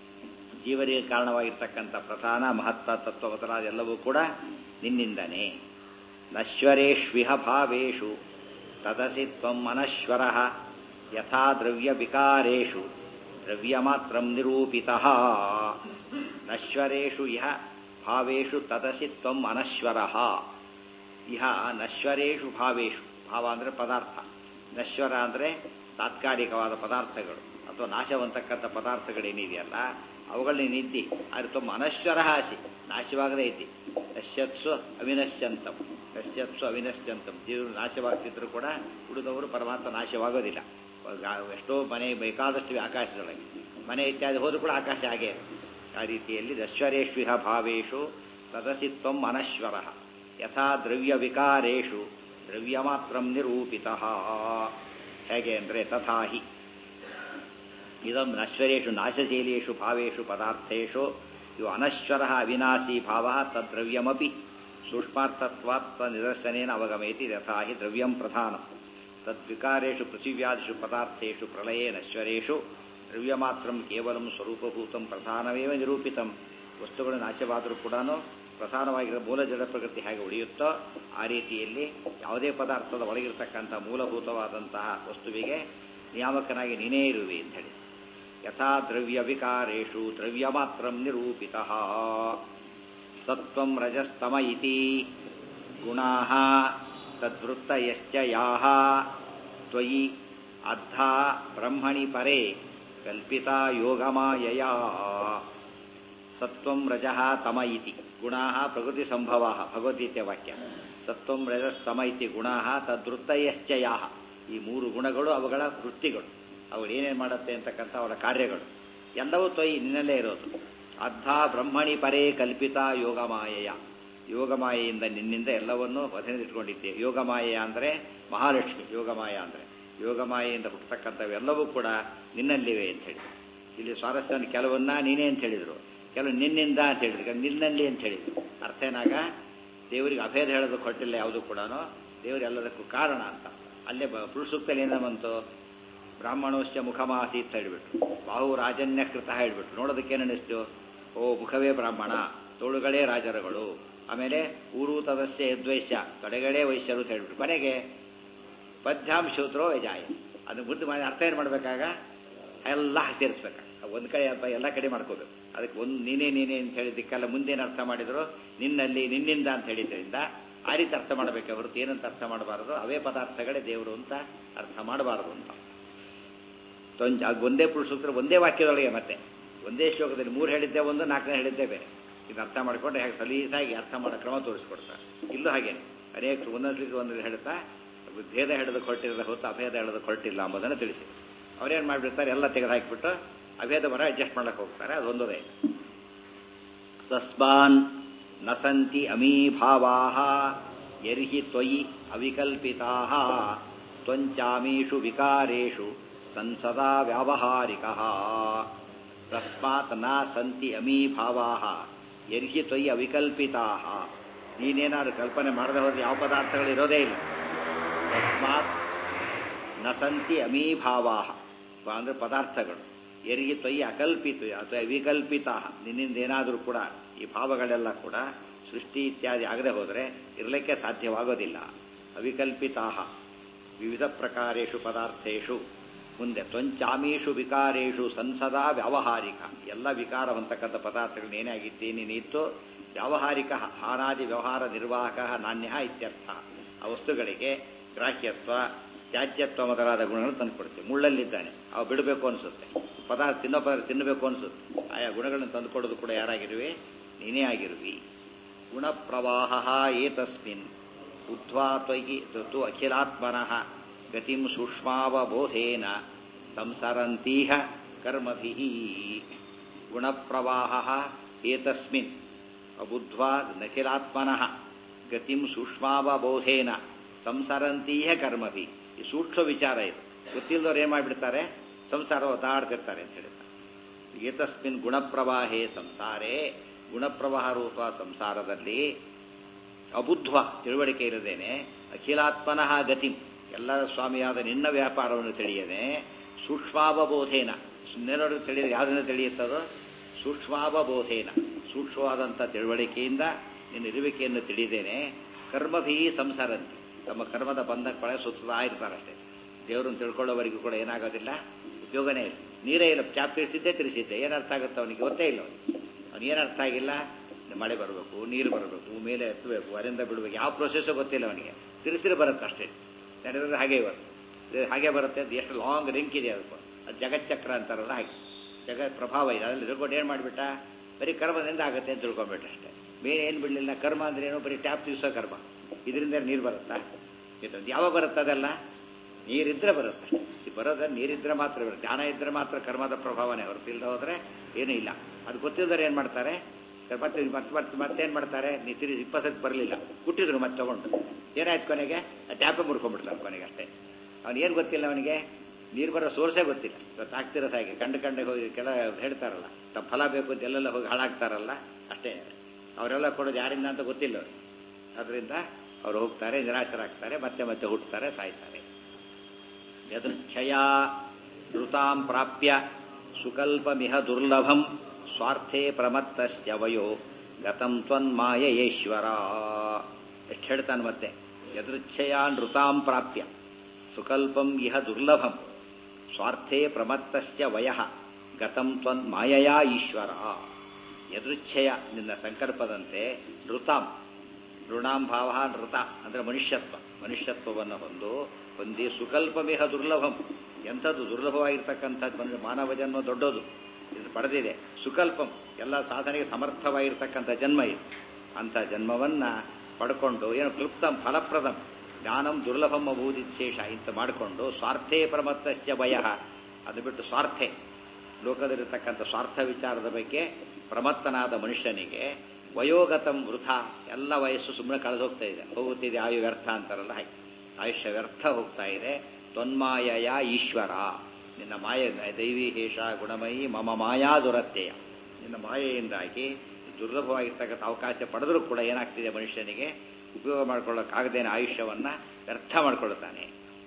ಜೀವರಿಗೆ ಕಾರಣವಾಗಿರ್ತಕ್ಕಂಥ ಪ್ರಧಾನ ಮಹತ್ವ ತತ್ವ ಮೊದಲಾದ ಎಲ್ಲವೂ ಕೂಡ ನಿನ್ನಿಂದನೇ ನಶ್ವರೇಷ್ವಿಹ ಭಾವೇಶು ತದಸಿ ತ್ವಂ ಅನಶ್ವರ ಯಥಾ ದ್ರವ್ಯ ವಿಕಾರೇಷು ದ್ರವ್ಯಮಾತ್ರಂ ನಿರೂಪಿತಃ ನಶ್ವರೇಷು ಇಹ ಭಾವೇಷು ತದಸಿ ತ್ವಂ ಅನಶ್ವರ ಇಹ ನಶ್ವರೇಷು ಭಾವೇಷು ಭಾವ ಅಂದರೆ ಪದಾರ್ಥ ನಶ್ವರ ಅಂದರೆ ತಾತ್ಕಾಲಿಕವಾದ ಪದಾರ್ಥಗಳು ಅಥವಾ ನಾಶವಂತಕ್ಕಂಥ ಪದಾರ್ಥಗಳೇನಿದೆಯಲ್ಲ ಅವುಗಳನ್ನ ನಿದ್ದಿ ಆದರೆ ತುಂಬ ಅನಶ್ವರ ಆಸಿ ನಾಶವಾಗದೇ ಐತಿ ನಶ್ಯತ್ಸು ಅವಿನಶ್ಯಂತಂ ನಶ್ಯತ್ಸು ಅವಿನಶ್ಯಂತಂ ಜೀವರು ನಾಶವಾಗ್ತಿದ್ರು ಕೂಡ ಉಳಿದವರು ಪರಮಾತ್ಮ ನಾಶವಾಗೋದಿಲ್ಲ ಎಷ್ಟೋ ಮನೆ ಬೇಕಾದಷ್ಟು ಆಕಾಶದೊಳಗೆ ಮನೆ ಇತ್ಯಾದಿ ಹೋದರೂ ಕೂಡ ಆಕಾಶ ಹಾಗೆ ಆ ರೀತಿಯಲ್ಲಿ ನಶ್ವರೇಷ್ವಿಹ ಭಾವೇಶು ತದಸಿತ್ವಂ ಅನಶ್ವರ ಯಥಾ ದ್ರವ್ಯ ವಿಕಾರೇಷು ದ್ರವ್ಯ ಮಾತ್ರ ನಿರೂಪಿತ ಹೇಗೆ ಅಂದರೆ ತಥಾಹಿ ಇದಂ ನಶ್ವರೇಷು ನಾಶಶೀಲೇಷು ಭಾವೇಷು ಪದಾರ್ಥೇಷು ಇವು ಅನಶ್ವರ ಅವಿನಾಶಿ ಭಾವ ತದ್ರವ್ಯಮಪಿ ಸೂಕ್ಷ್ಮಾರ್ಥತ್ವಾತ್ಮ ನಿದರ್ಶನೇನ ಅವಗಮಯತಿ ಯಥಾಹಿ ದ್ರವ್ಯಂ ಪ್ರಧಾನಂ ತದ್ವಿಕಾರೇಷು ಪೃಥಿವ್ಯಾದಿಷು ಪದಾರ್ಥೇಷು ಪ್ರಳಯೇ ನಶ್ವರೇಷು ದ್ರವ್ಯಮಾತ್ರಂ ಕೇವಲಂ ಸ್ವರೂಪಭೂತಂ ಪ್ರಧಾನವೇವ ನಿರೂಪಿತಂ ವಸ್ತುಗಳು ನಾಶವಾದರೂ ಕೂಡ ಪ್ರಧಾನವಾಗಿರೋ ಮೂಲ ಜಡ ಪ್ರಕೃತಿ ಹೇಗೆ ಉಳಿಯುತ್ತೋ ಆ ರೀತಿಯಲ್ಲಿ ಯಾವುದೇ ಪದಾರ್ಥದ ಒಳಗಿರ್ತಕ್ಕಂಥ ಮೂಲಭೂತವಾದಂತಹ ವಸ್ತುವಿಗೆ ನಿಯಾಮಕನಾಗಿ ನೀನೇ ಇರುವೆ ಅಂತ ಹೇಳಿ ಯಥಾ ದ್ರವ್ಯ ವಿಕಾರೇಷು ದ್ರವ್ಯ ಮಾತ್ರ ನಿರೂಪಿತ ಸತ್ವಂ ರಜಸ್ತಮ ಇತಿ ಗುಣಾ ತದ್ವೃತ್ತಯಶ್ಚ ಯಾಹ ತ್ವಯಿ ಅದ್ಧಾ ಬ್ರಹ್ಮಣಿ ಪರೇ ಕಲ್ಪಿತಾ ಯೋಗಮಾಯಯ ಸತ್ವಂ ರಜಃ ತಮ ಇತಿ ಗುಣಾ ಪ್ರಕೃತಿ ಸಂಭವ ಭಗವದ್ಗೀತೆ ವಾಕ್ಯ ಸತ್ವಂ ರಜಸ್ತಮ ಇತಿ ಗುಣಾ ತದ್ವೃತ್ತಯಶ್ಚ ಯಾಹ ಈ ಮೂರು ಗುಣಗಳು ಅವುಗಳ ವೃತ್ತಿಗಳು ಅವುಗಳು ಏನೇನು ಮಾಡುತ್ತೆ ಅಂತಕ್ಕಂಥ ಅವರ ಕಾರ್ಯಗಳು ಎಲ್ಲವೂ ತೊಯ್ ನಿನ್ನಲ್ಲೇ ಇರೋದು ಅರ್ಧ ಬ್ರಹ್ಮಣಿ ಪರೇ ಕಲ್ಪಿತ ಯೋಗಮಾಯೆಯ ಯೋಗಮಾಯೆಯಿಂದ ನಿನ್ನಿಂದ ಎಲ್ಲವನ್ನೂ ವಧನೆದಿಟ್ಕೊಂಡಿದ್ದೆ ಯೋಗಮಾಯೆಯ ಅಂದರೆ ಮಹಾಲಕ್ಷ್ಮಿ ಯೋಗಮಾಯ ಅಂದರೆ ಯೋಗಮಾಯೆಯಿಂದ ಹುಟ್ಟತಕ್ಕಂಥವೆಲ್ಲವೂ ಕೂಡ ನಿನ್ನಲ್ಲಿವೆ ಅಂತ ಹೇಳಿ ಇಲ್ಲಿ ಸ್ವಾರಸ್ಯ ಕೆಲವನ್ನ ನೀನೇ ಅಂತ ಹೇಳಿದರು ಕೆಲವು ನಿನ್ನಿಂದ ಅಂತ ಹೇಳಿದ್ರು ನಿನ್ನಲ್ಲಿ ಅಂತ ಹೇಳಿದ್ರು ಅರ್ಥ ಏನಾಗ ದೇವರಿಗೆ ಅಭೇದ ಹೇಳೋದು ಕೊಟ್ಟಿಲ್ಲ ಯಾವುದು ಕೂಡ ದೇವರು ಎಲ್ಲದಕ್ಕೂ ಕಾರಣ ಅಂತ ಅಲ್ಲೇ ಪುರುಷೂಕ್ತಲ್ಲಿ ಏನ ಬಂತು ಬ್ರಾಹ್ಮಣೋಶ್ಯ ಮುಖಮಾಸಿ ಅಂತ ಹೇಳಿಬಿಟ್ರು ಬಾಹು ರಾಜನ್ಯ ಕೃತ ಹೇಳ್ಬಿಟ್ರು ನೋಡೋದಕ್ಕೆ ಏನಿಸ್ತು ಓ ಮುಖವೇ ಬ್ರಾಹ್ಮಣ ತೋಳುಗಳೇ ರಾಜರುಗಳು ಆಮೇಲೆ ಊರು ತದಸ್ಯ ಯದ್ವೈಶ್ಯ ಕಡೆಗಳೇ ವೈಶ್ಯರು ಅಂತ ಹೇಳ್ಬಿಟ್ರು ಕೊನೆಗೆ ಪದ್ಯಾಂ ಶೂದ್ರೋ ಯಜಾಯ ಅದು ಮುದ್ದು ಮಾಡಿ ಅರ್ಥ ಏನು ಮಾಡ್ಬೇಕಾಗ ಎಲ್ಲ ಸೇರಿಸ್ಬೇಕು ಒಂದು ಕಡೆ ಅಥವಾ ಎಲ್ಲ ಕಡೆ ಮಾಡ್ಕೋಬೇಕು ಅದಕ್ಕೆ ಒಂದು ನೀನೇ ನೀನೇ ಅಂತ ಹೇಳಿದ್ದಕ್ಕೆಲ್ಲ ಮುಂದೇನು ಅರ್ಥ ಮಾಡಿದ್ರು ನಿನ್ನಲ್ಲಿ ನಿನ್ನಿಂದ ಅಂತ ಹೇಳಿದ್ರಿಂದ ಆ ರೀತಿ ಅರ್ಥ ಮಾಡಬೇಕೆ ಹೊರತು ಏನಂತ ಅರ್ಥ ಮಾಡಬಾರದು ಅವೇ ಪದಾರ್ಥಗಳೇ ದೇವರು ಅಂತ ಅರ್ಥ ಮಾಡಬಾರದು ಅಂತ ತೊಂಜ ಒಂದೇ ಪುರುಷೂತ್ರ ಒಂದೇ ವಾಕ್ಯದೊಳಗೆ ಮತ್ತೆ ಒಂದೇ ಶ್ಲೋಕದಲ್ಲಿ ಮೂರು ಹೇಳಿದ್ದೆ ಒಂದು ನಾಲ್ಕನೇ ಹೇಳಿದ್ದೆ ಬೇರೆ ಇದು ಅರ್ಥ ಮಾಡಿಕೊಂಡು ಹೇಗೆ ಸಲೀಸಾಗಿ ಅರ್ಥ ಮಾಡೋ ಕ್ರಮ ತೋರಿಸ್ಕೊಡ್ತಾರೆ ಇಲ್ಲೂ ಹಾಗೇನೆ ಅನೇಕ ಒಂದೊಂದ್ಸಲಿ ಒಂದು ಹೇಳ್ತಾ ಭೇದ ಹಿಡಿದು ಕೊಟ್ಟಿರಲ್ಲ ಹೊತ್ತು ಅಭೇದ ಹೇಳೋದು ಕೊಟ್ಟಿಲ್ಲ ಎಂಬುದನ್ನು ತಿಳಿಸಿ ಅವ್ರೇನು ಮಾಡಿಬಿಡ್ತಾರೆ ಎಲ್ಲ ತೆಗೆದು ಹಾಕಿಬಿಟ್ಟು ಅಭೇದ ಬರ ಅಡ್ಜಸ್ಟ್ ಮಾಡಕ್ಕೆ ಹೋಗ್ತಾರೆ ಅದೊಂದದೇ ತಸ್ಮಾನ್ ನ ಸಂತಿ ಅಮೀಭಾವಾ ಯರ್ಹಿ ತ್ವಯಿ ಅವಿಕಲ್ಪಿತಾ ತ್ವಂಚಾಮೀಷು ವಿಕಾರೇಷು ಸಂಸದಾ ವ್ಯಾವಹಾರಿಕ ತಸ್ಮಾತ್ ನ ಸಂತಿ ಅಮೀಭಾವಾ ಯರ್ಹಿ ತ್ವಯಿ ಅವಿಕಲ್ಪಿತಾ ನೀನೇನಾದ್ರು ಕಲ್ಪನೆ ಮಾಡದೆ ಹೋದ್ರೆ ಯಾವ ಪದಾರ್ಥಗಳು ಇರೋದೇ ಇಲ್ಲ ತಸ್ಮಾತ್ ನ ಸಂತಿ ಅಮೀಭಾವಾ ಅಂದ್ರೆ ಪದಾರ್ಥಗಳು ಎರಿಗೆ ತ್ವಯಿ ಅಕಲ್ಪಿತ ಅಥವಾ ವಿಕಲ್ಪಿತ ನಿನ್ನಿಂದ ಏನಾದರೂ ಕೂಡ ಈ ಭಾವಗಳೆಲ್ಲ ಕೂಡ ಸೃಷ್ಟಿ ಇತ್ಯಾದಿ ಆಗದೆ ಹೋದರೆ ಇರಲಿಕ್ಕೆ ಸಾಧ್ಯವಾಗೋದಿಲ್ಲ ಅವಿಕಲ್ಪಿತಾ ವಿವಿಧ ಪ್ರಕಾರೇಷು ಪದಾರ್ಥೇಶು ಮುಂದೆ ತ್ವಂಚಾಮೀಷು ವಿಕಾರೇಷು ಸಂಸದಾ ವ್ಯಾವಹಾರಿಕ ಎಲ್ಲ ವಿಕಾರವಂತಕ್ಕಂಥ ಪದಾರ್ಥಗಳನ್ನ ಏನೇ ಆಗಿದ್ದೇನೆ ನೀತ್ತು ವ್ಯಾವಹಾರಿಕ ಹಾರಾದಿ ವ್ಯವಹಾರ ನಿರ್ವಾಹಕ ನಾಣ್ಯ ಇತ್ಯರ್ಥ ಆ ವಸ್ತುಗಳಿಗೆ ಗ್ರಾಹ್ಯತ್ವ ತ್ಯಾಜ್ಯತ್ವ ಮೊದಲಾದ ಗುಣಗಳನ್ನು ತಂದುಕೊಡ್ತೀವಿ ಮುಳ್ಳಲ್ಲಿದ್ದಾನೆ ಅವು ಬಿಡಬೇಕು ಅನಿಸುತ್ತೆ ಪದಾರ್ಥ ತಿನ್ನೋ ಪದಾರ್ಥ ತಿನ್ನಬೇಕು ಅನಿಸುತ್ತೆ ಆಯಾ ಗುಣಗಳನ್ನು ತಂದುಕೊಡೋದು ಕೂಡ ಯಾರಾಗಿರುವೆ ನೀನೇ ಆಗಿರುವಿ ಗುಣಪ್ರವಾಹ ಏತಸ್ಮಿನ್ ಉದ್ವಾ ತ್ವಯಿ ತು ಅಖಿಲಾತ್ಮನಃ ಗತಿಂ ಸೂಕ್ಷ್ಮಾವಬೋಧೇನ ಸಂಸರಂತೀಹ ಕರ್ಮಭಿ ಗುಣಪ್ರವಾಹ ಏತಸ್ಮಿನ್ ಅಬುದ್ಧ್ವಾ ನಖಿಲಾತ್ಮನಃ ಗತಿಂ ಸೂಕ್ಷ್ಮಾವಬೋಧೇನ ಸಂಸರಂತೀಹ ಕರ್ಮಭಿ ಈ ಸೂಕ್ಷ್ಮ ವಿಚಾರ ಇದು ಗೊತ್ತಿಲ್ಲದವ್ರು ಏನು ಮಾಡಿಬಿಡ್ತಾರೆ ಸಂಸಾರ ಒದ್ದಾಡ್ತಿರ್ತಾರೆ ಅಂತ ಹೇಳಿದ್ದಾರೆ ಏತಸ್ಮಿನ್ ಗುಣಪ್ರವಾಹೇ ಸಂಸಾರೇ ಗುಣಪ್ರವಾಹ ರೂಪ ಸಂಸಾರದಲ್ಲಿ ಅಬುದ್ಧ್ವ ತಿಳುವಳಿಕೆ ಇರದೇನೆ ಅಖಿಲಾತ್ಮನಃ ಗತಿಂ ಎಲ್ಲರ ಸ್ವಾಮಿಯಾದ ನಿನ್ನ ವ್ಯಾಪಾರವನ್ನು ತಿಳಿಯದೆ ಸೂಕ್ಷ್ಮಾವಬೋಧೇನ ಸುಮ್ಮನೆ ತಿಳಿಯದೆ ಯಾವುದನ್ನು ತಿಳಿಯುತ್ತದೋ ಸೂಕ್ಷ್ಮಾವಬೋಧೇನ ಸೂಕ್ಷ್ಮವಾದಂಥ ತಿಳುವಳಿಕೆಯಿಂದ ನಿನ್ನ ಇರುವಿಕೆಯನ್ನು ತಿಳಿದೇನೆ ಕರ್ಮಭೀ ಸಂಸಾರಂತಿ ತಮ್ಮ ಕರ್ಮದ ಬಂಧಕ್ಕೊಳಗೆ ಸುತ್ತಾ ಇರ್ತಾರೆ ಅಷ್ಟೇ ದೇವರನ್ನು ತಿಳ್ಕೊಳ್ಳೋವರೆಗೂ ಕೂಡ ಏನಾಗೋದಿಲ್ಲ ಉಪಯೋಗನೇ ಇಲ್ಲ ನೀರೇ ಇಲ್ಲ ಚಾಪ್ ತಿಳಿಸಿದ್ದೆ ತಿಳಿಸಿದ್ದೆ ಏನು ಅರ್ಥ ಆಗುತ್ತೆ ಅವನಿಗೆ ಗೊತ್ತೇ ಇಲ್ಲ ಅವನು ಏನು ಅರ್ಥ ಆಗಿಲ್ಲ ಮಳೆ ಬರಬೇಕು ನೀರು ಬರಬೇಕು ಮೇಲೆ ಎತ್ತಬೇಕು ಅರಿಂದ ಬಿಡಬೇಕು ಯಾವ ಪ್ರೊಸೆಸ್ಸು ಗೊತ್ತಿಲ್ಲ ಅವನಿಗೆ ತಿರ್ಸಿರು ಬರುತ್ತೆ ಅಷ್ಟೇ ನಡೆದ್ರೆ ಹಾಗೆ ಬರುತ್ತೆ ಇದು ಹಾಗೆ ಬರುತ್ತೆ ಅದು ಎಷ್ಟು ಲಾಂಗ್ ಲಿಂಕ್ ಇದೆ ಅದಕ್ಕೆ ಅದು ಜಗಚ್ಚಕ್ರ ಅಂತಾರಲ್ಲ ಹಾಗೆ ಜಗತ್ ಪ್ರಭಾವ ಇದೆ ಅದ್ರಲ್ಲಿ ತಿಳ್ಕೊಂಡು ಏನು ಮಾಡಿಬಿಟ್ಟ ಬರೀ ಕರ್ಮದಿಂದ ಆಗುತ್ತೆ ಅಂತ ತಿಳ್ಕೊಂಬಿಟ್ಟ ಅಷ್ಟೇ ಬೇರೆ ಏನು ಬಿಡಲಿಲ್ಲ ಕರ್ಮ ಅಂದ್ರೆ ಏನು ಬರೀ ಟ್ಯಾಪ್ ತಿರ್ಸೋ ಕರ್ಮ ಇದರಿಂದ ನೀರು ಬರುತ್ತಾ ಇದು ಯಾವಾಗ ಬರುತ್ತೆ ಅದೆಲ್ಲ ನೀರಿದ್ರೆ ಬರುತ್ತೆ ಈ ಬರೋದ ನೀರಿದ್ರೆ ಮಾತ್ರ ಬರುತ್ತೆ ಜ್ಞಾನ ಇದ್ರೆ ಮಾತ್ರ ಕರ್ಮದ ಪ್ರಭಾವನೆ ಹೊರತು ಇಲ್ಲದೆ ಹೋದ್ರೆ ಏನೂ ಇಲ್ಲ ಅದು ಗೊತ್ತಿಲ್ಲದ್ರೆ ಏನು ಮಾಡ್ತಾರೆ ಮತ್ತೆ ಮತ್ತೆ ಮತ್ತೆ ಮತ್ತೇನು ಮಾಡ್ತಾರೆ ನೀ ತಿರು ಇಪ್ಪತ್ತಕ್ಕೆ ಬರಲಿಲ್ಲ ಹುಟ್ಟಿದ್ರು ಮತ್ತೆ ತಗೊಂಡು ಏನಾಯ್ತು ಕೊನೆಗೆ ಟ್ಯಾಪೇ ಮುಡ್ಕೊಂಡ್ಬಿಡ್ತಾರೆ ಕೊನೆಗೆ ಅಷ್ಟೇ ಅವ್ನು ಏನು ಗೊತ್ತಿಲ್ಲ ಅವನಿಗೆ ನೀರು ಬರೋ ಸೋರ್ಸೇ ಗೊತ್ತಿಲ್ಲ ಇವತ್ತು ಆಗ್ತಿರೋದು ಹಾಗೆ ಕಂಡು ಕಂಡಿಗೆ ಹೋಗಿ ಕೆಲ ಹೇಳ್ತಾರಲ್ಲ ತಮ್ಮ ಫಲ ಬೇಕು ಅಂತ ಎಲ್ಲೆಲ್ಲ ಹೋಗಿ ಹಾಳಾಗ್ತಾರಲ್ಲ ಅಷ್ಟೇ ಅವರೆಲ್ಲ ಕೊಡೋದು ಯಾರಿಂದ ಅಂತ ಗೊತ್ತಿಲ್ಲ ಅವ್ರಿಗೆ ಅದರಿಂದ ಅವರು ಹೋಗ್ತಾರೆ ನಿರಾಶರಾಗ್ತಾರೆ ಮತ್ತೆ ಮತ್ತೆ ಹುಟ್ಟುತ್ತಾರೆ ಸಾಯ್ತಾರೆ ಯದೃಚ್ಛಯ ಋತಾಂ ಪ್ರಾಪ್ಯ ಸುಕಲ್ಪಮಿಹ ದುರ್ಲಭಂ ಸ್ವಾರ್ಥೇ ಪ್ರಮತ್ತಸ್ಯ ವಯೋ ಗತಂ ತ್ವನ್ಮಾಯೇಶ್ವರ ಎಷ್ಟು ಹೇಳ್ತಾನೆ ಮತ್ತೆ ಯದೃಚ್ಛಯ ನೃತಾಂ ಪ್ರಾಪ್ಯ ಸುಕಲ್ಪಂ ಇಹ ದುರ್ಲಭಂ ಸ್ವಾರ್ಥೇ ಪ್ರಮತ್ತಸ್ಯ ವಯ ಗತಂ ತ್ವನ್ ಮಾಯಯಾ ಈಶ್ವರ ಯದೃಚ್ಛಯ ನಿನ್ನ ಸಂಕಲ್ಪದಂತೆ ನೃತಾಂ ಋಣಾಂ ಭಾವ ನೃತ ಅಂದರೆ ಮನುಷ್ಯತ್ವ ಮನುಷ್ಯತ್ವವನ್ನು ಹೊಂದು ಹೊಂದಿ ಸುಕಲ್ಪಮಿಹ ದುರ್ಲಭಂ ಎಂಥದ್ದು ದುರ್ಲಭವಾಗಿರ್ತಕ್ಕಂಥದ್ದು ಮಾನವ ಜನ್ಮ ದೊಡ್ಡದು ಇದು ಪಡೆದಿದೆ ಸುಕಲ್ಪಂ ಎಲ್ಲ ಸಾಧನೆಗೆ ಸಮರ್ಥವಾಗಿರ್ತಕ್ಕಂಥ ಜನ್ಮ ಇದು ಅಂಥ ಜನ್ಮವನ್ನ ಪಡ್ಕೊಂಡು ಏನು ಕ್ಲುಪ್ತಂ ಫಲಪ್ರದಂ ಜ್ಞಾನಂ ದುರ್ಲಭಂ ಅಭೂದಿಶೇಷ ಇಂತ ಮಾಡಿಕೊಂಡು ಸ್ವಾರ್ಥೇ ಪ್ರಮತ್ತಸ್ಯ ಭಯ ಅದು ಬಿಟ್ಟು ಸ್ವಾರ್ಥೆ ಲೋಕದಲ್ಲಿರ್ತಕ್ಕಂಥ ಸ್ವಾರ್ಥ ವಿಚಾರದ ಬಗ್ಗೆ ಪ್ರಮತ್ತನಾದ ಮನುಷ್ಯನಿಗೆ ವಯೋಗತಂ ವೃಥ ಎಲ್ಲ ವಯಸ್ಸು ಸುಮ್ಮನೆ ಕಳೆದೋಗ್ತಾ ಇದೆ ಹೋಗುತ್ತಿದೆ ಆಯು ವ್ಯರ್ಥ ಅಂತಾರಲ್ಲ ಹಾಗೆ ಆಯುಷ್ಯ ವ್ಯರ್ಥ ಹೋಗ್ತಾ ಇದೆ ತೊನ್ಮಾಯಯ ಈಶ್ವರ ನಿನ್ನ ಮಾಯ ದೈವಿ ಹೇಷ ಗುಣಮಯಿ ಮಮ ಮಾಯಾ ದುರತ್ಯಯ ನಿನ್ನ ಮಾಯೆಯಿಂದಾಗಿ ದುರ್ಲಭವಾಗಿರ್ತಕ್ಕಂಥ ಅವಕಾಶ ಪಡೆದರೂ ಕೂಡ ಏನಾಗ್ತಿದೆ ಮನುಷ್ಯನಿಗೆ ಉಪಯೋಗ ಮಾಡ್ಕೊಳ್ಳೋಕ್ಕಾಗದೇನೆ ಆಯುಷ್ಯವನ್ನ ವ್ಯರ್ಥ ಮಾಡ್ಕೊಳ್ಳುತ್ತಾನೆ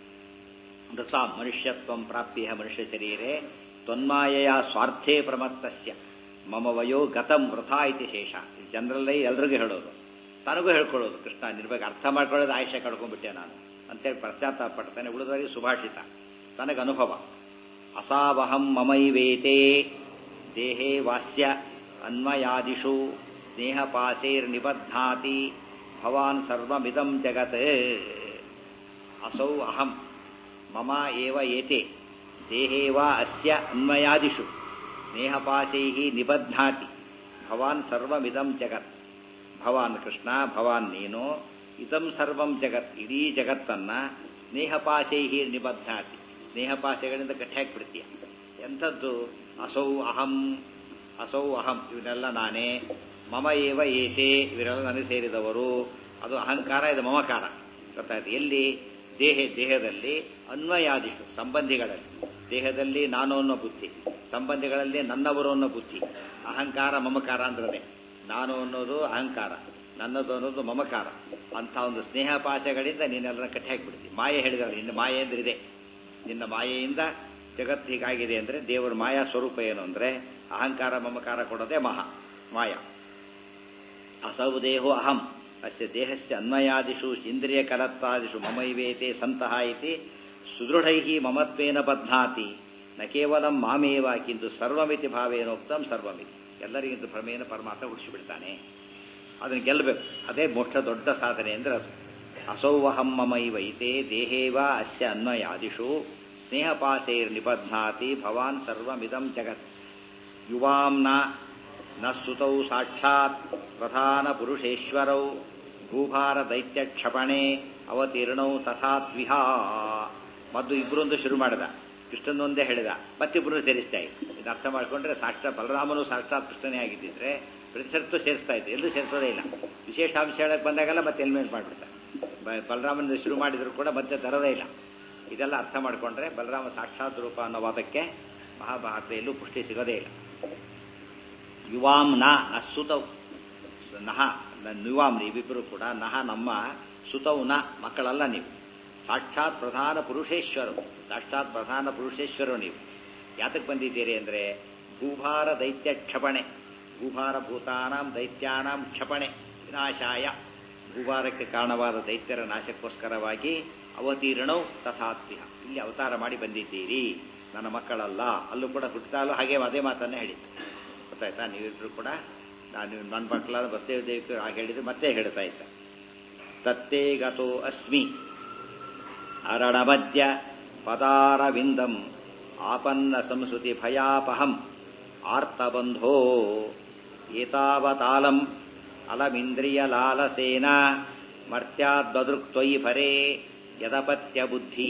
ಮೃತ ಮನುಷ್ಯತ್ವ ಪ್ರಾಪ್ತಿಯ ಮನುಷ್ಯ ಶರೀರೆ ತೊನ್ಮಾಯೆಯ ಸ್ವಾರ್ಥೇ ಪ್ರಮತ್ತಸ್ಯ ಮಮ ವಯೋ ಗತಂ ವೃಥಾ ಇತಿ ಶೇಷ ಜನರಲ್ಲೇ ಎಲ್ರಿಗೂ ಹೇಳೋದು ತನಗೂ ಹೇಳ್ಕೊಳ್ಳೋದು ಕೃಷ್ಣ ನಿನ್ನ ಬಗ್ಗೆ ಅರ್ಥ ಮಾಡ್ಕೊಳ್ಳೋದು ಆಯುಷ್ಯ ಕಳ್ಕೊಂಡ್ಬಿಟ್ಟೆ ನಾನು ಅಂತೇಳಿ ಪಶ್ಚಾತ್ತಾಪ ಪಡ್ತಾನೆ ಉಳಿದವರಿಗೆ ಸುಭಾಷಿತ ತನಗೆ ಅನುಭವ ಅಸಾವಹಂ ಮಮೈವೇತೆ ದೇಹೇ ವಾಸ್ಯ ಅನ್ವಯಾದಿಷು ಸ್ನೇಹಪಾಸೈರ್ನಿಬಧ್ನಾತಿ ಭವಾನ್ ಸರ್ವಮಿದಂ ಜಗತ್ ಅಸೌ ಅಹಂ ಮಮ ಏವ ಏತೆ ದೇಹೇ ವಾ ಅಸ್ಯ ಅನ್ವಯಾದಿಷು ಸ್ನೇಹಪಾಶೈ ನಿಬಧ್ನಾತಿ ಭವಾನ್ ಸರ್ವಮಿದಂ ಜಗತ್ ಭವಾನ್ ಕೃಷ್ಣ ಭವಾನ್ ನೀನು ಇದಂ ಸರ್ವಂ ಜಗತ್ ಇಡೀ ಜಗತ್ತನ್ನ ಸ್ನೇಹಪಾಶೈ ನಿಬಧ್ನಾತಿ ಸ್ನೇಹಪಾಶೆಗಳಿಂದ ಕಟ್ಟಿ ಹಾಕಿಬಿಡ್ತೀಯ ಎಂಥದ್ದು ಅಸೌ ಅಹಂ ಅಸೌ ಅಹಂ ಇವನ್ನೆಲ್ಲ ನಾನೇ ಮಮ ಏವ ಏತೆ ಇವರೆಲ್ಲ ನನಗೆ ಸೇರಿದವರು ಅದು ಅಹಂಕಾರ ಇದು ಮಮಕಾರ ಗೊತ್ತಾಯ್ತು ಎಲ್ಲಿ ದೇಹ ದೇಹದಲ್ಲಿ ಅನ್ವಯಾದಿಷು ಸಂಬಂಧಿಗಳಲ್ಲಿ ದೇಹದಲ್ಲಿ ನಾನು ಅನ್ನೋ ಬುದ್ಧಿ ಸಂಬಂಧಿಗಳಲ್ಲಿ ನನ್ನವರು ಅನ್ನೋ ಬುದ್ಧಿ ಅಹಂಕಾರ ಮಮಕಾರ ಅಂದ್ರೆ ನಾನು ಅನ್ನೋದು ಅಹಂಕಾರ ನನ್ನದು ಅನ್ನೋದು ಮಮಕಾರ ಅಂತ ಒಂದು ಸ್ನೇಹ ಪಾಶಗಳಿಂದ ನೀನೆಲ್ಲರ ಕಟ್ಟಿ ಹಾಕಿಬಿಡ್ತೀವಿ ಮಾಯೆ ಹೇಳಿದ್ರೆ ನಿನ್ನ ಮಾಯೆ ಅಂದ್ರೆ ಇದೆ ನಿನ್ನ ಮಾಯೆಯಿಂದ ಜಗತ್ತು ಹೀಗಾಗಿದೆ ಅಂದರೆ ದೇವರ ಮಾಯಾ ಸ್ವರೂಪ ಏನು ಅಂದರೆ ಅಹಂಕಾರ ಮಮಕಾರ ಕೊಡೋದೇ ಮಹಾ ಮಾಯಾ ಅಸೌ ದೇಹೋ ಅಹಂ ಅಸ್ಯ ದೇಹಸ್ಯ ಅನ್ವಯಾದಿಷು ಇಂದ್ರಿಯ ಕಲತ್ವಾದಿಷು ಮಮೈವೇತೆ ಸಂತಹ ಇತಿ ಸುದೃಢೈ ಮಮತ್ವೇನ ಬಧ್ನಾತಿ ನ ಕೇವಲ ಮಾಮೇವ ಕಿಂತು ಸರ್ವಮಿತಿ ಭಾವೇನೋಕ್ತಂ ಸರ್ವಮಿತಿ ಎಲ್ಲರಿಗಿಂತ ಭ್ರಮೇನ ಪರಮಾತ್ಮ ಹುಟ್ಟಿಸಿಬಿಡ್ತಾನೆ ಅದನ್ನು ಗೆಲ್ಲಬೇಕು ಅದೇ ಮೋಕ್ಷ ದೊಡ್ಡ ಸಾಧನೆ ಅಂದ್ರೆ ಅದು ಅಸೌವಹಂ ಮಮೈವೈತೆ ದೇಹೇವ ಅಸ್ಯ ಅನ್ವಯಾದಿಷು ಸ್ನೇಹಪಾಶೈರ್ ನಿಬಧ್ನಾತಿ ಭವಾನ್ ಸರ್ವಮಿದಂ ಜಗತ್ ಯುವಾಂನ ನ ಸ್ತುತೌ ಸಾಕ್ಷಾತ್ ಪ್ರಧಾನ ಪುರುಷೇಶ್ವರೌ ಭೂಭಾರ ದೈತ್ಯ ಕ್ಷಪಣೆ ಅವತೀರ್ಣೌ ತಥಾತ್ವಿಹಾ ಮದ್ದು ಇಬ್ಬರೊಂದು ಶುರು ಮಾಡಿದ ಕೃಷ್ಣನೊಂದೇ ಹೇಳಿದ ಮತ್ತಿಬ್ಬರು ಸೇರಿಸ್ತಾ ಇತ್ತು ಇದು ಅರ್ಥ ಮಾಡ್ಕೊಂಡ್ರೆ ಸಾಕ್ಷಾತ್ ಬಲರಾಮನು ಸಾಕ್ಷಾತ್ ಕೃಷ್ಣನೇ ಆಗಿದ್ದಿದ್ರೆ ಪ್ರತಿಶತ್ತು ಸೇರಿಸ್ತಾ ಇತ್ತು ಎಲ್ಲೂ ಸೇರಿಸೋದೇ ಇಲ್ಲ ವಿಶೇಷ ಅಂಶ ಹೇಳಕ್ ಬಂದಾಗೆಲ್ಲ ಮತ್ತೆ ಎಲಿಮೆಂಟ್ ಮಾಡಿಬಿಡ್ತಾರೆ ಬಲರಾಮನ ಶುರು ಮಾಡಿದ್ರು ಕೂಡ ಮತ್ತೆ ತರೋದೇ ಇಲ್ಲ ಇದೆಲ್ಲ ಅರ್ಥ ಮಾಡ್ಕೊಂಡ್ರೆ ಬಲರಾಮ ಸಾಕ್ಷಾತ್ ರೂಪ ಅನ್ನೋ ವಾದಕ್ಕೆ ಮಹಾಭಾರತೆಯಲ್ಲೂ ಪುಷ್ಟಿ ಸಿಗೋದೇ ಇಲ್ಲ ಯುವಾಂ ನ ನ ಸುತೌ ನಹ ಯುವಾಂ ನೀವಿಬ್ಬರು ಕೂಡ ನಹ ನಮ್ಮ ಸುತೌ ನ ಮಕ್ಕಳಲ್ಲ ನೀವು ಸಾಕ್ಷಾತ್ ಪ್ರಧಾನ ಪುರುಷೇಶ್ವರರು ಸಾಕ್ಷಾತ್ ಪ್ರಧಾನ ಪುರುಷೇಶ್ವರರು ನೀವು ಯಾತಕ್ಕೆ ಬಂದಿದ್ದೀರಿ ಅಂದರೆ ಭೂಭಾರ ದೈತ್ಯ ಕ್ಷಪಣೆ ಭೂಭಾರ ಭೂತಾನಾಂ ದೈತ್ಯಾನಾಂ ಕ್ಷಪಣೆ ವಿನಾಶಾಯ ಭೂಭಾರಕ್ಕೆ ಕಾರಣವಾದ ದೈತ್ಯರ ನಾಶಕ್ಕೋಸ್ಕರವಾಗಿ ಅವತೀರ್ಣವು ತಥಾತ್ಮ್ಯ ಇಲ್ಲಿ ಅವತಾರ ಮಾಡಿ ಬಂದಿದ್ದೀರಿ ನನ್ನ ಮಕ್ಕಳಲ್ಲ ಅಲ್ಲೂ ಕೂಡ ಹುಟ್ಟುತ್ತಾಲೂ ಹಾಗೆ ಅದೇ ಮಾತನ್ನೇ ಹೇಳಿದ್ದು ಗೊತ್ತಾಯ್ತಾ ನೀವಿಬ್ರು ಕೂಡ ನಾನು ನನ್ನ ಮಕ್ಕಳಲ್ಲ ಬಸದೇವ ದೇವಿಕರು ಹಾಗೆ ಹೇಳಿದ್ರು ಮತ್ತೆ ಹೇಳ್ತಾ ಇದ್ದ ತತ್ತೇ ಗತೋ ಅಸ್ಮಿ ಅರಣಮದ್ಯ ಪದಾರವಿಂದಂ ಆಪನ್ನ ಸಂಸ್ಕೃತಿ ಭಯಾಪಹಂ ಆರ್ತಬಂಧೋ ಏತಾವತಾಲಂ ಅಲಮಿಂದ್ರಿಯಲಾಲಸೇನ ಮರ್ತ್ಯಾದ್ಬದೃಕ್ತ್ವಯಿ ಪರೇ ಯದಪತ್ಯ ಬುದ್ಧಿ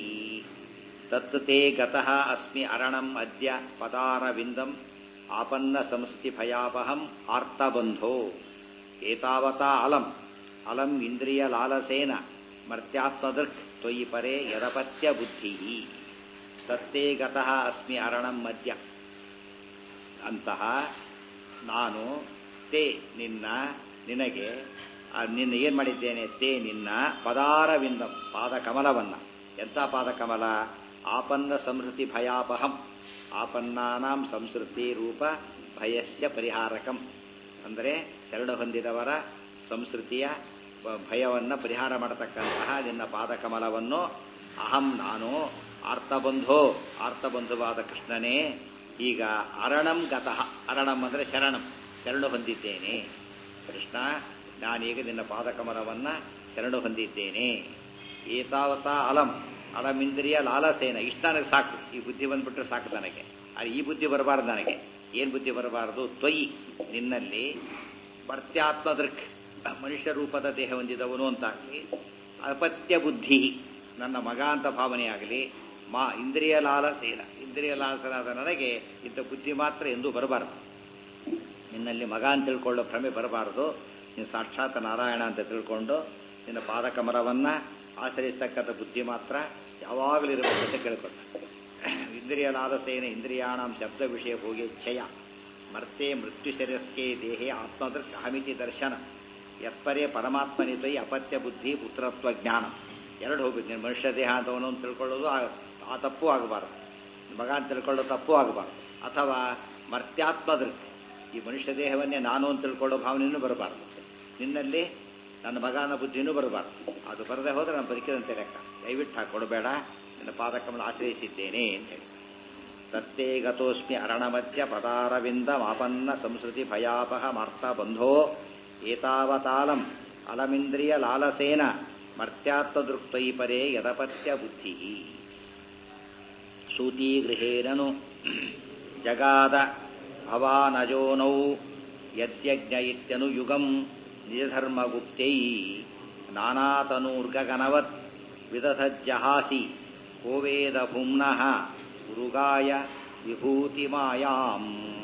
ತತ್ ತೇ ಗತಃ ಅಸ್ಮಿ ಅರಣಂ ಅದ್ಯ ಪದಾರವಿಂದಂ ಆಪನ್ನ ಸಂಸ್ಕೃತಿ ಭಯಾಪಹಂ ಆರ್ತಬಂಧೋ ಏತಾವತಾ ಅಲಂ ಅಲಂ ಇಂದ್ರಿಯಲಾಲಸೇನ ಮರ್ತ್ಯಾತ್ಮದೃಕ್ ತ್ವಯಿ ಪರೇ ಯದಪತ್ಯ ಬುದ್ಧಿ ತತ್ತೇ ಗತಃ ಅಸ್ಮಿ ಅರಣಂ ಮಧ್ಯ ಅಂತಹ ನಾನು ತೇ ನಿನ್ನ ನಿನಗೆ ಆ, ನಿನ್ನ ಏನು ಮಾಡಿದ್ದೇನೆ ತೇ ನಿನ್ನ ಪದಾರವಿಂದ ಪಾದಕಮಲವನ್ನ ಎಂಥ ಪಾದಕಮಲ ಆಪನ್ನ ಸಂಸ್ಕೃತಿ ಭಯಾಪಹಂ ಆಪನ್ನಾನಾಂ ಸಂಸ್ಕೃತಿ ರೂಪ ಭಯಸ್ಯ ಪರಿಹಾರಕಂ ಅಂದರೆ ಶರಣ ಹೊಂದಿದವರ ಸಂಸ್ಕೃತಿಯ ಬ- ಭಯವನ್ನು ಪರಿಹಾರ ಮಾಡತಕ್ಕಂತಹ ನಿನ್ನ ಪಾದಕಮಲವನ್ನು ಅಹಂ ನಾನು ಆರ್ತಬಂಧೋ ಆರ್ತಬಂಧುವಾದ ಕೃಷ್ಣನೇ ಈಗ ಅರಣಂ ಗತಃ ಅರಣಂ ಅಂದರೆ ಶರಣಂ ಶರಣು ಹೊಂದಿದ್ದೇನೆ ಕೃಷ್ಣ ನಾನೀಗ ನಿನ್ನ ಪಾದಕಮಲವನ್ನು ಶರಣು ಹೊಂದಿದ್ದೇನೆ ಏತಾವತ ಅಲಂ ಅಲಮಿಂದ್ರಿಯ ಲಾಲಸೇನ ಇಷ್ಟ ನನಗೆ ಸಾಕು ಈ ಬುದ್ಧಿ ಬಂದ್ಬಿಟ್ರೆ ಸಾಕು ನನಗೆ ಆದರೆ ಈ ಬುದ್ಧಿ ಬರಬಾರ್ದು ನನಗೆ ಏನು ಬುದ್ಧಿ ಬರಬಾರದು ತ್ವಯಿ ನಿನ್ನಲ್ಲಿ ಭರ್ತ್ಯಾತ್ಮ ದೃಕ್ ಮನುಷ್ಯ ರೂಪದ ದೇಹ ಹೊಂದಿದವನು ಅಂತಾಗಲಿ ಅಪತ್ಯ ಬುದ್ಧಿ ನನ್ನ ಮಗ ಅಂತ ಭಾವನೆಯಾಗಲಿ ಮಾ ಇಂದ್ರಿಯ ಲಾಲಸೇನ ಇಂದ್ರಿಯ ಲಾಲಸನಾದ ನನಗೆ ಇಂಥ ಬುದ್ಧಿ ಮಾತ್ರ ಎಂದೂ ಬರಬಾರದು ನಿನ್ನಲ್ಲಿ ಮಗ ಅಂತ ತಿಳ್ಕೊಳ್ಳೋ ಭ್ರಮೆ ಬರಬಾರದು ನೀನು ಸಾಕ್ಷಾತ್ ನಾರಾಯಣ ಅಂತ ತಿಳ್ಕೊಂಡು ನಿನ್ನ ಪಾದಕಮಲವನ್ನು ಆಚರಿಸ್ತಕ್ಕಂಥ ಬುದ್ಧಿ ಮಾತ್ರ ಯಾವಾಗಲೂ ಇರಬೇಕು ಅಂತ ಕೇಳ್ಕೊತ ಇಂದ್ರಿಯ ಲಾಲಸೇನ ಇಂದ್ರಿಯಾಣಂ ಶಬ್ದ ವಿಷಯ ಹೋಗಿ ಛಯ ಮರ್ತೆ ಮೃತ್ಯು ಶರಸ್ಕೆ ದೇಹೇ ಆತ್ಮದೃಕ್ ಅಹಮಿತಿ ದರ್ಶನ ಯತ್ಪರೇ ಪರಮಾತ್ಮನಿತೈ ಅಪತ್ಯ ಬುದ್ಧಿ ಪುತ್ರತ್ವ ಜ್ಞಾನ ಎರಡು ಹೋಗ್ಬೇಕು ನೀನು ಮನುಷ್ಯ ದೇಹ ಅಂತವನು ಅಂತ ತಿಳ್ಕೊಳ್ಳೋದು ಆ- ಆ ತಪ್ಪು ಆಗಬಾರ್ದು ಮಗ ಅಂತ ತಿಳ್ಕೊಳ್ಳೋ ತಪ್ಪು ಆಗಬಾರ್ದು ಅಥವಾ ಮರ್ತ್ಯಾತ್ಮದೃಕ್ ಈ ಮನುಷ್ಯ ದೇಹವನ್ನೇ ನಾನು ಅಂತ ತಿಳ್ಕೊಳ್ಳೋ ಭಾವನೆಯೂ ಬರಬಾರ್ದು ನಿನ್ನಲ್ಲಿ ನನ್ನ ಮಗ ಅನ್ನೋ ಬುದ್ಧಿನೂ ಬರಬಾರ್ದು ಅದು ಬರದೆ ಹೋದ್ರೆ ನಾನು ಬದುಕಿದಂತೆ ಲೆಕ್ಕ ದಯವಿಟ್ಟು ಹಾಕೊಡಬೇಡ ನಿನ್ನ ಪಾದಕಮಲ ಆಶ್ರಯಿಸಿದ್ದೇನೆ ಅಂತ ಹೇಳಿ ತತ್ತೇ ಗತೋಸ್ಮಿ ಅರಣಮಧ್ಯ ಪದಾರವಿಂದ ಮಾಪನ್ನ ಸಂಸ್ಕೃತಿ ಭಯಾಪಹ ಮಾರ್ತ ಬಂಧೋ ಏತಾವತಾಲಂ ಅಲಮಿಂದ್ರಿಯ ಲಾಲಸೇನ ಮರ್ತ್ಯಾತ್ಮದೃಕ್ತೈ ಪರೇ ಯದಪತ್ಯ ಬುದ್ಧಿ ಸೂತೀಗೃಹೇರನು ಜಗಾದ ಭವಾನಜೋನೌ ಯದ್ಯಜ್ಞ ಇತ್ಯನುಯುಗಂ ನಿಜಧರ್ಮಗುಪ್ತೈ ನಾನಾತನೂರ್ಗಗನವತ್ ವಿದಧಜ್ಜಹಾಸಿ ಕೋವೇದ ಭುಮ್ನಃ ಉರುಗಾಯ ವಿಭೂತಿಮಾಯಾಂ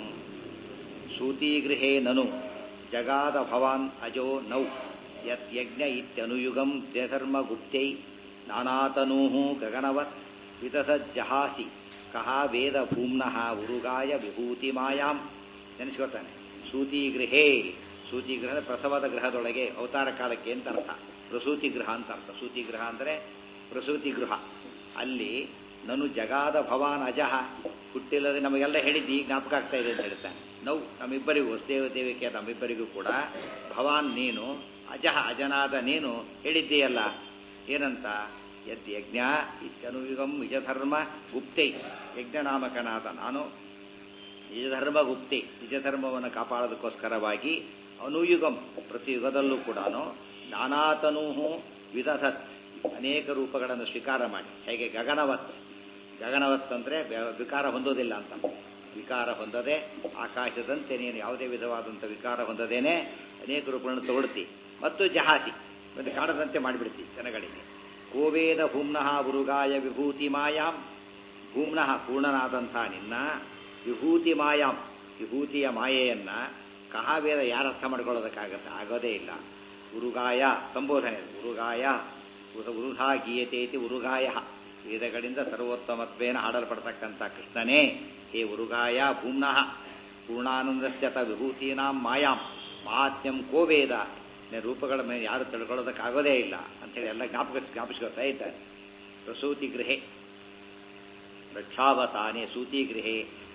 ಸೂತೀಗೃಹೇ ನನು ಜಗಾದ ಭವಾನ್ ಅಜೋ ನೌ ಯತ್ ಯಜ್ಞ ಇತ್ಯನುಯುಗಂ ತ್ಯಧರ್ಮಗುಪ್ತೈ ನಾನಾತನೂಃ ಗಗನವತ್ ವಿದಧಜ್ಜಹಾಸಿ ಕಹ ವೇದ ಭೂಮ್ನಃ ಉರುಗಾಯ ವಿಭೂತಿ ಮಾಯಾಂ ನೆನೆಸ್ಕೊತಾನೆ ಸೂತಿಗೃಹೇ ಸೂತಿಗೃಹ ಅಂದ್ರೆ ಪ್ರಸವದ ಗೃಹದೊಳಗೆ ಅವತಾರ ಕಾಲಕ್ಕೆ ಅಂತ ಅರ್ಥ ಪ್ರಸೂತಿ ಗೃಹ ಅಂತ ಅರ್ಥ ಸೂತಿ ಗೃಹ ಅಂದರೆ ಪ್ರಸೂತಿ ಗೃಹ ಅಲ್ಲಿ ನನು ಜಗಾದ ಭವಾನ್ ಅಜಹ ಹುಟ್ಟಿಲ್ಲದೆ ನಮಗೆಲ್ಲ ಹೇಳಿದ್ದು ಈಗ ಜ್ಞಾಪಕ ಆಗ್ತಾ ಇದೆ ಅಂತ ಹೇಳ್ತಾನೆ ನಾವು ನಮ್ಮಿಬ್ಬರಿಗೂ ವಸುದೇವ ದೇವಿಕೆ ನಮ್ಮಿಬ್ಬರಿಗೂ ಕೂಡ ಭವಾನ್ ನೀನು ಅಜಹ ಅಜನಾದ ನೀನು ಹೇಳಿದ್ದೀಯಲ್ಲ ಏನಂತ ಯದ್ ಯಜ್ಞ ಇತ್ಯನುಯುಗಂ ನಿಜಧರ್ಮ ಗುಪ್ತೈ ಯಜ್ಞನಾಮಕನಾದ ನಾನು ನಿಜಧರ್ಮ ಗುಪ್ತಿ ನಿಜಧರ್ಮವನ್ನು ಕಾಪಾಡೋದಕ್ಕೋಸ್ಕರವಾಗಿ ಅನುಯುಗಂ ಪ್ರತಿ ಯುಗದಲ್ಲೂ ಕೂಡ ನಾನಾತನೂಹು ವಿದಧತ್ ಅನೇಕ ರೂಪಗಳನ್ನು ಸ್ವೀಕಾರ ಮಾಡಿ ಹೇಗೆ ಗಗನವತ್ ಗಗನವತ್ ಅಂದರೆ ವಿಕಾರ ಹೊಂದೋದಿಲ್ಲ ಅಂತ ವಿಕಾರ ಹೊಂದದೆ ಆಕಾಶದಂತೆ ನೀನು ಯಾವುದೇ ವಿಧವಾದಂಥ ವಿಕಾರ ಹೊಂದದೇನೆ ಅನೇಕ ರೂಪಗಳನ್ನು ತಗೊಳ್ತಿ ಮತ್ತು ಜಹಾಸಿ ಒಂದು ಕಾಣದಂತೆ ಮಾಡಿಬಿಡ್ತಿ ಜನಗಳಿಗೆ ಕೋವೇದ ಭೂಮ್ನಃ ಉರುಗಾಯ ವಿಭೂತಿ ಮಾಯಾಂ ಭೂಮ್ನಃ ಪೂರ್ಣನಾದಂಥ ನಿನ್ನ ವಿಭೂತಿ ಮಾಯಾಂ ವಿಭೂತಿಯ ಮಾಯೆಯನ್ನ ಕಹಾವೇದ ಯಾರು ಅರ್ಥ ಮಾಡ್ಕೊಳ್ಳೋದಕ್ಕಾಗತ್ತೆ ಆಗೋದೇ ಇಲ್ಲ ಉರುಗಾಯ ಸಂಬೋಧನೆ ಉರುಗಾಯ ಉರುಧಾ ಗೀಯತೆ ಇತಿ ಉರುಗಾಯ ವೇದಗಳಿಂದ ಸರ್ವೋತ್ತಮತ್ವೇನ ಹಾಡಲ್ಪಡ್ತಕ್ಕಂಥ ಕೃಷ್ಣನೇ ಹೇ ಉರುಗಾಯ ಭೂಮ್ನಃ ಪೂರ್ಣಾನಂದಶ್ಚತ ವಿಭೂತೀನಾಂ ಮಾಯಾಂ ಮಹಾತ್ಮ್ಯಂ ಕೋ ವೇದ ನಿನ್ನ ರೂಪಗಳ ಮೇಲೆ ಯಾರು ತಿಳ್ಕೊಳ್ಳೋದಕ್ಕಾಗೋದೇ ಇಲ್ಲ ಅಂತೇಳಿ ಎಲ್ಲ ಜ್ಞಾಪಕ ಜ್ಞಾಪಿಸ್ಕೊಳ್ತಾ ಇದ್ದಾರೆ ಪ್ರಸೂತಿ ಗೃಹೆ ರಕ್ಷಾವಸಾನೆ ಸೂತಿ ಗೃಹೆ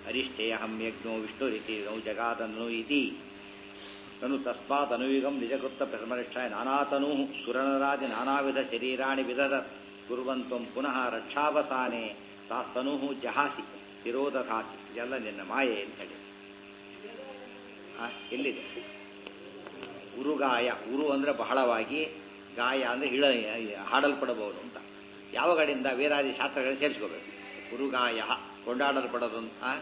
ಅರಿಷ್ಟೇಯಹಂ ಯಜ್ಞೋ ವಿಷ್ಣುರಿತಿ ನೌ ಜಗಾದನು ಇತಿ ನನು ತಸ್ಮಾತ್ ಅನುಯುಗಂ ನಿಜಕೃತ ಪ್ರಥಮರಕ್ಷಾಯ ನಾನಾತನೂ ಸುರನರಾದಿ ನಾನಾವಿಧ ಶರೀರಾಣಿ ವಿದದ ಕುರುವಂತ್ವಂ ಪುನಃ ರಕ್ಷಾವಸಾನೆ ತಾಸ್ತನೂ ಜಹಾಸಿ ತಿರೋದಧಾಸಿ ಇದೆಲ್ಲ ನಿನ್ನ ಮಾಯೆ ಅಂತ ಹೇಳಿ ಆ, ಎಲ್ಲಿದೆ ಉರುಗಾಯ ಉರು ಅಂದ್ರೆ ಬಹಳವಾಗಿ ಗಾಯ ಅಂದ್ರೆ ಇಳ ಹಾಡಲ್ಪಡಬಹುದು ಅಂತ ಯಾವ ಕಡೆಯಿಂದ ವೇದಾದಿ ಶಾಸ್ತ್ರಗಳು ಸೇರಿಸ್ಕೋಬೇಕು ಉರುಗಾಯ ಕೊಂಡಾಡಲ್ಪಡೋದು ಅಂತ ಆ?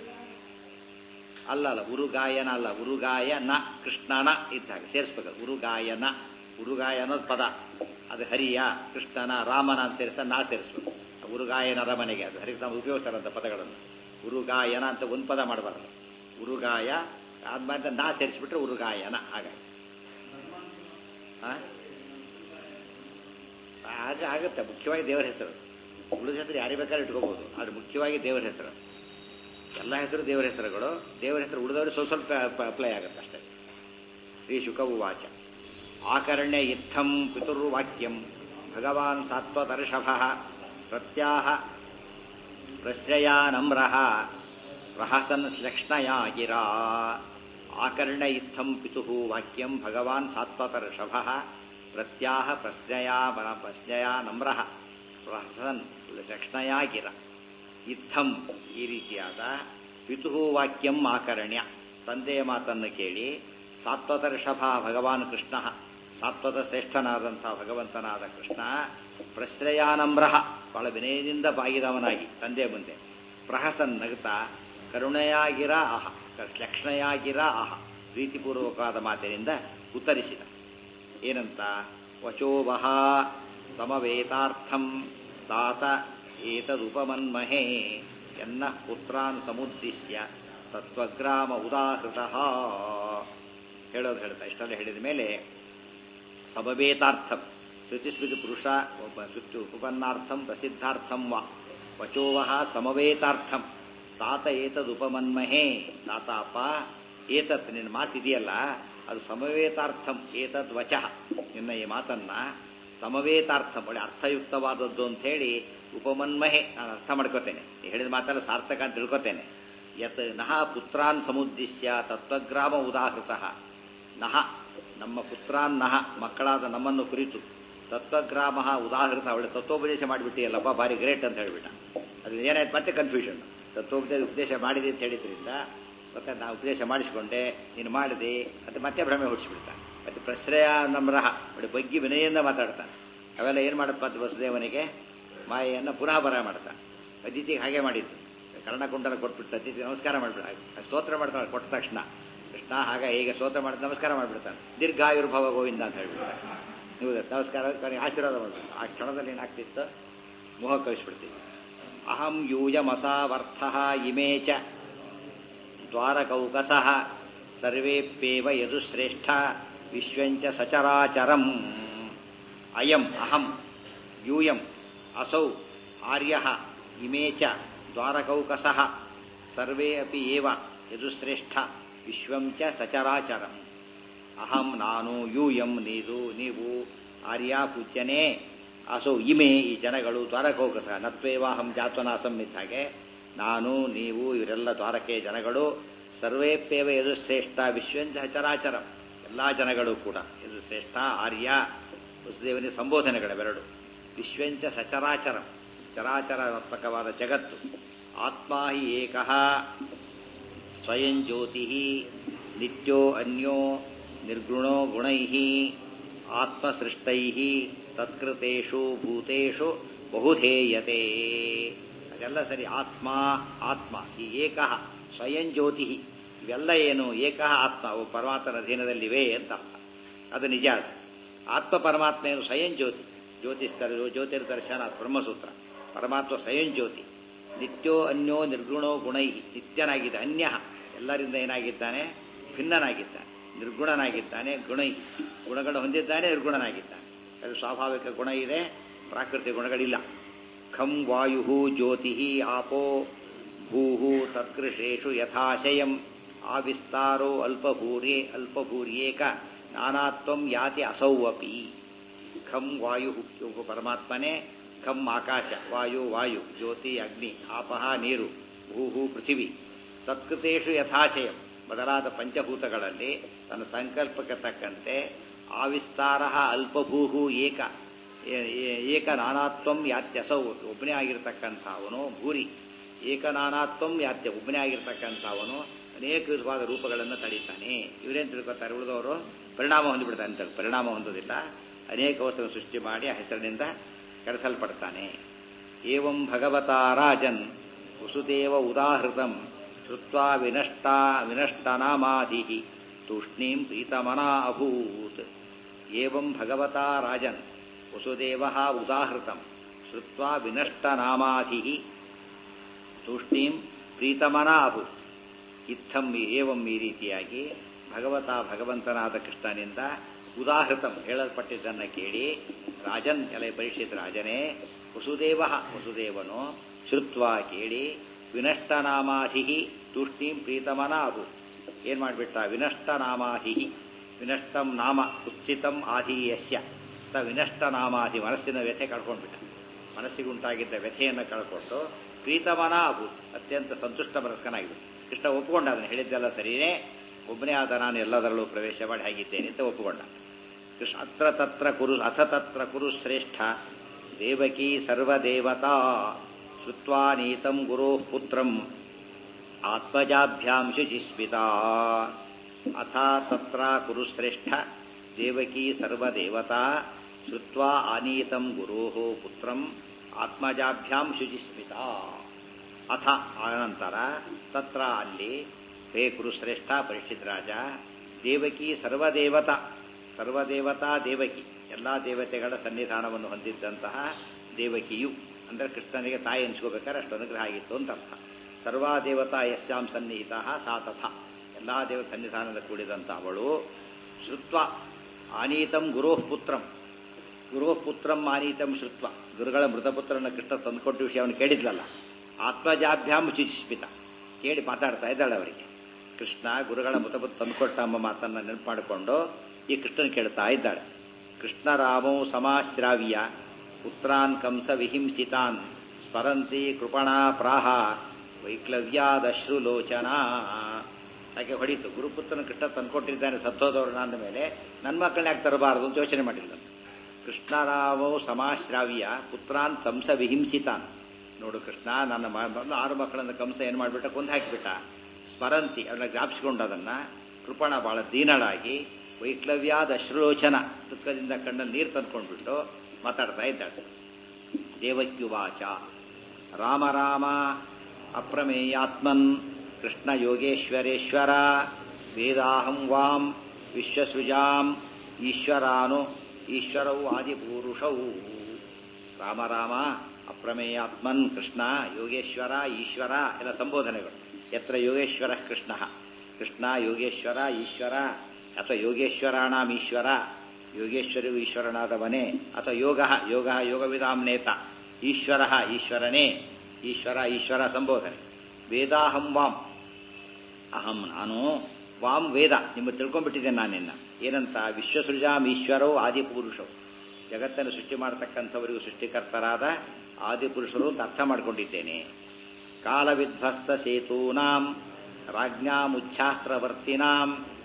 ಅಲ್ಲ ಅಲ್ಲ ಉರುಗಾಯನ ಅಲ್ಲ ಉರುಗಾಯನ ಕೃಷ್ಣನ ಇದ್ದಾಗ ಸೇರಿಸ್ಬೇಕು ಉರುಗಾಯನ ಉರುಗಾಯ ಅನ್ನೋದು ಪದ ಅದು ಹರಿಯ ಕೃಷ್ಣನ ರಾಮನ ಅಂತ ಸೇರಿಸ್ತಾ ನಾ ಸೇರಿಸ್ಬೇಕು ಉರುಗಾಯನರ ಮನೆಗೆ ಅದು ಹರಿ ನಾವು ಉಪಯೋಗಿಸ್ತಾರಂತ ಪದಗಳನ್ನು ಉರುಗಾಯನ ಅಂತ ಒಂದು ಪದ ಮಾಡಬಾರದು ಉರುಗಾಯ ಆದ್ಮೇಲೆ ನಾ ಸೇರಿಸ್ಬಿಟ್ರೆ ಉರುಗಾಯನ ಹಾಗಾಗಿ ಆ? ಆಗ ಆಗುತ್ತೆ ಮುಖ್ಯವಾಗಿ ದೇವರ ಹೆಸರು ಉಳಿದ ಹೆಸರು ಯಾರಿಗೆ ಬೇಕಾದ್ರೂ ಇಟ್ಕೋಬಹುದು ಆದ್ರೆ ಮುಖ್ಯವಾಗಿ ದೇವರ ಹೆಸರು ಎಲ್ಲ ಹೆಸರು ದೇವರ ಹೆಸರುಗಳು ದೇವರ ಹೆಸರು ಉಳಿದವರು ಸ್ವಲ್ಪ ಸ್ವಲ್ಪ ಅಪ್ಲೈ ಆಗುತ್ತೆ ಅಷ್ಟೇ ಶ್ರೀ ಶುಕವು ವಾಚ ಆಕರ್ಣ್ಯ ಇತ್ತಂ ಪಿತುರ್ವಾಕ್ಯಂ ಭಗವಾನ್ ಸಾತ್ವತರ್ಷಭ ಪ್ರತ್ಯಾಹ ಪ್ರಶ್ರಯಾ ನಮ್ರಃ ಪ್ರಹಸನ್ ಶ್ಲಕ್ಷ್ಣಯಾ ಗಿರಾ ಆಕರ್ಣ್ಯ ಇತ್ತಂ ಪಿತುಃ ವಾಕ್ಯಂ ಭಗವಾನ್ ಸಾತ್ವತರ್ಷಭ ಪ್ರತ್ಯಾಹ ಪ್ರಶ್ರಯಾ ಪ್ರಶ್ನಯಾ ನಮ್ರಃ ಪ್ರಹಸನ್ ಶ್ಲಕ್ಷ್ಣಯಾ ಗಿರ ಇತ್ತಂ ಈ ರೀತಿಯಾದ ಪಿತುಹು ವಾಕ್ಯಂ ಆಕರ್ಣ್ಯ ತಂದೆಯ ಮಾತನ್ನು ಕೇಳಿ ಸಾತ್ವತ ಋಷಭ ಭಗವಾನ್ ಕೃಷ್ಣ ಸಾತ್ವತ ಶ್ರೇಷ್ಠನಾದಂಥ ಭಗವಂತನಾದ ಕೃಷ್ಣ ಪ್ರಶ್ರಯಾನಮ್ರಹ ಬಹಳ ವಿನಯದಿಂದ ಬಾಗಿದವನಾಗಿ ತಂದೆ ಮುಂದೆ ಪ್ರಹಸನ್ ನಗುತ್ತಾ ಕರುಣೆಯಾಗಿರ ಆಹ ಲಕ್ಷಣೆಯಾಗಿರ ಆಹ ಪ್ರೀತಿಪೂರ್ವಕವಾದ ಮಾತಿನಿಂದ ಉತ್ತರಿಸಿದ ಏನಂತ ವಚೋವಹ ಸಮವೇತಾರ್ಥಂ ತಾತ ಏತದುಪಮನ್ಮಹೇ ಎನ್ನ ಪುತ್ರಾನ್ ಸಮುದ್ದಿಶ್ಯ ತತ್ವಗ್ರಾಮ ಉದಾಹೃತ ಹೇಳೋದು ಹೇಳ್ತಾ ಇಷ್ಟೆಲ್ಲ ಹೇಳಿದ ಮೇಲೆ ಸಮವೇತಾರ್ಥಂ ಶ್ರುತಿಸ್ಮೃತಿ ಪುರುಷ ಒಬ್ಬ ಶ್ರುತಿ ಉಪಪನ್ನಾರ್ಥಂ ಪ್ರಸಿದ್ಧಾರ್ಥಂ ವಾ ವಚೋವಹ ಸಮವೇತಾರ್ಥಂ ತಾತ ಏತದುಪಮನ್ಮಹೇ ತಾತ ಅಪ್ಪ ಏತತ್ ನಿನ್ನ ಮಾತಿದೆಯಲ್ಲ ಅದು ಸಮವೇತಾರ್ಥಂ ಏತದ್ ವಚಃ ನಿನ್ನ ಈ ಮಾತನ್ನ ಸಮವೇತಾರ್ಥಂ ಒಳ್ಳೆ ಅರ್ಥಯುಕ್ತವಾದದ್ದು ಅಂತ ಹೇಳಿ ಉಪಮನ್ಮಹೆ ನಾನು ಅರ್ಥ ಮಾಡ್ಕೋತೇನೆ ನೀ ಹೇಳಿದ ಮಾತೆಲ್ಲ ಸಾರ್ಥಕ ಅಂತ ತಿಳ್ಕೊತೇನೆ ಯತ್ ನಹ ಪುತ್ರಾನ್ ಸಮುದ್ದಿಶ್ಯ ತತ್ವಗ್ರಾಮ ಉದಾಹೃತ ನಹ ನಮ್ಮ ಪುತ್ರಾನ್ ನಹ ಮಕ್ಕಳಾದ ನಮ್ಮನ್ನು ಕುರಿತು ತತ್ವಗ್ರಾಮ ಉದಾಹೃತ ಅವಳೆ ತತ್ವೋಪದೇಶ ಮಾಡಿಬಿಟ್ಟಿಯಲ್ಲಪ್ಪ ಭಾರಿ ಗ್ರೇಟ್ ಅಂತ ಹೇಳಿಬಿಟ್ಟ ಅದು ಏನಾಯ್ತು ಮತ್ತೆ ಕನ್ಫ್ಯೂಷನ್ ತತ್ವೋಪದೇಶ ಉಪದೇಶ ಮಾಡಿದೆ ಅಂತ ಹೇಳಿದ್ರಿಂದ ಮತ್ತೆ ನಾ ಉಪದೇಶ ಮಾಡಿಸ್ಕೊಂಡೆ ನೀನು ಮಾಡಿದೆ ಅದು ಮತ್ತೆ ಭ್ರಮೆ ಹೊಡಿಸ್ಬಿಡ್ತ ಮತ್ತೆ ಪ್ರಶ್ರಯ ನಮ್ರಹ ಒಳ್ಳೆ ಬಗ್ಗಿ ವಿನಯಿಂದ ಮಾತಾಡ್ತಾನೆ ಅವೆಲ್ಲ ಏನು ಮಾಡಪ್ಪ ಅಂತ ವಸುದೇವನಿಗೆ ಮಾಯೆಯನ್ನು ಪುನಃ ಬರ ಮಾಡ್ತಾನೆ ಅತಿಥಿಗೆ ಹಾಗೆ ಮಾಡಿದ್ದು ಕರ್ಣಕುಂಡಲ ಕೊಟ್ಬಿಟ್ಟು ಅತಿಥಿ ನಮಸ್ಕಾರ ಮಾಡ್ಬಿಡ ಸ್ತೋತ್ರ ಮಾಡ್ತಾನೆ ಕೊಟ್ಟ ತಕ್ಷಣ ಕೃಷ್ಣ ಹಾಗೆ ಹೀಗೆ ಸ್ತೋತ್ರ ಮಾಡಿ ನಮಸ್ಕಾರ ಮಾಡ್ಬಿಡ್ತಾನೆ ದೀರ್ಘಾಯುರ್ಭವ ಗೋವಿಂದ ಅಂತ ಹೇಳ್ಬಿಡ್ತಾನೆ ನೀವು ನಮಸ್ಕಾರ ಕಡೆಗೆ ಆಶೀರ್ವಾದ ಮಾಡ್ಬಿಟ್ಟು ಆ ಕ್ಷಣದಲ್ಲಿ ಏನಾಗ್ತಿತ್ತು ಮೋಹ ಕಳಿಸ್ಬಿಡ್ತೀವಿ ಅಹಂ ಯೂಯಮಸಾವರ್ಥ ಇಮೇ ಚ ದ್ವಾರಕೌಕಸಃ ಸರ್ವೇಪ್ಯೇವ ಯದುಶ್ರೇಷ್ಠ ವಿಶ್ವಂಚ ಸಚರಾಚರಂ ಅಯಂ ಅಹಂ ಯೂಯಂ ಅಸೌ ಆರ್ಯ ಇಮೇ ಚ ದ್ವಾರಕೌಕಸಃ ಸರ್ವೇ ಅಪಿ ಏವ ಯದುಶ್ರೇಷ್ಠ ವಿಶ್ವಂ ಚ ಸಚರಾಚರಂ ಅಹಂ ನಾನು ಯೂಯಂ ನೀದು ನೀವು ಆರ್ಯ ಪೂಜ್ಯನೇ ಅಸೌ ಇಮೆ ಈ ಜನಗಳು ದ್ವಾರಕೌಕಸ ನತ್ವೇವಾಹಂ ಜಾತ್ವನಾಸಂ ಇದ್ದ ಹಾಗೆ ನಾನು ನೀವು ಇವರೆಲ್ಲ ದ್ವಾರಕೆ ಜನಗಳು ಸರ್ವೇಪ್ಯೇವ ಯದು ಶ್ರೇಷ್ಠ ವಿಶ್ವಂಚ ಚರಾಚರ ಎಲ್ಲ ಜನಗಳು ಕೂಡ ಇದು ಶ್ರೇಷ್ಠ ಆರ್ಯ ವಸುದೇವನಿಗೆ ಸಂಬೋಧನೆಗಳೆರಡು ವಿಶ್ವಂಚ ಸಚರಾಚರ ಚರಾಚರಾತ್ಮಕವಾದ ಜಗತ್ತು ಆತ್ಮ ಹಿ ಏಕಃ ಸ್ವಯಂ ಜ್ಯೋತಿ ನಿತ್ಯೋ ಅನ್ಯೋ ನಿರ್ಗುಣೋ ಗುಣೈ ಆತ್ಮಸೃಷ್ಟೈ ತತ್ಕೃತೇಷು ಭೂತೇಷು ಬಹುಧೇಯತೆ ಅದೆಲ್ಲ ಸರಿ ಆತ್ಮ ಆತ್ಮ ಈ ಏಕಃ ಸ್ವಯಂ ಜ್ಯೋತಿ ಇವೆಲ್ಲ ಏನು ಏಕಃ ಆತ್ಮ ಅವು ಪರಮಾತ್ಮನ ಅಧೀನದಲ್ಲಿವೆ ಅಂತ ಅರ್ಥ ಅದು ನಿಜ ಅದು ಆತ್ಮ ಪರಮಾತ್ಮ ಏನು ಸ್ವಯಂ ಜ್ಯೋತಿ ಜ್ಯೋತಿಸ್ತರ ಜ್ಯೋತಿರ್ದರ್ಶನ ಬ್ರಹ್ಮಸೂತ್ರ ಪರಮಾತ್ಮ ಸ್ವಯಂ ಜ್ಯೋತಿ ನಿತ್ಯೋ ಅನ್ಯೋ ನಿರ್ಗುಣೋ ಗುಣೈ ನಿತ್ಯನಾಗಿದೆ ಅನ್ಯ ಎಲ್ಲರಿಂದ ಏನಾಗಿದ್ದಾನೆ ಭಿನ್ನನಾಗಿದ್ದಾನೆ ನಿರ್ಗುಣನಾಗಿದ್ದಾನೆ ಗುಣೈ ಗುಣಗಳು ಹೊಂದಿದ್ದಾನೆ ನಿರ್ಗುಣನಾಗಿದ್ದಾನೆ ಅದು ಸ್ವಾಭಾವಿಕ ಗುಣ ಇದೆ ಪ್ರಾಕೃತಿಕ ಗುಣಗಳಿಲ್ಲ ಖಂ ವಾಯು ಜ್ಯೋತಿ ಆಪೋ ಭೂ ತತ್ಕೃಷೇಷು ಯಥಾಶಯಂ ಆವಿಸ್ತಾರೋ ಅಲ್ಪಭೂರೇ ಅಲ್ಪಭೂರ್ಯೇಕ ನಾನಾತ್ವಂ ಯಾತಿ ಅಸೌ ಅಪಿ ಖಂ ವಾಯು ಒಬ್ಬ ಪರಮಾತ್ಮನೇ ಖಂ ಆಕಾಶ ವಾಯು ವಾಯು ಜ್ಯೋತಿ ಅಗ್ನಿ ಆಪಹ ನೀರು ಭೂಹು ಪೃಥಿವಿ ಸತ್ಕೃತೇಶು ಯಥಾಶಯ ಮೊದಲಾದ ಪಂಚಭೂತಗಳಲ್ಲಿ ತನ್ನ ಸಂಕಲ್ಪಕ್ಕೆ ತಕ್ಕಂತೆ ಆವಿಸ್ತಾರ ಅಲ್ಪಭೂಹು ಏಕ ಏಕ ನಾನಾತ್ವಂ ಯಾತ್ಯಸೌ ಒಬ್ಬನೇ ಆಗಿರ್ತಕ್ಕಂಥವನು ಭೂರಿ ಏಕನಾನಾತ್ವಂ ಯಾತ್ಯ ಒಬ್ಬನೇ ಆಗಿರ್ತಕ್ಕಂಥವನು ಅನೇಕ ವಿಧವಾದ ರೂಪಗಳನ್ನು ತಡೀತಾನೆ ಇವರೇನು ತಿಳ್ಕೊತಾರೆ ಉಳಿದವರು ಪರಿಣಾಮ ಹೊಂದಿಬಿಡ್ತಾನೆ ಅಂತ ಪರಿಣಾಮ ಹೊಂದೋದಿಲ್ಲ ಅನೇಕ ವಸ್ತುಗಳನ್ನು ಸೃಷ್ಟಿ ಮಾಡಿ ಆ ಹೆಸರಿನಿಂದ ಕರೆಸಲ್ಪಡ್ತಾನೆ ಏವಂ ಭಗವತಾ ರಾಜನ್ ವಸುದೇವ ಉದಾಹೃತಂ ಶ್ರುತ್ವಾ ವಿನಷ್ಟ ವಿನಷ್ಟನಾಮಾಧಿ ತೂಷ್ಣೀಂ ಪ್ರೀತಮನಾ ಅಭೂತ್ ಏವಂ ಭಗವತಾ ರಾಜನ್ ವಸುದೇವ ಉದಾಹೃತಂ ಶ್ರುತ್ವಾ ವಿನಷ್ಟನಾಮಾಧಿ ತೂಷ್ಣೀಂ ಪ್ರೀತಮನಾ ಅಭೂತ್ ಇತ್ತಂ ಏವಂ ಈ ರೀತಿಯಾಗಿ ಭಗವತ ಭಗವಂತನಾದ ಕೃಷ್ಣನಿಂದ ಉದಾಹೃತಂ ಹೇಳಲ್ಪಟ್ಟಿದ್ದನ್ನು ಕೇಳಿ ರಾಜನ್ ಎಲೆ ಪರೀಕ್ಷಿತ ರಾಜನೇ ವಸುದೇವ ವಸುದೇವನು ಶ್ರುತ್ವ ಕೇಳಿ ವಿನಷ್ಟನಾಮಾಧಿ ತೂಷ್ಣೀಂ ಪ್ರೀತಮನ ಅಭು ಏನ್ ಮಾಡಿಬಿಟ್ಟ ವಿನಷ್ಟನಾಮಾಧಿ ವಿನಷ್ಟಂ ನಾಮ ಕುತ್ಸಿತಂ ಆಧೀಯಸ್ಯ ಸ ವಿನಷ್ಟನಾಮಾಧಿ ಮನಸ್ಸಿನ ವ್ಯಥೆ ಕಳ್ಕೊಂಡ್ಬಿಟ್ಟ ಮನಸ್ಸಿಗುಂಟಾಗಿದ್ದ ವ್ಯಥೆಯನ್ನು ಕಳ್ಕೊಂಡು ಪ್ರೀತಮನ ಅಭು ಅತ್ಯಂತ ಸಂತುಷ್ಟ ಮನಸ್ಕನಾಗಿಬಿಟ್ಟು ಕೃಷ್ಣ ಒಪ್ಪಿಕೊಂಡ ಅದನ್ನು ಹೇಳಿದ್ದೆಲ್ಲ ಸರಿಯೇ ಒಬ್ಬನೇ ಆದ ನಾನು ಎಲ್ಲದರಲ್ಲೂ ಪ್ರವೇಶ ಮಾಡಿ ಹಾಗಿದ್ದೇನೆ ಅಂತ ಒಪ್ಪಿಕೊಂಡ ಕೃಷ್ಣ ಅತ್ರ ತತ್ರ ಕುರು ಅಥ ತತ್ರ ಕುರು ಶ್ರೇಷ್ಠ ದೇವಕಿ ಸರ್ವದೇವತಾ ಶ್ರುತ್ವಾ ನೀತಂ ಗುರೋ ಪುತ್ರಂ ಆತ್ಮಜಾಭ್ಯಾಂ ಶುಚಿಸ್ಮಿತಾ ಅಥ ತತ್ರ ಕುರು ಶ್ರೇಷ್ಠ ದೇವಕಿ ಸರ್ವದೇವತಾ ಶ್ರುತ್ವಾ ಆನೀತಂ ಗುರೋ ಪುತ್ರಂ ಆತ್ಮಜಾಭ್ಯಾಂ ಶುಚಿಸ್ಮಿತಾ ಅಥ ಅನಂತರ ತತ್ರ ಅಲ್ಲಿ ಹೇ ಕುರುಶ್ರೇಷ್ಠ ಪರೀಕ್ಷಿತ್ ರಾಜ ದೇವಕಿ ಸರ್ವದೇವತಾ ಸರ್ವದೇವತಾ ದೇವಕಿ ಎಲ್ಲ ದೇವತೆಗಳ ಸನ್ನಿಧಾನವನ್ನು ಹೊಂದಿದ್ದಂತಹ ದೇವಕಿಯು ಅಂದರೆ ಕೃಷ್ಣನಿಗೆ ತಾಯಿ ಎನ್ಸ್ಕೋಬೇಕಾದ್ರೆ ಅಷ್ಟು ಅನುಗ್ರಹ ಆಗಿತ್ತು ಅಂತ ಅರ್ಥ ಸರ್ವಾ ದೇವತಾ ಯಸ್ಯಾಂ ಸನ್ನಿಹಿತ ಸಾ ತಥ ಎಲ್ಲ ದೇವ ಸನ್ನಿಧಾನದ ಕೂಡಿದಂಥ ಅವಳು ಶ್ರುತ್ವ ಆನೀತಂ ಗುರೋಃ ಪುತ್ರಂ ಗುರೋಃ ಪುತ್ರಂ ಆನೀತಂ ಶ್ರುತ್ವ ಗುರುಗಳ ಮೃತಪುತ್ರನ ಕೃಷ್ಣ ತಂದುಕೊಟ್ಟ ವಿಷಯವನ್ನು ಕೇಳಿದ್ಲಲ್ಲ ಆತ್ಮಜಾಭ್ಯಾಂ ಶುಚಿಸ್ಮಿತ ಕೇಳಿ ಮಾತಾಡ್ತಾ ಇದ್ದಾಳೆ ಅವರಿಗೆ ಕೃಷ್ಣ ಗುರುಗಳ ಮೃತಪುತ್ರ ತಂದುಕೊಟ್ಟ ಎಂಬ ಮಾತನ್ನು ನೆನಪು ಮಾಡಿಕೊಂಡು ಈ ಕೃಷ್ಣನ ಕೇಳ್ತಾ ಇದ್ದಾಳೆ ಕೃಷ್ಣರಾಮೋ ಸಮಾಶ್ರಾವ್ಯ ಪುತ್ರಾನ್ ಕಂಸ ವಿಹಿಂಸಿತಾನ್ ಸ್ಮರಂತಿ ಕೃಪಣಾ ಪ್ರಾಹ ವೈಕ್ಲವ್ಯಾದಶ್ರುಲೋಚನ ಹಾಗೆ ಹೊಡಿತು ಗುರುಪುತ್ರನ ಕೃಷ್ಣ ತಂದುಕೊಟ್ಟಿದ್ದಾನೆ ಸತ್ತೋದವರು ನನ್ನ ಮೇಲೆ ನನ್ನ ಮಕ್ಕಳನ್ನ ಯಾಕೆ ತರಬಾರದು ಅಂತ ಯೋಚನೆ ಮಾಡಿಲ್ಲ ಕೃಷ್ಣರಾಮೋ ಸಮಾಶ್ರಾವ್ಯ ಪುತ್ರಾನ್ ಸಂಸ ವಿಹಿಂಸಿತಾನ್ ನೋಡು ಕೃಷ್ಣ ನನ್ನ ಮೊದಲು ಆರು ಮಕ್ಕಳನ್ನ ಕಂಸ ಏನು ಮಾಡಿಬಿಟ್ಟ ಕೊಂದು ಹಾಕಿಬಿಟ್ಟ ಸ್ಮರಂತಿ ಅವನ್ನ ಜ್ಞಾಪಿಸಿಕೊಂಡು ಅದನ್ನ ಕೃಪಣ ಬಹಳ ದೀನಳಾಗಿ ವೈಕ್ಲವ್ಯಾದ ಅಶ್ರುಲೋಚನ ದುಃಖದಿಂದ ಕಣ್ಣಲ್ಲಿ ನೀರು ತಂದ್ಕೊಂಡ್ಬಿಟ್ಟು ಮಾತಾಡ್ತಾ ಇದ್ದಾಳೆ ದೇವಕ್ಯುವಾಚ ರಾಮ ರಾಮ ಅಪ್ರಮೇಯಾತ್ಮನ್ ಕೃಷ್ಣ ಯೋಗೇಶ್ವರೇಶ್ವರ ವೇದಾಹಂ ವಾಂ ವಿಶ್ವಸೃಜಾಂ ಈಶ್ವರಾನು ಈಶ್ವರವು ಆದಿಪುರುಷವು ರಾಮ ರಾಮ ಅಪ್ರಮೇಯಾತ್ಮನ್ ಕೃಷ್ಣ ಯೋಗೇಶ್ವರ ಈಶ್ವರ ಎಲ್ಲ ಸಂಬೋಧನೆಗಳು ಯತ್ರ ಯೋಗೇಶ್ವರ ಕೃಷ್ಣ ಕೃಷ್ಣ ಯೋಗೇಶ್ವರ ಈಶ್ವರ ಅಥವಾ ಯೋಗೇಶ್ವರಾಣಾಂ ಈಶ್ವರ ಯೋಗೇಶ್ವರಿಗೂ ಈಶ್ವರನಾದವನೇ ಅಥವಾ ಯೋಗ ಯೋಗ ಯೋಗವಿಧಾಂನೇತ ಈಶ್ವರ ಈಶ್ವರನೇ ಈಶ್ವರ ಈಶ್ವರ ಸಂಬೋಧನೆ ವೇದಾಹಂ ವಾಂ ಅಹಂ ನಾನು ವಾಂ ವೇದ ನಿಮ್ಮ ತಿಳ್ಕೊಂಡ್ಬಿಟ್ಟಿದ್ದೇನೆ ನಾನಿನ್ನ ಏನಂತ ವಿಶ್ವಸೃಜಾಂ ಈಶ್ವರವು ಆದಿಪುರುಷವು ಜಗತ್ತನ್ನು ಸೃಷ್ಟಿ ಮಾಡತಕ್ಕಂಥವರಿಗೂ ಸೃಷ್ಟಿಕರ್ತರಾದ ಆದಿಪುರುಷರು ಅಂತ ಅರ್ಥ ಮಾಡಿಕೊಂಡಿದ್ದೇನೆ ಕಾಲವಿಧ್ವಸ್ತ ಸೇತೂನಾಂ ರಾಜ್ಞಾಮುಚ್ಛಾಸ್ತ್ರವರ್ತಿನಾಂ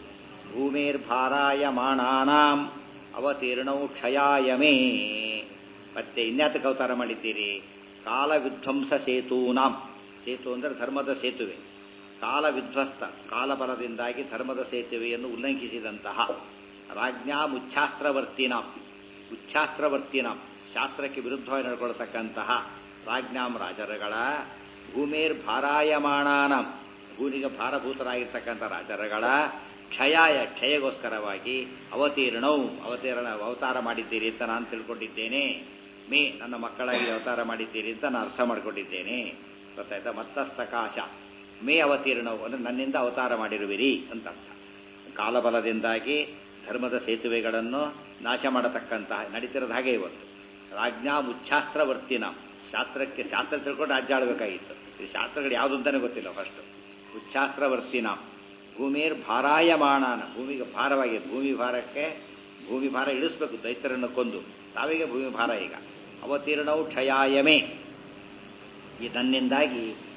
ಭೂಮೇರ್ಭಾರಾಯಮಾಣಾನಾಂ ಅವತೀರ್ಣೌ ಕ್ಷಯಾಯ ಮೇ ಮತ್ತೆ ಇನ್ಯಾತಕ್ಕೆ ಅವತಾರ ಮಾಡಿದ್ದೀರಿ ಕಾಲ ವಿಧ್ವಂಸ ಸೇತೂನಾಂ ಸೇತು ಅಂದರೆ ಧರ್ಮದ ಸೇತುವೆ ಕಾಲ ವಿಧ್ವಸ್ತ ಕಾಲಬಲದಿಂದಾಗಿ ಧರ್ಮದ ಸೇತುವೆಯನ್ನು ಉಲ್ಲಂಘಿಸಿದಂತಹ ರಾಜ್ಞಾಂ ಉಚ್ಛಾಸ್ತ್ರವರ್ತಿನಾಂ ಉಚ್ಛಾಸ್ತ್ರವರ್ತಿನಾಂ ಶಾಸ್ತ್ರಕ್ಕೆ ವಿರುದ್ಧವಾಗಿ ನಡ್ಕೊಳ್ತಕ್ಕಂತಹ ರಾಜ್ಞಾಂ ರಾಜರುಗಳ ಭೂಮೇರ್ ಭಾರಾಯಮಾಣಾನಂ ಭೂಮಿಗೆ ಭಾರಭೂತರಾಗಿರ್ತಕ್ಕಂಥ ರಾಜರುಗಳ ಕ್ಷಯಾಯ ಕ್ಷಯಗೋಸ್ಕರವಾಗಿ ಅವತೀರ್ಣವು ಅವತೀರ್ಣ ಅವತಾರ ಮಾಡಿದ್ದೀರಿ ಅಂತ ನಾನು ತಿಳ್ಕೊಂಡಿದ್ದೇನೆ ಮೇ ನನ್ನ ಮಕ್ಕಳಾಗಿ ಅವತಾರ ಮಾಡಿದ್ದೀರಿ ಅಂತ ನಾನು ಅರ್ಥ ಮಾಡ್ಕೊಂಡಿದ್ದೇನೆ ಗೊತ್ತಾಯ್ತಾ ಮತ್ತ ಸಕಾಶ ಮೇ ಅವತೀರ್ಣವು ಅಂದ್ರೆ ನನ್ನಿಂದ ಅವತಾರ ಮಾಡಿರುವಿರಿ ಅಂತ ಅರ್ಥ ಕಾಲಬಲದಿಂದಾಗಿ ಧರ್ಮದ ಸೇತುವೆಗಳನ್ನು ನಾಶ ಮಾಡತಕ್ಕಂತಹ ನಡೀತಿರೋದು ಹಾಗೆ ಇವತ್ತು ರಾಜ್ಞಾ ಉಚ್ಛಾಸ್ತ್ರವರ್ತಿನ ಶಾಸ್ತ್ರಕ್ಕೆ ಶಾಸ್ತ್ರ ತಿಳ್ಕೊಂಡು ರಾಜ್ಯ ಆಳ್ಬೇಕಾಗಿತ್ತು ಈ ಶಾಸ್ತ್ರಗಳು ಯಾವುದು ಅಂತಾನೆ ಗೊತ್ತಿಲ್ಲ ಫಸ್ಟ್ ಉಚ್ಛಾಸ್ತ್ರವರ್ತಿನ ಭೂಮಿಯರ್ ಭಾರಾಯಮಾಣಾನ ಭೂಮಿಗೆ ಭಾರವಾಗಿದೆ ಭೂಮಿ ಭಾರಕ್ಕೆ ಭೂಮಿ ಭಾರ ಇಳಿಸ್ಬೇಕು ದೈತ್ಯರನ್ನು ಕೊಂದು ತಾವಿಗೆ ಭೂಮಿ ಭಾರ ಈಗ ಅವತೀರ್ಣವು ಕ್ಷಯಾಯಮೇ ಈ ನನ್ನಿಂದಾಗಿ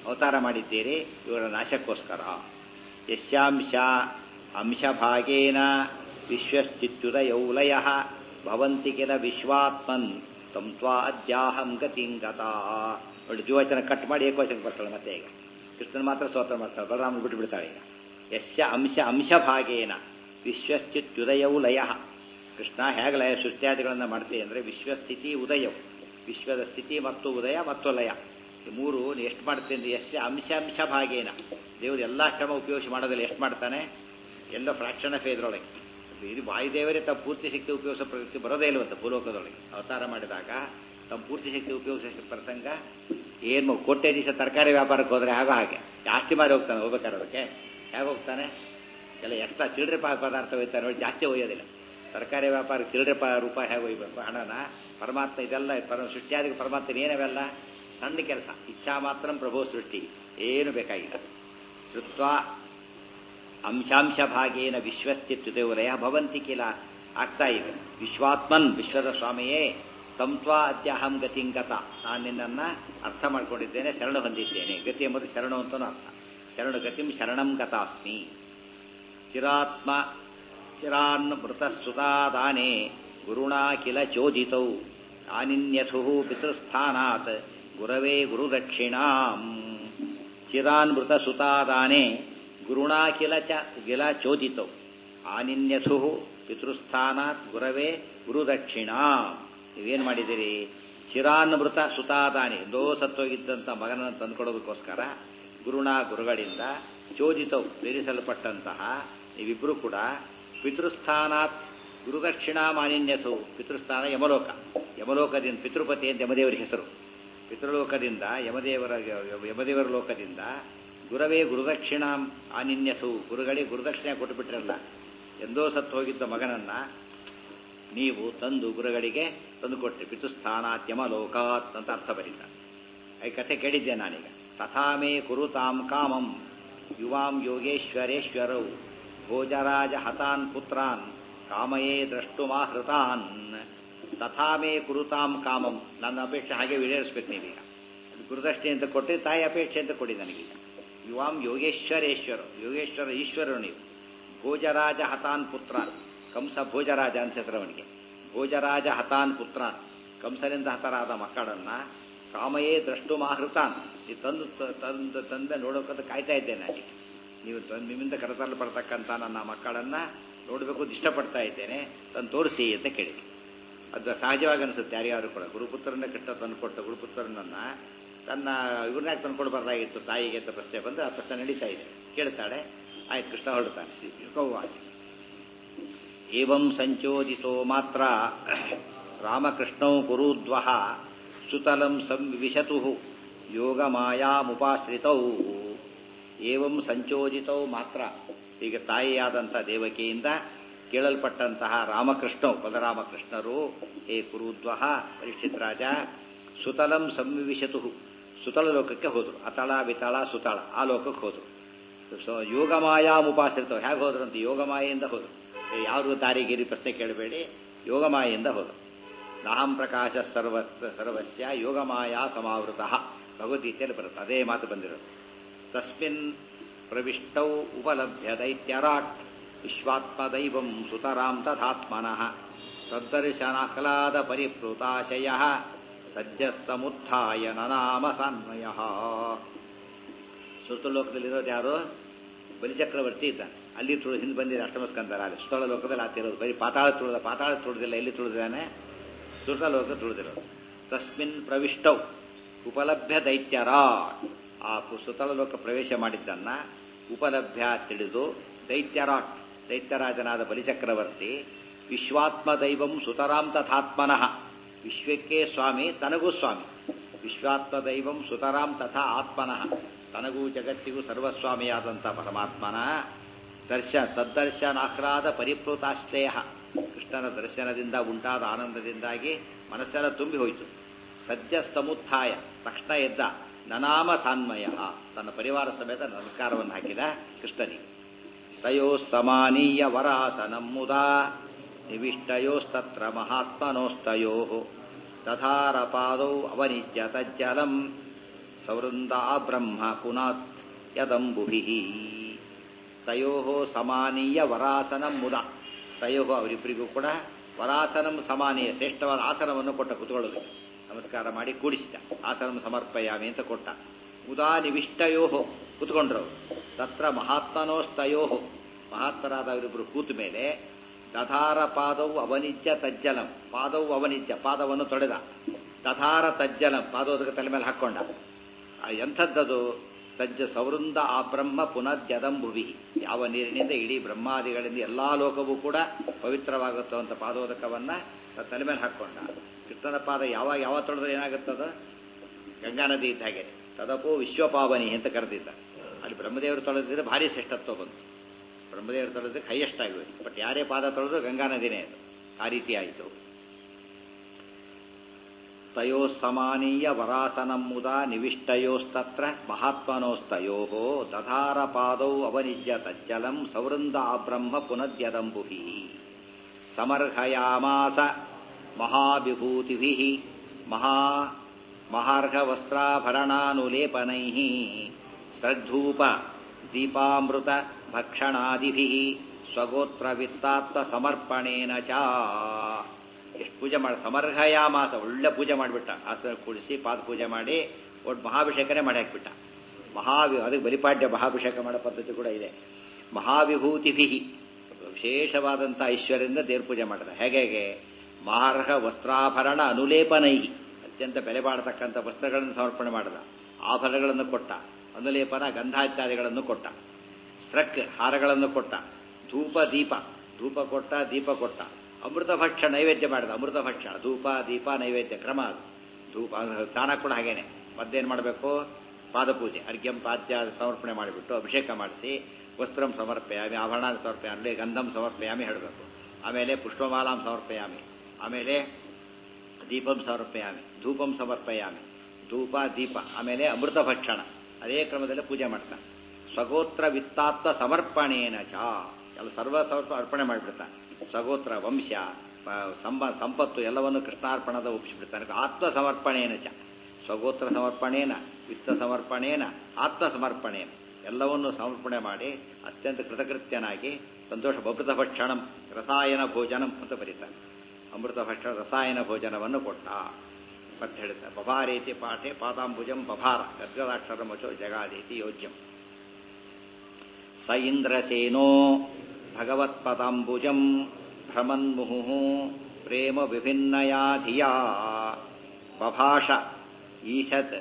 ಅವತಾರ ಮಾಡಿದ್ದೀರಿ ಇವರ ನಾಶಕ್ಕೋಸ್ಕರ ಯಶ್ಯಾಂಶ ಅಂಶಭಾಗೇನ ವಿಶ್ವಶ್ಚಿತ್ಯುದಯೌ ಲಯ ಭವಂತಿ ಕೆಲ ವಿಶ್ವಾತ್ಮನ್ ತಂ ತ್ವಾ ಅದ್ಯಾಹಂ ಗತಿಂಗತಾ ಒಳ್ಳೆ ಜೀವಚನ ಕಟ್ ಮಾಡಿ ಏಕವಚನ ಬರ್ತಾಳೆ ಮತ್ತೆ ಈಗ ಕೃಷ್ಣನ್ ಮಾತ್ರ ಸ್ತೋತ್ರ ಮಾಡ್ತಾಳೆ ಬಲರಾಮನ್ ಬಿಟ್ಟು ಬಿಡ್ತಾಳೆ ಈಗ ಯಶ್ಯ ಅಂಶ ಅಂಶಭಾಗೇನ ವಿಶ್ವಶ್ಚಿತ್ಯುದಯೌ ಲಯ ಕೃಷ್ಣ ಹೇಗೆ ಲಯ ಸೃಷ್ಟ್ಯಾದಿಗಳನ್ನು ಮಾಡ್ತೀವಿ ಅಂದರೆ ವಿಶ್ವಸ್ಥಿತಿ ಉದಯವು ವಿಶ್ವದ ಸ್ಥಿತಿ ಮತ್ತು ಉದಯ ಮತ್ತು ಲಯ ಈ ಮೂರು ಎಷ್ಟು ಮಾಡ್ತೀನಿ ಅಂದ್ರೆ ಎಸ್ ಅಂಶ ಅಂಶ ಭಾಗೇನ ದೇವರು ಎಲ್ಲ ಶ್ರಮ ಉಪಯೋಗಿಸಿ ಮಾಡೋದಿಲ್ಲ ಎಷ್ಟು ಮಾಡ್ತಾನೆ ಎಲ್ಲ ಫ್ರಾಕ್ಷನ್ ಆಫ್ ಇದ್ರೊಳಗೆ ಇದು ವಾಯುದೇವರೇ ತಮ್ಮ ಪೂರ್ತಿ ಶಕ್ತಿ ಉಪಯೋಗಿಸೋ ಪ್ರವೃತ್ತಿ ಬರೋದೇ ಇಲ್ವಂತ ಭೂಲೋಕದೊಳಗೆ ಅವತಾರ ಮಾಡಿದಾಗ ತಮ್ಮ ಪೂರ್ತಿ ಶಕ್ತಿ ಉಪಯೋಗಿಸೋ ಪ್ರಸಂಗ ಏನು ಕೋಟೆ ದಿವಸ ತರಕಾರಿ ವ್ಯಾಪಾರಕ್ಕೆ ಹೋದ್ರೆ ಆಗೋ ಹಾಗೆ ಜಾಸ್ತಿ ಮಾರಿ ಹೋಗ್ತಾನೆ ಹೋಗ್ಬೇಕಾದ್ರೆ ಅದಕ್ಕೆ ಹೇಗೆ ಹೋಗ್ತಾನೆ ಎಲ್ಲ ಎಕ್ಸ್ಟ್ರಾ ಚಿಲ್ಲರೆ ಪದಾರ್ಥ ಒಯ್ತಾನೆ ನೋಡಿ ಜಾಸ್ತಿ ಒಯ್ಯೋದಿಲ್ಲ ತರಕಾರಿ ವ್ಯಾಪಾರ ಚಿಲ್ಲರೆ ಪ ರೂಪಾಯಿ ಹೇಗೆ ಒಯ್ಬೇಕು ಹಣನ ಪರಮಾತ್ಮ ಇದೆಲ್ಲ ಪರ ಸೃಷ್ಟಿಯಾದ ಪರಮಾತ್ಮ ಏನವೆಲ್ಲ ಸಣ್ಣ ಕೆಲಸ ಇಚ್ಛಾ ಮಾತ್ರ ಪ್ರಭು ಸೃಷ್ಟಿ ಏನು ಬೇಕಾಗಿಲ್ಲ ಶ್ರುತ್ವ ಅಂಶಾಂಶ ಭಾಗೇನ ವಿಶ್ವಸ್ಥಿತ್ಯುದಯ ಭವಂತಿ ಕಿಲ ಆಗ್ತಾ ಇದೆ ವಿಶ್ವಾತ್ಮನ್ ವಿಶ್ವದ ಸ್ವಾಮಿಯೇ ತಂತ್ವ ಅದ್ಯಾಹಂ ಗತಿಂಗತ ನಾನು ನಿನ್ನನ್ನು ಅರ್ಥ ಮಾಡ್ಕೊಂಡಿದ್ದೇನೆ ಶರಣ ಹೊಂದಿದ್ದೇನೆ ಗತಿ ಎಂಬುದು ಶರಣು ಅಂತನೂ ಅರ್ಥ ಶರಣು ಗತಿಂ ಶರಣಂ ಗತಾಸ್ಮಿ ಚಿರಾತ್ಮ ಚಿರಾನ್ ಮೃತಸ್ತುತಾದಾನೆ ಗುರುಣಾ ಕಿಲ ಚೋದಿತೌ ಆನಿನ್ಯಥು ಪಿತೃಸ್ಥಾನಾತ್ ಗುರವೇ ಗುರುದಕ್ಷಿಣಾಂ ಚಿರಾನ್ ಮೃತ ಸುತಾದಾನೆ ಗುರುಣಾ ಕಿಲ ಚ ಗಿಲ ಚೋದಿತೌ ಆನಿನ್ಯಥು ಪಿತೃಸ್ಥಾನಾತ್ ಗುರವೇ ಗುರುದಕ್ಷಿಣಾಂ ನೀವೇನು ಮಾಡಿದಿರಿ ಚಿರಾನ್ಮೃತ ಸುತಾದಾನಿ ಎಂದೋ ಸತ್ತೋಗಿದ್ದಂಥ ಮಗನನ್ನು ತಂದುಕೊಡೋದಕ್ಕೋಸ್ಕರ ಗುರುಣ ಗುರುಗಳಿಂದ ಚೋದಿತವು ಪ್ರೇರಿಸಲ್ಪಟ್ಟಂತಹ ನೀವಿಬ್ಬರು ಕೂಡ ಪಿತೃಸ್ಥಾನಾತ್ ಗುರುದಕ್ಷಿಣಾ ಮಾನಿನ್ಯಥು ಪಿತೃಸ್ಥಾನ ಯಮಲೋಕ ಯಮಲೋಕದಿಂದ ಪಿತೃಪತಿ ಅಂತ ಯಮದೇವರ ಹೆಸರು ಪಿತೃಲೋಕದಿಂದ ಯಮದೇವರ ಯಮದೇವರ ಲೋಕದಿಂದ ಗುರವೇ ಗುರುದಕ್ಷಿಣಾಂ ಆನಿನ್ಯಥು ಗುರುಗಳಿಗೆ ಗುರುದಕ್ಷಿಣೆ ಕೊಟ್ಟುಬಿಟ್ರಲ್ಲ ಎಂದೋ ಸತ್ತು ಹೋಗಿದ್ದ ಮಗನನ್ನ ನೀವು ತಂದು ಗುರುಗಳಿಗೆ ತಂದು ಕೊಟ್ಟೆ ಪಿತುಸ್ಥಾನಾತ್ಯಮ ಲೋಕಾತ್ ಅಂತ ಅರ್ಥ ಬರೀತಾರೆ ಈ ಕಥೆ ಕೇಳಿದ್ದೆ ನಾನೀಗ ತಥಾಮೇ ಕುರುತಾಂ ಕಾಮಂ ಯುವಾಂ ಯೋಗೇಶ್ವರೇಶ್ವರೌ ಭೋಜರಾಜ ಹತಾನ್ ಪುತ್ರಾನ್ ಕಾಮಯೇ ದ್ರಷ್ಟುಮಾಹೃತಾನ್ ತಥಾಮೇ ಕುರುತಾಂ ಕಾಮಂ ನನ್ನ ಅಪೇಕ್ಷೆ ಹಾಗೆ ಈಡೇರಿಸ್ಬೇಕು ನೀವೀಗ ಗುರುದಕ್ಷಿಣೆ ಅಂತ ಕೊಟ್ಟರೆ ತಾಯಿ ಅಪೇಕ್ಷೆ ಅಂತ ಕೊಡಿ ನನಗೀಗ ಯುವಾಂ ಯೋಗೇಶ್ವರೇಶ್ವರ ಯೋಗೇಶ್ವರ ಈಶ್ವರರು ನೀವು ಭೋಜರಾಜ ಹತಾನ್ ಪುತ್ರಾನ್ ಕಂಸ ಭೋಜರಾಜ ಅಂತ ಹೆಸರವನಿಗೆ ಭೋಜರಾಜ ಹತಾನ್ ಪುತ್ರಾನ್ ಕಂಸನಿಂದ ಹತರಾದ ಮಕ್ಕಳನ್ನ ಕಾಮಯೇ ದ್ರಷ್ಟು ಮಾಹೃತಾನ್ ಈ ತಂದು ತಂದು ತಂದೆ ನೋಡೋಕಂತ ಕಾಯ್ತಾ ಇದ್ದೇನೆ ಅಲ್ಲಿ ನೀವು ನಿಮ್ಮಿಂದ ಕರೆತರಲ್ಪಡ್ತಕ್ಕಂಥ ನನ್ನ ಮಕ್ಕಳನ್ನ ನೋಡಬೇಕು ಅಂತ ಇಷ್ಟಪಡ್ತಾ ಇದ್ದೇನೆ ತಂದು ತೋರಿಸಿ ಅಂತ ಕೇಳಿ ಅದು ಸಹಜವಾಗಿ ಅನಿಸುತ್ತೆ ಯಾರ್ಯಾರು ಕೂಡ ಗುರುಪುತ್ರನ ಕೆಟ್ಟ ತಂದುಕೊಟ್ಟ ಗುರುಪುತ್ರನನ್ನ ತನ್ನ ಇವ್ರನ್ನಾಗ ತಂದ್ಕೊಡ್ಬಾರ್ದಾಗಿತ್ತು ತಾಯಿಗೆ ಅಂತ ಪ್ರಶ್ನೆ ಬಂದು ಆ ಪ್ರಶ್ನೆ ನಡೀತಾ ಇದೆ ಕೇಳ್ತಾಳೆ ಆಯ್ತು ಕೃಷ್ಣ ಹೊರಡ್ತಾನೆ ಕೌವಾಚ ಏವಂ ಸಂಚೋದಿತೋ ಮಾತ್ರ ರಾಮಕೃಷ್ಣೌ ಕುರುದ್ವಹ ಸುತಲಂ ಸಂವಿಶತು ಯೋಗಮಾಯಾಮುಪಾಶ್ರಿತೌ ಏವಂ ಸಂಚೋದಿತೌ ಮಾತ್ರ ಈಗ ತಾಯಿಯಾದಂಥ ದೇವಕಿಯಿಂದ ಕೇಳಲ್ಪಟ್ಟಂತಹ ರಾಮಕೃಷ್ಣವು ಬಲರಾಮಕೃಷ್ಣರು ಹೇ ಕುರುದ್ವಹ ಪರೀಕ್ಷಿತ್ ರಾಜ ಸುತಲಂ ಸಂವಿಶತು ಸುತಳ ಲೋಕಕ್ಕೆ ಹೋದರು ಅತಳ ವಿತಳ ಸುತಳ ಆ ಲೋಕಕ್ಕೆ ಹೋದರು ಸೊ ಯೋಗಮಾಯಾಮುಪಾಶ್ರಿತವು ಹೇಗೆ ಹೋದ್ರು ಅಂತ ಯೋಗಮಾಯೆಯಿಂದ ಹೋದರು ಯಾರು ದಾರಿಗಿರಿ ಪ್ರಶ್ನೆ ಕೇಳಬೇಡಿ ಯೋಗಮಾಯೆಯಿಂದ ಹೋದರು ನಾಹಂ ಪ್ರಕಾಶ ಸರ್ವ ಸರ್ವಸ್ಯ ಯೋಗಮಾಯಾ ಸಮಾವೃತ ಭಗವದ್ಗೀತೆಯಲ್ಲಿ ಬರುತ್ತೆ ಅದೇ ಮಾತು ಬಂದಿರೋದು ತಸ್ಮಿನ್ ಪ್ರವಿಷ್ಟೌ ಉಪಲಭ್ಯ ದೈತ್ಯರಾಟ್ ವಿಶ್ವಾತ್ಮದೈವಂ ಸುತರಾಂ ತಥಾತ್ಮನಃ ತದ್ದರ್ಶನಾಹ್ಲಾದ ಪರಿಪ್ಲುತಾಶಯ ಸದ್ಯ ಸಮುತ್ಥಾಯ ನನಾಮ ಸಾನ್ವಯ ಸುತಲೋಕದಲ್ಲಿರೋದು ಯಾರು ಬಲಿಚಕ್ರವರ್ತಿ ಇದ್ದಾನೆ ಅಲ್ಲಿ ತುಳು ಹಿಂದೆ ಬಂದಿದೆ ಅಷ್ಟಮಸ್ಕಂದರ ಅಲ್ಲಿ ಸುತಳ ಲೋಕದಲ್ಲಿ ಆತಿರೋದು ಬರೀ ಪಾತಾಳ ತುಳಿದ ಪಾತಾಳ ತುಳಿದಿಲ್ಲ ಎಲ್ಲಿ ತುಳಿದಿದ್ದಾನೆ ಸುತ ಲೋಕ ತುಳಿದಿರೋದು ತಸ್ಮಿನ್ ಪ್ರವಿಷ್ಟೌ ಉಪಲಭ್ಯ ದೈತ್ಯರಾಟ್ ಆ ಸುತಳ ಲೋಕ ಪ್ರವೇಶ ಮಾಡಿದ್ದನ್ನ ಉಪಲಭ್ಯ ತಿಳಿದು ದೈತ್ಯರಾಟ್ ದೈತ್ಯರಾಜನಾದ ಬಲಿಚಕ್ರವರ್ತಿ ವಿಶ್ವಾತ್ಮ ದೈವಂ ಸುತರಾಂ ತಥಾತ್ಮನಃ ವಿಶ್ವಕ್ಕೆ ಸ್ವಾಮಿ ತನಗೂ ಸ್ವಾಮಿ ವಿಶ್ವಾತ್ಮ ದೈವಂ ಸುತರಾಂ ತಥಾ ಆತ್ಮನಃ ತನಗೂ ಜಗತ್ತಿಗೂ ಸರ್ವಸ್ವಾಮಿಯಾದಂಥ ಪರಮಾತ್ಮನ ದರ್ಶ ತದ್ದರ್ಶನಾಹ್ಲಾದ ಪರಿಪ್ಲುತಾಶ್ರಯ ಕೃಷ್ಣನ ದರ್ಶನದಿಂದ ಉಂಟಾದ ಆನಂದದಿಂದಾಗಿ ಮನಸ್ಸೆಲ್ಲ ತುಂಬಿ ಹೋಯಿತು ಸದ್ಯ ಸಮುತ್ಥಾಯ ತಕ್ಷಣ ಎದ್ದ ನನಾಮ ಸಾನ್ಮಯ ತನ್ನ ಪರಿವಾರ ಸಮೇತ ನಮಸ್ಕಾರವನ್ನು ಹಾಕಿದ ಕೃಷ್ಣನಿಗೆ ತಯೋ ಸಮಾನೀಯ ವರಾಸನಂ ಮುದಾ ನಿವಿಷ್ಟಯೋಸ್ತತ್ರ ಮಹಾತ್ಮನೋಸ್ತಯೋ ತಥಾರಪಾದೌ ಅವನಿಜ್ಯ ತಜ್ಜಲಂ ಸವೃಂದಾ ಬ್ರಹ್ಮ ಪುನಾತ್ ಯದಂಬುಭಿ ತಯೋ ಸಮಾನೀಯ ವರಾಸನಂ ಮುದ ತಯೋ ಅವರಿಬ್ಬರಿಗೂ ಕೂಡ ವರಾಸನಂ ಸಮಾನೀಯ ಶ್ರೇಷ್ಠವಾದ ಆಸನವನ್ನು ಕೊಟ್ಟ ಕುತ್ಕೊಳ್ಳೋದು ನಮಸ್ಕಾರ ಮಾಡಿ ಕೂಡಿಸಿದ ಆಸನಂ ಸಮರ್ಪಯಾಮಿ ಅಂತ ಕೊಟ್ಟ ಉದಾ ನಿವಿಷ್ಟಯೋ ಕುತ್ಕೊಂಡ್ರು ತತ್ರ ಮಹಾತ್ಮನೋಸ್ತಯೋ ಮಹಾತ್ಮರಾದ ಅವರಿಬ್ಬರು ಕೂತ ಮೇಲೆ ದಧಾರ ಪಾದವು ಅವನಿಜ್ಯ ತಜ್ಜಲಂ ಪಾದವು ಅವನಿಜ್ಯ ಪಾದವನ್ನು ತೊಳೆದ ದಧಾರ ತಜ್ಜಲಂ ಪಾದೋದಕ ತಲೆ ಮೇಲೆ ಹಾಕ್ಕೊಂಡ ಆ ಎಂಥದ್ದದು ತಜ್ಜ ಸವೃಂದ ಆ ಬ್ರಹ್ಮ ಪುನದ್ಯದಂಭುವಿ ಯಾವ ನೀರಿನಿಂದ ಇಡೀ ಬ್ರಹ್ಮಾದಿಗಳಿಂದ ಎಲ್ಲಾ ಲೋಕವೂ ಕೂಡ ಪವಿತ್ರವಾಗುತ್ತೋ ಅಂತ ಪಾದೋದಕವನ್ನ ತಲೆ ಮೇಲೆ ಹಾಕ್ಕೊಂಡ ಕೃಷ್ಣನ ಪಾದ ಯಾವಾಗ ಯಾವ ತೊಳೆದ್ರೆ ಏನಾಗುತ್ತದ ಗಂಗಾ ನದಿ ಇದ್ದ ಹಾಗೆ ತದಪೋ ವಿಶ್ವಪಾವನಿ ಅಂತ ಕರೆದಿದ್ದ ಅಲ್ಲಿ ಬ್ರಹ್ಮದೇವರು ತೊಳೆದಿದ್ರೆ ಭಾರಿ ಶ್ರೇಷ್ಠತ್ವ ಬಂತು ಬ್ರಹ್ಮದೇವರು ತೊಳೆದಕ್ಕೆ ಹೈಯೆಸ್ಟ್ ಆಗಿತ್ತು ಬಟ್ ಯಾರೇ ಪಾದ ತೊಳೆದ್ರು ಗಂಗಾ ನದಿನೇ ಅದು ಆ ರೀತಿ ಆಯಿತು ತಯೋ ಸಮಾನೀಯ ವರಾಸನಂ ಮುದ ನಿವಿಷ್ಟಯೋಸ್ತತ್ರ ಮಹಾತ್ಮನೋಸ್ತಯೋ ದಧಾರ ಪಾದೌ ಅವನಿಜ್ಯ ತಜ್ಜಲಂ ಸವೃಂದ ಬ್ರಹ್ಮ ಪುನದ್ಯದಂಬುಭಿ ಸಮರ್ಹಯಾಮಾಸ ಮಹಾವಿಭೂತಿಭಿ ಮಹಾ ಮಹಾರ್ಘವಸ್ತ್ರಾಭರಣಾನುಲೇಪನೈ ಶ್ರದ್ಧೂಪ ದೀಪಾಮೃತ ಭಕ್ಷಣಾದಿಭಿ ಸ್ವಗೋತ್ರವಿತ್ತಾತ್ಮ ಸಮರ್ಪಣೇನ ಚ ಎಷ್ಟು ಪೂಜೆ ಮಾಡಿ ಸಮರ್ಹಯಾಮಾಸ ಒಳ್ಳೆ ಪೂಜೆ ಮಾಡಿಬಿಟ್ಟ ಆಸನ ಕೂಡಿಸಿ ಪಾದ ಪೂಜೆ ಮಾಡಿ ಒಟ್ಟು ಮಹಾಭಿಷೇಕನೇ ಮಾಡಿ ಹಾಕ್ಬಿಟ್ಟ ಮಹಾವಿ ಅದಕ್ಕೆ ಬಲಿಪಾಡ್ಯ ಮಹಾಭಿಷೇಕ ಮಾಡೋ ಪದ್ಧತಿ ಕೂಡ ಇದೆ ಮಹಾವಿಭೂತಿಭಿ ವಿಶೇಷವಾದಂಥ ಐಶ್ವರ್ಯದಿಂದ ದೇವ್ರ ಪೂಜೆ ಮಾಡಿದ ಹೇಗೆ ಹೇಗೆ ಮಹಾರ್ಹ ವಸ್ತ್ರಾಭರಣ ಅನುಲೇಪನೈ ಅತ್ಯಂತ ಬೆಲೆ ಬಾಳತಕ್ಕಂಥ ವಸ್ತ್ರಗಳನ್ನು ಸಮರ್ಪಣೆ ಮಾಡಿದ ಆಭರಣಗಳನ್ನು ಕೊಟ್ಟ ಅನುಲೇಪನ ಗಂಧ ಇತ್ಯಾದಿಗಳನ್ನು ಕೊಟ್ಟ ಸ್ರಕ್ ಹಾರಗಳನ್ನು ಕೊಟ್ಟ ಧೂಪ ದೀಪ ಧೂಪ ಕೊಟ್ಟ ದೀಪ ಕೊಟ್ಟ ಅಮೃತ ಭಕ್ಷ ನೈವೇದ್ಯ ಮಾಡಿದ ಅಮೃತ ಭಕ್ಷ ಧೂಪ ದೀಪ ನೈವೇದ್ಯ ಕ್ರಮ ಅದು ಧೂಪ ಸ್ನಾನ ಕೂಡ ಹಾಗೇನೆ ಮದ್ದೇನು ಮಾಡಬೇಕು ಪಾದಪೂಜೆ ಅರ್ಘ್ಯಂ ಪಾದ್ಯ ಸಮರ್ಪಣೆ ಮಾಡಿಬಿಟ್ಟು ಅಭಿಷೇಕ ಮಾಡಿಸಿ ವಸ್ತ್ರಂ ಸಮರ್ಪಯಾಮಿ ಆಭರಣ ಸಮರ್ಪಯಾಮಿ ಗಂಧಂ ಸಮರ್ಪಯಾಮಿ ಹೇಳಬೇಕು ಆಮೇಲೆ ಪುಷ್ಪಮಾಲಾಂ ಸಮರ್ಪಯಾಮಿ ಆಮೇಲೆ ದೀಪಂ ಸಮರ್ಪಯಾಮಿ ಧೂಪಂ ಸಮರ್ಪಯಾಮಿ ಧೂಪ ದೀಪ ಆಮೇಲೆ ಅಮೃತ ಭಕ್ಷಣ ಅದೇ ಕ್ರಮದಲ್ಲಿ ಪೂಜೆ ಮಾಡ್ತಾನೆ ಸ್ವಗೋತ್ರ ವಿತ್ತಾತ್ಮ ಸಮರ್ಪಣೇನ ಚ ಎಲ್ಲ ಸರ್ವ ಸಮರ್ಪ ಅರ್ಪಣೆ ಮಾಡಿಬಿಡ್ತಾನೆ ಸ್ವಗೋತ್ರ ವಂಶ ಸಂಬ ಸಂಪತ್ತು ಎಲ್ಲವನ್ನು ಕೃಷ್ಣಾರ್ಪಣದ ಒಪ್ಪಿಸಿಬಿಡ್ತಾನೆ ಆತ್ಮ ಸಮರ್ಪಣೇನ ಚ ಸ್ವಗೋತ್ರ ಸಮರ್ಪಣೇನ ವಿತ್ತ ಸಮರ್ಪಣೇನ ಆತ್ಮ ಸಮರ್ಪಣೇನ ಎಲ್ಲವನ್ನು ಸಮರ್ಪಣೆ ಮಾಡಿ ಅತ್ಯಂತ ಕೃತಕೃತ್ಯನಾಗಿ ಸಂತೋಷ ಅಮೃತ ಭಕ್ಷಣಂ ರಸಾಯನ ಭೋಜನಂ ಅಂತ ಬರೀತಾರೆ ಅಮೃತ ಭಕ್ಷಣ ರಸಾಯನ ಭೋಜನವನ್ನು ಕೊಟ್ಟ ಮತ್ತೆ ಹೇಳ್ತಾರೆ ಬಭಾರೇತಿ ಪಾಠೆ ಪಾದಾಂಬುಜಂ ಬಭಾರ ಗದ್ಗದಾಕ್ಷರ ಮಚೋ ಜಗಾದೇತಿ ಯೋಜ್ಯಂ ಸ ಇಂದ್ರಸೇನೋ ಭಗವತ್ಪದಾಂಬುಜಂ ಭ್ರಮನ್ಮುಹು ಪ್ರೇಮ ವಿಭಿನ್ನಯಾ ಧಿಯಾ ಬಭಾಷ ಈಶತ್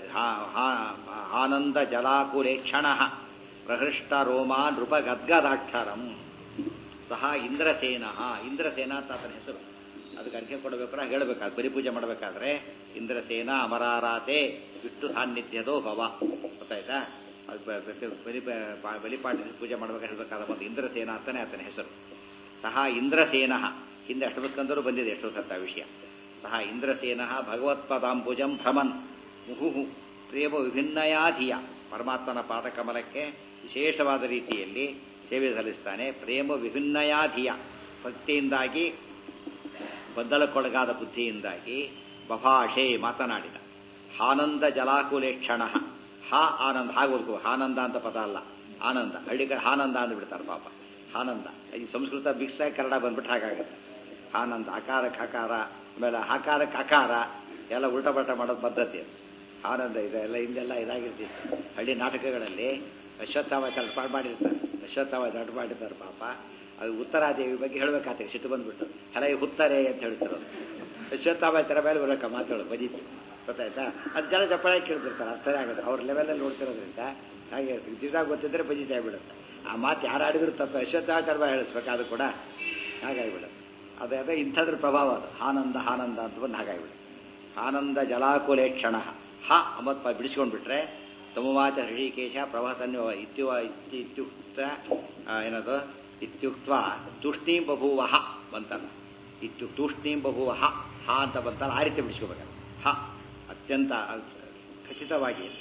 ಆನಂದ ಜಲಾಕುಲೇಕ್ಷಣ ಪ್ರಹೃಷ್ಟ ರೋಮಾ ನೃಪ ಗದ್ಗದಾಕ್ಷರಂ ಸಹ ಇಂದ್ರಸೇನ ಇಂದ್ರಸೇನ ಅಂತ ಆತನ ಹೆಸರು ಅದಕ್ಕೆ ಅರ್ಘ್ಯ ಕೊಡಬೇಕಾದ್ರೆ ಹೇಳಬೇಕಾದ್ರೆ ಬಲಿ ಪೂಜೆ ಮಾಡಬೇಕಾದ್ರೆ ಇಂದ್ರಸೇನ ಅಮರಾರಾತೆ ವಿಷ್ಣು ಸಾನ್ನಿಧ್ಯದೋ ಭವ ಗೊತ್ತಾಯ್ತಾ ಅದು ಬಲಿ ಬಲಿಪಾಠ ಪೂಜೆ ಮಾಡಬೇಕಾದ್ರೆ ಹೇಳಬೇಕಾದ ಒಂದು ಇಂದ್ರಸೇನ ಅಂತಾನೆ ಆತನ ಹೆಸರು ಸಹ ಇಂದ್ರಸೇನ ಹಿಂದೆ ಅಷ್ಟಮಸ್ಕಂದರು ಬಂದಿದೆ ಎಷ್ಟೋ ಸತ್ತ ವಿಷಯ ಸಹ ಇಂದ್ರಸೇನ ಭಗವತ್ಪದಾಂಬುಜಂ ಭ್ರಮನ್ ಮುಹುಹು ಪ್ರೇಮ ವಿಭಿನ್ನಯಾಧಿಯ ಪರಮಾತ್ಮನ ಪಾದಕಮಲಕ್ಕೆ ವಿಶೇಷವಾದ ರೀತಿಯಲ್ಲಿ ಸೇವೆ ಸಲ್ಲಿಸ್ತಾನೆ ಪ್ರೇಮ ವಿಭಿನ್ನಯಾಧಿಯ ಭಕ್ತಿಯಿಂದಾಗಿ ಬದ್ದಲಕ್ಕೊಳಗಾದ ಬುದ್ಧಿಯಿಂದಾಗಿ ಬಭಾಷೆ ಮಾತನಾಡಿದ ಆನಂದ ಜಲಾಕುಲೇಕ್ಷಣ ಹಾ ಆನಂದ ಹಾಗೆ ಓದ್ಕೋ ಆನಂದ ಅಂತ ಪದ ಅಲ್ಲ ಆನಂದ ಹಳ್ಳಿ ಕಡೆ ಆನಂದ ಅಂದ್ಬಿಡ್ತಾರೆ ಪಾಪ ಆನಂದ ಈ ಸಂಸ್ಕೃತ ಮಿಕ್ಸ್ ಆಗಿ ಕನ್ನಡ ಬಂದ್ಬಿಟ್ಟು ಹಾಗಾಗುತ್ತೆ ಆನಂದ ಅಕಾರಕ್ಕೆ ಹಕಾರ ಆಮೇಲೆ ಹಕಾರಕ್ಕೆ ಅಕಾರ ಎಲ್ಲ ಉಲ್ಟಾ ಪಲ್ಟ ಮಾಡೋದು ಪದ್ಧತಿ ಆನಂದ ಇದೆ ಎಲ್ಲ ಹಿಂದೆಲ್ಲ ಇದಾಗಿರ್ತಿತ್ತು ಹಳ್ಳಿ ನಾಟಕಗಳಲ್ಲಿ ಅಶ್ವತ್ಥಾವಾಚಾರ ಪಾಠ ಮಾಡಿರ್ತಾರೆ ಅಶ್ವತ್ಥಾವಾಚಾರ ಮಾಡಿರ್ತಾರೆ ಪಾಪ ಅದು ಉತ್ತರಾದೇವಿ ಬಗ್ಗೆ ಹೇಳ್ಬೇಕಾಗ್ತದೆ ಸಿಟ್ಟು ಬಂದ್ಬಿಟ್ಟು ಹಲೈ ಹುತ್ತಾರೆ ಅಂತ ಹೇಳ್ತಿರೋದು ಅಶ್ವತ್ಥಾವಾಚಾರ ಮೇಲೆ ಬರೋಕ ಮಾತಾಡೋದು ಬದೀತಿ ಗೊತ್ತಾಯ್ತಾ ಅದು ಜನ ಚಪ್ಪಾಳೆ ಕೇಳ್ತಿರ್ತಾರೆ ಅರ್ಥನೇ ಆಗುತ್ತೆ ಅವ್ರ ಲೆವೆಲಲ್ಲಿ ನೋಡ್ತಿರೋದ್ರಿಂದ ಹಾಗೆ ಜೀವದಾಗ ಗೊತ್ತಿದ್ರೆ ಬಜಿತೆ ಆಗ್ಬಿಡುತ್ತೆ ಆ ಮಾತು ಯಾರು ಆಡಿದ್ರು ತಪ್ಪು ಅಶ್ವತ್ಥಾಚಾರ ಹೇಳಿಸ್ಬೇಕು ಅದು ಕೂಡ ಹಾಗಾಗಿಬಿಡುತ್ತೆ ಅದೇ ಅದೇ ಇಂಥದ್ರ ಪ್ರಭಾವ ಅದು ಆನಂದ ಆನಂದ ಅಂತ ಬಂದು ಹಾಗಾಗಿಬಿಡುತ್ತೆ ಆನಂದ ಜಲಾಕುಲೇಕ್ಷಣ ಹ ಅಮತ್ ಬಿಡಿಸ್ಕೊಂಡ್ಬಿಟ್ರೆ ತಮವಾಚ ಹೃಷಿಕೇಶ ಪ್ರವಾಸನ್ಯ ಇತ್ಯುವ ಇತ್ಯುಕ್ತ ಏನದು ಇತ್ಯುಕ್ತ ತೂಷ್ಣೀಂ ಬಭೂವ ಹ ಬಂತಲ್ಲ ಇತ್ಯು ತೂಷ್ಣೀಂ ಬಭೂವ ಹ ಹ ಅಂತ ಬಂತಲ್ಲ ಆ ರೀತಿ ಬಿಡಿಸ್ಕೋಬೇಕು ಹ ಅತ್ಯಂತ ಖಚಿತವಾಗಿ ಅಂತ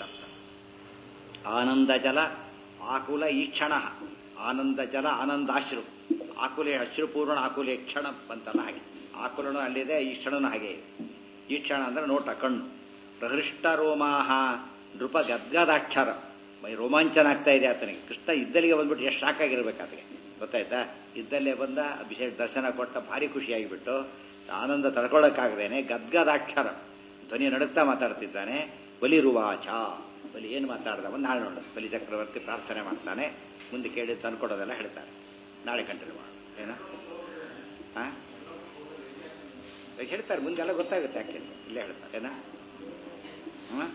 ಆನಂದ ಜಲ ಆಕುಲ ಈಕ್ಷಣ ಆನಂದ ಜಲ ಆನಂದಾಶ್ರು ಆಕುಲೆ ಅಶ್ರುಪೂರ್ಣ ಆಕುಲೆ ಕ್ಷಣ ಬಂತಲ್ಲ ಹಾಗೆ ಆಕುಲನು ಅಲ್ಲಿದೆ ಈ ಕ್ಷಣನು ಹಾಗೆ ಇದೆ ಈ ಕ್ಷಣ ಅಂದ್ರೆ ನೋಟ ಕಣ್ಣು ಪ್ರಹೃಷ್ಟ ರೋಮಾಹ ನೃಪ ಗದ್ಗದಾಕ್ಷರ ಮೈ ರೋಮಾಂಚನ ಆಗ್ತಾ ಇದೆ ಆತನಿಗೆ ಕೃಷ್ಣ ಇದ್ದಲ್ಲಿಗೆ ಬಂದ್ಬಿಟ್ಟು ಎಷ್ಟು ಶಾಕ್ ಆಗಿರ್ಬೇಕು ಆತನಿಗೆ ಗೊತ್ತಾಯ್ತಾ ಇದ್ದಲ್ಲೇ ಬಂದ ಅಭಿಷೇಕ ದರ್ಶನ ಕೊಟ್ಟ ಭಾರಿ ಖುಷಿಯಾಗಿಬಿಟ್ಟು ಆನಂದ ತಡ್ಕೊಳ್ಳೋಕ್ಕಾಗದೇನೆ ಗದ್ಗದಾಕ್ಷರ ಧ್ವನಿ ನಡುತ್ತಾ ಮಾತಾಡ್ತಿದ್ದಾನೆ ಬಲಿರುವಾಚ ಬಲಿ ಏನು ಮಾತಾಡ್ದ ಒಂದು ನಾಳೆ ನೋಡು ಬಲಿ ಚಕ್ರವರ್ತಿ ಪ್ರಾರ್ಥನೆ ಮಾಡ್ತಾನೆ ಮುಂದೆ ಕೇಳಿ ತಂದ್ಕೊಡೋದೆಲ್ಲ ಹೇಳ್ತಾರೆ ನಾಳೆ ಕಂಟಿನ್ಯೂ ಮಾಡು ಏನ ಹಾಂ ಹೇಳ್ತಾರೆ ಮುಂದೆಲ್ಲ ಗೊತ್ತಾಗುತ್ತೆ ಯಾಕೆ ಇಲ್ಲೇ ಹೇಳ್ತಾರೆ ಏನ ಹಾಂ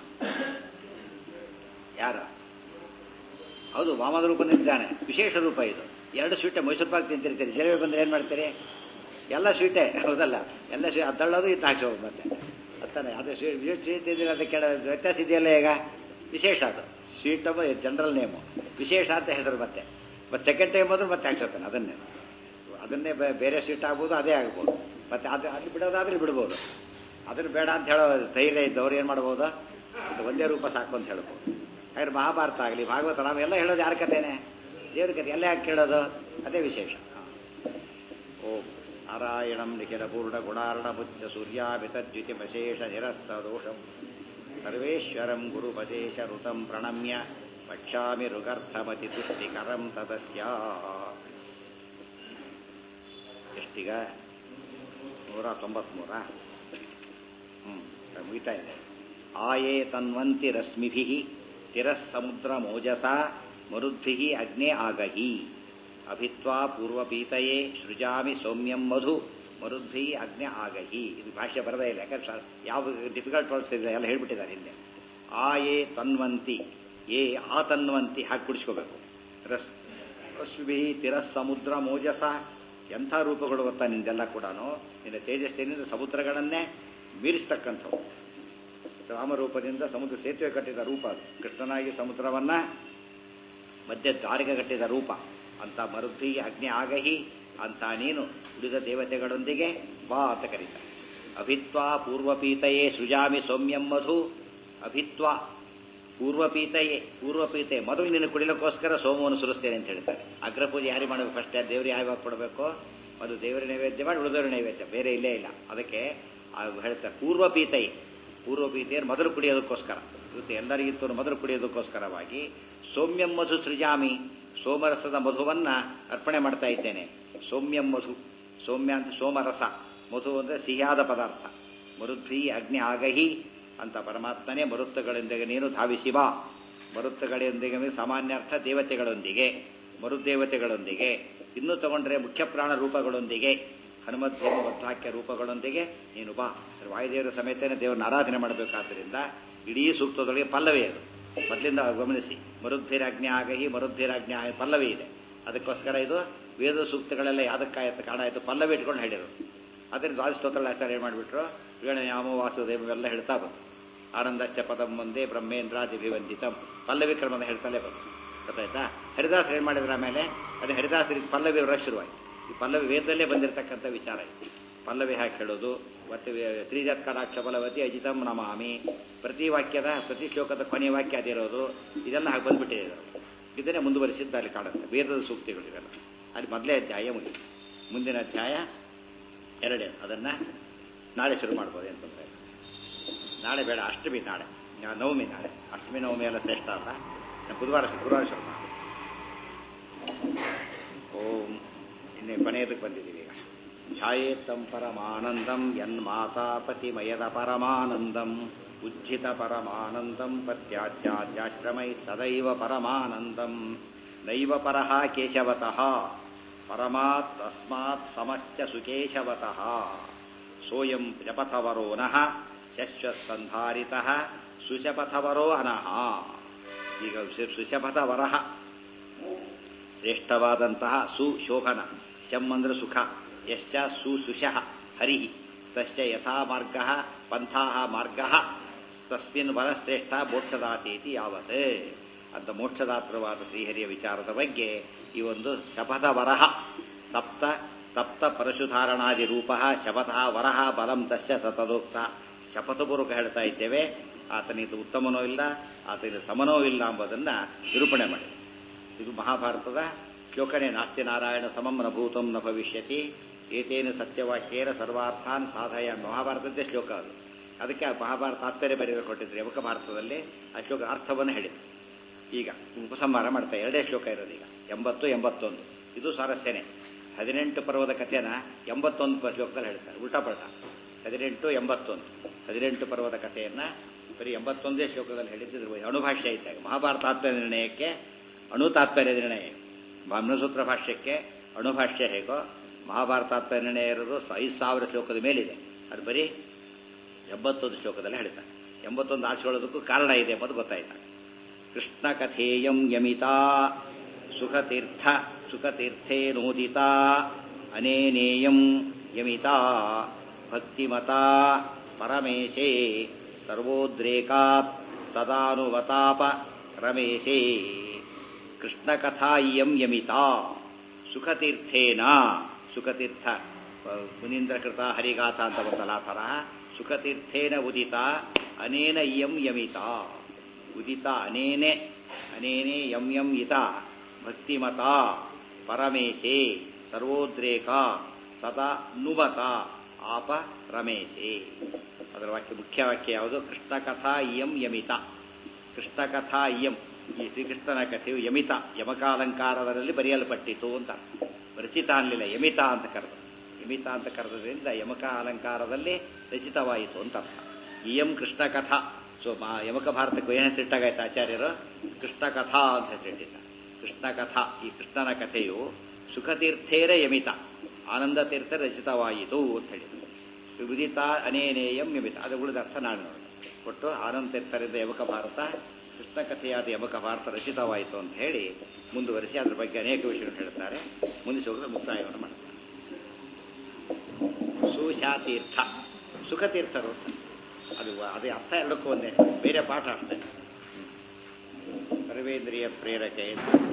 ಯಾರ ಹೌದು ವಾಮನ ರೂಪದಿಂದಾನೆ ವಿಶೇಷ ರೂಪ ಇದು ಎರಡು ಸ್ವೀಟೆ ಮೈಸೂರು ಪಾಕ್ ತಿಂತಿರ್ತೀರಿ ಜಿಲೇಬಿ ಬಂದ್ರೆ ಏನು ಮಾಡ್ತೀರಿ ಎಲ್ಲ ಸ್ವೀಟೇ ಹೌದಲ್ಲ ಎಲ್ಲ ಸ್ವೀಟ್ ಅದಳ್ಳೋದು ಇದು ಹಾಕ್ಸೋದು ಮತ್ತೆ ಅತ್ತಾನೆ ಅದು ಸ್ವೀಟ್ ಸ್ವೀಟ್ ತಿಂದಿರ ಅದಕ್ಕೆ ವ್ಯತ್ಯಾಸ ಇದೆಯಲ್ಲ ಈಗ ವಿಶೇಷ ಅದು ಸ್ವೀಟ್ ಅವ ಜನರಲ್ ನೇಮು ವಿಶೇಷ ಅಂತ ಹೆಸರು ಮತ್ತೆ ಮತ್ತೆ ಸೆಕೆಂಡ್ ಟೈಮ್ ಹೋದ್ರೆ ಮತ್ತೆ ಹಾಕ್ಸೋತಾನೆ ಅದನ್ನೇ ಅದನ್ನೇ ಬೇರೆ ಸ್ವೀಟ್ ಆಗ್ಬೋದು ಅದೇ ಆಗ್ಬೋದು ಮತ್ತೆ ಅದು ಅಲ್ಲಿ ಬಿಡೋದಾದ್ರೆ ಬಿಡ್ಬೋದು ಅದನ್ನು ಬೇಡ ಅಂತ ಹೇಳೋ ಧೈರ್ಯ ಇದ್ದವ್ರು ಏನು ಮಾಡ್ಬೋದು ಇದು ಒಂದೇ ರೂಪ ಸಾಕು ಅಂತ ಹೇಳ್ಬೋದು ಹಾಗಾದ್ರೆ ಮಹಾಭಾರತ ಆಗಲಿ ಭಾಗವತ ರಾಮ ಎಲ್ಲ ಹೇಳೋದು ಯಾರ ಕಥೆನೇ ದೇವ್ರ ಕಥೆ ಎಲ್ಲ ಯಾಕೆ ಕೇಳೋದು ಅದೇ ವಿಶೇಷ ಓಂ ನಾರಾಯಣಂ ನಿಖಿಲ ಪೂರ್ಣ ಗುಣಾರ್ಣ ಮುಚ್ಚ ಸೂರ್ಯಾಮಿತದ್ಯುತಿ ಮಶೇಷ ನಿರಸ್ತ ದೋಷಂ ಸರ್ವೇಶ್ವರಂ ಗುರುಪದೇಶ ಋತಂ ಪ್ರಣಮ್ಯ ಪಕ್ಷಾಮಿ ಋಗರ್ಥಮತಿ ತುಷ್ಟಿಕರಂ ತದಸ್ಯ ಎಷ್ಟೀಗ ನೂರ ತೊಂಬತ್ಮೂರ ಹ್ಞೂ ಮುಗಿತಾ ಇದೆ ಆಯೇ ತನ್ವಂತಿ ರಶ್ಮಿಭಿ ತಿರಸ್ಸಮುದ್ರ ಮೋಜಸ ಮರುದ್ಭಿ ಅಗ್ನೇ ಆಗಹಿ ಅಭಿತ್ವಾ ಪೂರ್ವಪೀತಯೇ ಸೃಜಾಮಿ ಸೌಮ್ಯಂ ಮಧು ಮರುದ್ಭಿ ಅಗ್ನೆ ಆಗಹಿ ಇದು ಭಾಷೆ ಬರದೇ ಇಲ್ಲ ಯಾಕಂದ್ರೆ ಯಾವ ಡಿಫಿಕಲ್ಟ್ ವರ್ಡ್ಸ್ ಇದೆ ಎಲ್ಲ ಹೇಳ್ಬಿಟ್ಟಿದ್ದಾರೆ ಹಿಂದೆ ಆ ಏ ತನ್ವಂತಿ ಏ ಆ ತನ್ವಂತಿ ಹಾಕಿ ಕುಡಿಸ್ಕೋಬೇಕು ರಸ್ ರಶ್ಮಿ ತಿರಸ್ಸಮುದ್ರ ಮೋಜಸ ಎಂಥ ರೂಪಗಳು ಗೊತ್ತಾ ನಿಂದೆಲ್ಲ ಕೂಡ ನಿನ್ನ ತೇಜಸ್ಸಿನಿಂದ ಸಮುದ್ರಗಳನ್ನೇ ಮೀರಿಸ್ತಕ್ಕಂಥವು ರಾಮರೂಪದಿಂದ ಸಮುದ್ರ ಸೇತುವೆ ಕಟ್ಟಿದ ರೂಪ ಅದು ಕೃಷ್ಣನಾಗಿ ಸಮುದ್ರವನ್ನ ಮಧ್ಯ ದ್ವಾರಿಗೆ ಕಟ್ಟಿದ ರೂಪ ಅಂತ ಮರುದ್ಧಿಗೆ ಅಗ್ನಿ ಆಗಹಿ ಅಂತ ನೀನು ಉಳಿದ ದೇವತೆಗಳೊಂದಿಗೆ ಬಾ ಅಂತ ಕರೀತಾರೆ ಅಭಿತ್ವಾ ಪೂರ್ವಪೀತಯೇ ಸೃಜಾಮಿ ಸೌಮ್ಯಂ ಮಧು ಅಭಿತ್ವಾ ಪೂರ್ವಪೀತಯೇ ಪೂರ್ವಪೀತೆ ಮೊದಲು ನಿನ್ನ ಕುಡಿಲಕ್ಕೋಸ್ಕರ ಸೋಮವನ್ನು ಸುರಿಸ್ತೇನೆ ಅಂತ ಹೇಳ್ತಾರೆ ಅಗ್ರಪೂಜೆ ಯಾರಿಗೆ ಮಾಡಬೇಕು ಫಸ್ಟ್ ದೇವ್ರಿಗೆ ಯಾವಾಗ ಕೊಡಬೇಕು ಅದು ದೇವರ ನೈವೇದ್ಯ ಮಾಡಿ ಉಳಿದವರ ನೈವೇದ್ಯ ಬೇರೆ ಇಲ್ಲೇ ಇಲ್ಲ ಅದಕ್ಕೆ ಹೇಳ್ತಾರೆ ಪೂರ್ವಪೀತಯೇ ಪೂರ್ವಪೀತೆಯನ್ನು ಮೊದಲು ಕುಡಿಯೋದಕ್ಕೋಸ್ಕರ ಇವತ್ತು ಎಲ್ಲರಿಗಿಂತ ಮೊದಲು ಕುಡಿಯೋದಕ್ಕೋಸ್ಕರವಾಗಿ ಸೌಮ್ಯಂ ಮಧು ಸೃಜಾಮಿ ಸೋಮರಸದ ಮಧುವನ್ನ ಅರ್ಪಣೆ ಮಾಡ್ತಾ ಇದ್ದೇನೆ ಸೌಮ್ಯಂ ಮಧು ಸೌಮ್ಯ ಅಂತ ಸೋಮರಸ ಮಧು ಅಂದರೆ ಸಿಹಿಯಾದ ಪದಾರ್ಥ ಮರುದ್ಭಿ ಅಗ್ನಿ ಆಗಹಿ ಅಂತ ಪರಮಾತ್ಮನೇ ಮರುತ್ತಗಳೊಂದಿಗೆ ನೀನು ಧಾವಿಸಿ ಬಾ ಮರುತ್ತಗಳೊಂದಿಗೆ ಸಾಮಾನ್ಯ ಅರ್ಥ ದೇವತೆಗಳೊಂದಿಗೆ ಮರುದೇವತೆಗಳೊಂದಿಗೆ ಇನ್ನೂ ತಗೊಂಡ್ರೆ ಮುಖ್ಯ ಪ್ರಾಣ ರೂಪಗಳೊಂದಿಗೆ ಹನುಮದ್ದೇವ ಮಧ್ವಾಕ್ಯ ರೂಪಗಳೊಂದಿಗೆ ನೀನು ಬಾ ವಾಯುದೇವರ ಸಮೇತನೇ ದೇವರನ್ನ ಆರಾಧನೆ ಮಾಡಬೇಕಾದ್ರಿಂದ ಇಡೀ ಸೂಕ್ತದೊಳಗೆ ಪಲ್ಲವೇ ಅದು ಮೊದಲಿಂದ ಗಮನಿಸಿ ಮರುದ್ಧಿರಾಜ್ಞೆ ಆಗಹಿ ಮರುದ್ಧಿರಾಜ್ಞೆ ಆಗಿ ಪಲ್ಲವಿ ಇದೆ ಅದಕ್ಕೋಸ್ಕರ ಇದು ವೇದ ಸೂಕ್ತಗಳೆಲ್ಲ ಯಾದಕ್ಕಾಯತ್ತ ಕಾಣ ಆಯಿತು ಪಲ್ಲವಿ ಇಟ್ಕೊಂಡು ಹೇಳಿದರು ಅದರಿಂದ ದ್ವಾದಸ್ತೋತ್ರ ಆಚಾರ್ಯ ಏನು ಮಾಡಿಬಿಟ್ರು ವೀಣಯಾಮ ವಾಸುದೇವ ಎಲ್ಲ ಹೇಳ್ತಾ ಬಂತು ಆನಂದಶ್ಚ ಪದಂ ಮುಂದೆ ಬ್ರಹ್ಮೇಂದ್ರಾದಿಭಿವಂದಿತಂ ಪಲ್ಲವಿ ಕ್ರಮದ ಹೇಳ್ತಲೇ ಬಂತು ಗೊತ್ತಾಯ್ತಾ ಹರಿದಾಸ್ ಏನು ಮಾಡಿದ್ರ ಆಮೇಲೆ ಅದೇ ಹರಿದಾಸರಿಗೆ ಪಲ್ಲವಿ ಬರೋಕ್ಕೆ ಶುರುವಾಯಿತು ಈ ಪಲ್ಲವಿ ವೇದದಲ್ಲೇ ಬಂದಿರತಕ್ಕಂಥ ವಿಚಾರ ಇದು ಪಲ್ಲವಿ ಹಾಕಿ ಹೇಳೋದು ಮತ್ತೆ ತ್ರಿಜತ್ಕಟಾಕ್ಷ ಫಲವತಿ ಅಜಿತಂ ನಮಾಮಿ ಪ್ರತಿ ವಾಕ್ಯದ ಪ್ರತಿ ಶ್ಲೋಕದ ಕೊನೆಯ ವಾಕ್ಯ ಅದಿರೋದು ಇದೆಲ್ಲ ಹಾಗೆ ಬಂದ್ಬಿಟ್ಟಿದೆ ಇದರಲ್ಲಿ ಇದನ್ನೇ ಮುಂದುವರಿಸಿದ್ದು ಅಲ್ಲಿ ಕಾಣುತ್ತೆ ವೇದದ ಸೂಕ್ತಿಗಳು ಇವೆಲ್ಲ ಅಲ್ಲಿ ಮೊದಲೇ ಅಧ್ಯಾಯ ಮುಗಿತು ಮುಂದಿನ ಅಧ್ಯಾಯ ಎರಡೇ ಅದನ್ನು ನಾಳೆ ಶುರು ಮಾಡ್ಬೋದು ಅಂತಂದ್ರೆ ನಾಳೆ ಬೇಡ ಅಷ್ಟಮಿ ನಾಳೆ ನವಮಿ ನಾಳೆ ಅಷ್ಟಮಿ ನವಮಿ ಎಲ್ಲ ಶ್ರೇಷ್ಠ ಅಲ್ಲ ಬುಧವಾರ ಗುರುವಾರ ಶುರು ಮಾಡಿ ಓಂ ಇನ್ನೇ ಕೊನೆಯದಕ್ಕೆ ಬಂದಿದ್ದೀವಿ ಈಗ ಧ್ಯಾಯೇತ್ತಂ ಪರಮಾನಂದಂ ಯನ್ಮಾತಾಪತಿಮಯದ ಪರಮಾನಂದಂ ಉಜ್ಜಿತ ಪರಮಾನಂದಂ ಪತ್ಯಾಧ್ಯಾಧ್ಯಾಶ್ರಮೈ ಸದೈವ ಪರಮಾನಂದಂ ನೈವ ಪರಃ ಕೇಶವತಃ ಪರಮಾತ್ ತಸ್ಮಾತ್ ಸಮಶ್ಚ ಸುಕೇಶವತಃ ಸೋಯಂ ಜಪಥವರೋ ನಃ ಶಶ್ವತ್ಸಂಧಾರಿತಃ ಸುಶಪಥವರೋ ಅನಃ ಈಗ ಸುಶಪಥವರಃ ಶ್ರೇಷ್ಠವಾದಂತಹ ಸುಶೋಭನ ಶಂ ಅಂದ್ರೆ ಸುಖ ಯಶ್ಚ ಸುಶುಷಃ ಹರಿ ತಸ್ಯ ಯಥಾ ಮಾರ್ಗ ಪಂಥಾ ಮಾರ್ಗ ತಸ್ಮಿನ್ ವರಶ್ರೇಷ್ಠ ಮೋಕ್ಷದಾತೀತಿ ಯಾವತ್ ಅಂತ ಮೋಕ್ಷದಾತ್ರವಾದ ಶ್ರೀಹರಿಯ ವಿಚಾರದ ಬಗ್ಗೆ ಈ ಒಂದು ಶಪಥ ವರಹ ಸಪ್ತ ಸಪ್ತ ಪರಶುಧಾರಣಾದಿ ರೂಪ ಶಪಥ ವರಹ ಬಲಂ ತಸ್ಯ ಸತದೋಕ್ತ ಶಪಥಪೂರ್ವಕ ಹೇಳ್ತಾ ಇದ್ದೇವೆ ಆತನಿದು ಉತ್ತಮನೋ ಇಲ್ಲ ಆತನಿಗೆ ಸಮನೋ ಇಲ್ಲ ಎಂಬುದನ್ನ ನಿರೂಪಣೆ ಮಾಡಿ ಇದು ಮಹಾಭಾರತದ ಶ್ಲೋಕನೇ ನಾಸ್ತಿ ನಾರಾಯಣ ಸಮಂ ನ ಭೂತಂ ನ ಭವಿಷ್ಯತಿ ಏತೇನು ಸತ್ಯವಾಕ್ಯೇನ ಸರ್ವಾರ್ಥಾನ್ ಸಾಧಯ ಮಹಾಭಾರತದ್ದೇ ಶ್ಲೋಕ ಅದು ಅದಕ್ಕೆ ಆ ಮಹಾಭಾರತ ತಾತ್ಪರ್ಯ ಬರೆಯಲು ಕೊಟ್ಟಿದ್ರು ಯಮಕ ಭಾರತದಲ್ಲಿ ಆ ಶ್ಲೋಕ ಅರ್ಥವನ್ನು ಹೇಳಿದ್ರು ಈಗ ಉಪಸಂಹಾರ ಮಾಡ್ತಾ ಎರಡೇ ಶ್ಲೋಕ ಇರೋದು ಈಗ ಎಂಬತ್ತು ಎಂಬತ್ತೊಂದು ಇದು ಸ್ವಾರಸ್ಯನೇ ಹದಿನೆಂಟು ಪರ್ವದ ಕಥೆನ ಎಂಬತ್ತೊಂದು ಪ- ಶ್ಲೋಕದಲ್ಲಿ ಹೇಳ್ತಾರೆ ಉಲ್ಟಾ ಪಲ್ಟಾ ಹದಿನೆಂಟು ಎಂಬತ್ತೊಂದು ಹದಿನೆಂಟು ಪರ್ವದ ಕಥೆಯನ್ನ ಬರೀ ಎಂಬತ್ತೊಂದೇ ಶ್ಲೋಕದಲ್ಲಿ ಹೇಳಿದ್ರು ಅಣುಭಾಷ್ಯ ಇದ್ದಾಗ ಮಹಾಭಾರತ ತಾತ್ಪರ್ಯ ನಿರ್ಣಯಕ್ಕೆ ಅಣು ತಾತ್ಪರ್ಯ ನಿರ್ಣಯ ಬ್ರಹ್ಮಸೂತ್ರ ಭಾಷ್ಯಕ್ಕೆ ಅಣುಭಾಷ್ಯ ಹೇಗೋ ಮಹಾಭಾರತ ತಾತ್ಪರ್ಯ ನಿರ್ಣಯ ಇರೋದು ಸ- ಐದು ಸಾವಿರ ಶ್ಲೋಕದ ಮೇಲಿದೆ ಅದು ಬರೀ ಎಂಬತ್ತೊಂದು ಶ್ಲೋಕದಲ್ಲಿ ಹೇಳ್ತಾರೆ ಎಂಬತ್ತೊಂದು ಆರಿಸಿಕೊಳ್ಳೋದಕ್ಕೂ ಕಾರಣ ಇದೆ ಎಂಬುದು ಗೊತ್ತಾಯ್ತು ಕೃಷ್ಣ ಕಥೇಯಂ ಯಮಿತಾ ಸುಖತೀರ್ಥ ಸುಖತೀರ್ಥೇನೋದಿತಾ ಅನೇನೇಯಂ ಯಮಿತಾ ಭಕ್ತಿಮತಾ ಪರಮೇಶೇ ಸರ್ವೋದ್ರೇಕಾತ್ ಸದಾನುವತಾಪ ರಮೇಶೇ ಕೃಷ್ಣಕಥಾ ಇಯಂ ಯಮಿತಾ ಸುಖತೀರ್ಥೇನ ಸುಖತೀರ್ಥ ಮುನೀಂದ್ರಕೃತ ಹರಿಗಾಥ ಅಂತ ಬಂತಲ್ಲ ಆ ತರಹ ಸುಖತೀರ್ಥೇನ ಉದಿತ ಅನೇನ ಇಯಂ ಯಮಿತಾ ಉದಿತ ಅನೇನೆ ಅನೇನೆ ಯಂ ಯಂ ಇತ ಭಕ್ತಿಮತ ಪರಮೇಶೇ ಸರ್ವೋದ್ರೇಕ ಸದಾ ನುಬತ ಆಪ ರಮೇಶೇ ಅದರ ವಾಕ್ಯ ಮುಖ್ಯ ವಾಕ್ಯ ಯಾವುದು ಕೃಷ್ಣ ಕಥಾ ಇಯಂ ಯಮಿತ ಕೃಷ್ಣ ಕಥಾ ಇಯಂ ಈ ಶ್ರೀಕೃಷ್ಣನ ಕಥೆಯು ಯಮಿತ ಯಮಕಾಲಂಕಾರದಲ್ಲಿ ಬರೆಯಲ್ಪಟ್ಟಿತು ಅಂತ ರಚಿತ ಅನ್ನಲಿಲ್ಲ ಯಮಿತ ಅಂತ ಕರೆದ ಯಮಿತ ಅಂತ ಕರೆದ್ರಿಂದ ಯಮಕ ಅಲಂಕಾರದಲ್ಲಿ ರಚಿತವಾಯಿತು ಅಂತ ಅರ್ಥ ಇಯಂ ಕೃಷ್ಣ ಕಥಾ ಸೊ ಮಾ ಯಮಕ ಭಾರತಕ್ಕೂ ಏನು ಹೆಸರಿಟ್ಟಾಗಾಯ್ತು ಆಚಾರ್ಯರು ಕೃಷ್ಣ ಕಥಾ ಅಂತ ಹೆಸರಿಟ್ಟಿದ್ದ ಕೃಷ್ಣ ಕಥಾ ಈ ಕೃಷ್ಣನ ಕಥೆಯು ಸುಖತೀರ್ಥೇರ ಯಮಿತ ಆನಂದ ತೀರ್ಥ ರಚಿತವಾಯಿತು ಅಂತ ಹೇಳಿದ್ರು ಉದಿತ ಅನೇನೇಯಂ ಯಮಿತ ಅದು ಉಳಿದ ಅರ್ಥ ನಾನು ನೋಡಿ ಒಟ್ಟು ಆನಂದ ತೀರ್ಥರಿಂದ ಯಮಕ ಭಾರತ ಕೃಷ್ಣ ಕಥೆಯಾದ ಯಮಕ ಭಾರತ ರಚಿತವಾಯಿತು ಅಂತ ಹೇಳಿ ಮುಂದುವರಿಸಿ ಅದ್ರ ಬಗ್ಗೆ ಅನೇಕ ವಿಷಯಗಳು ಹೇಳ್ತಾರೆ ಮುಂದೆ ಹೋಗಲು ಮುಕ್ತಾಯವನ್ನು ಮಾಡ್ತಾರೆ ಸುಶಾತೀರ್ಥ ಸುಖತೀರ್ಥರು ಅಂತ. ಅದು ಅದೇ ಅರ್ಥ ಎಲ್ಲಕ್ಕೂ ಒಂದೇ ಬೇರೆ ಪಾಠ ಅಷ್ಟೇ ಸರ್ವೇಂದ್ರಿಯ ಪ್ರೇರಕೆ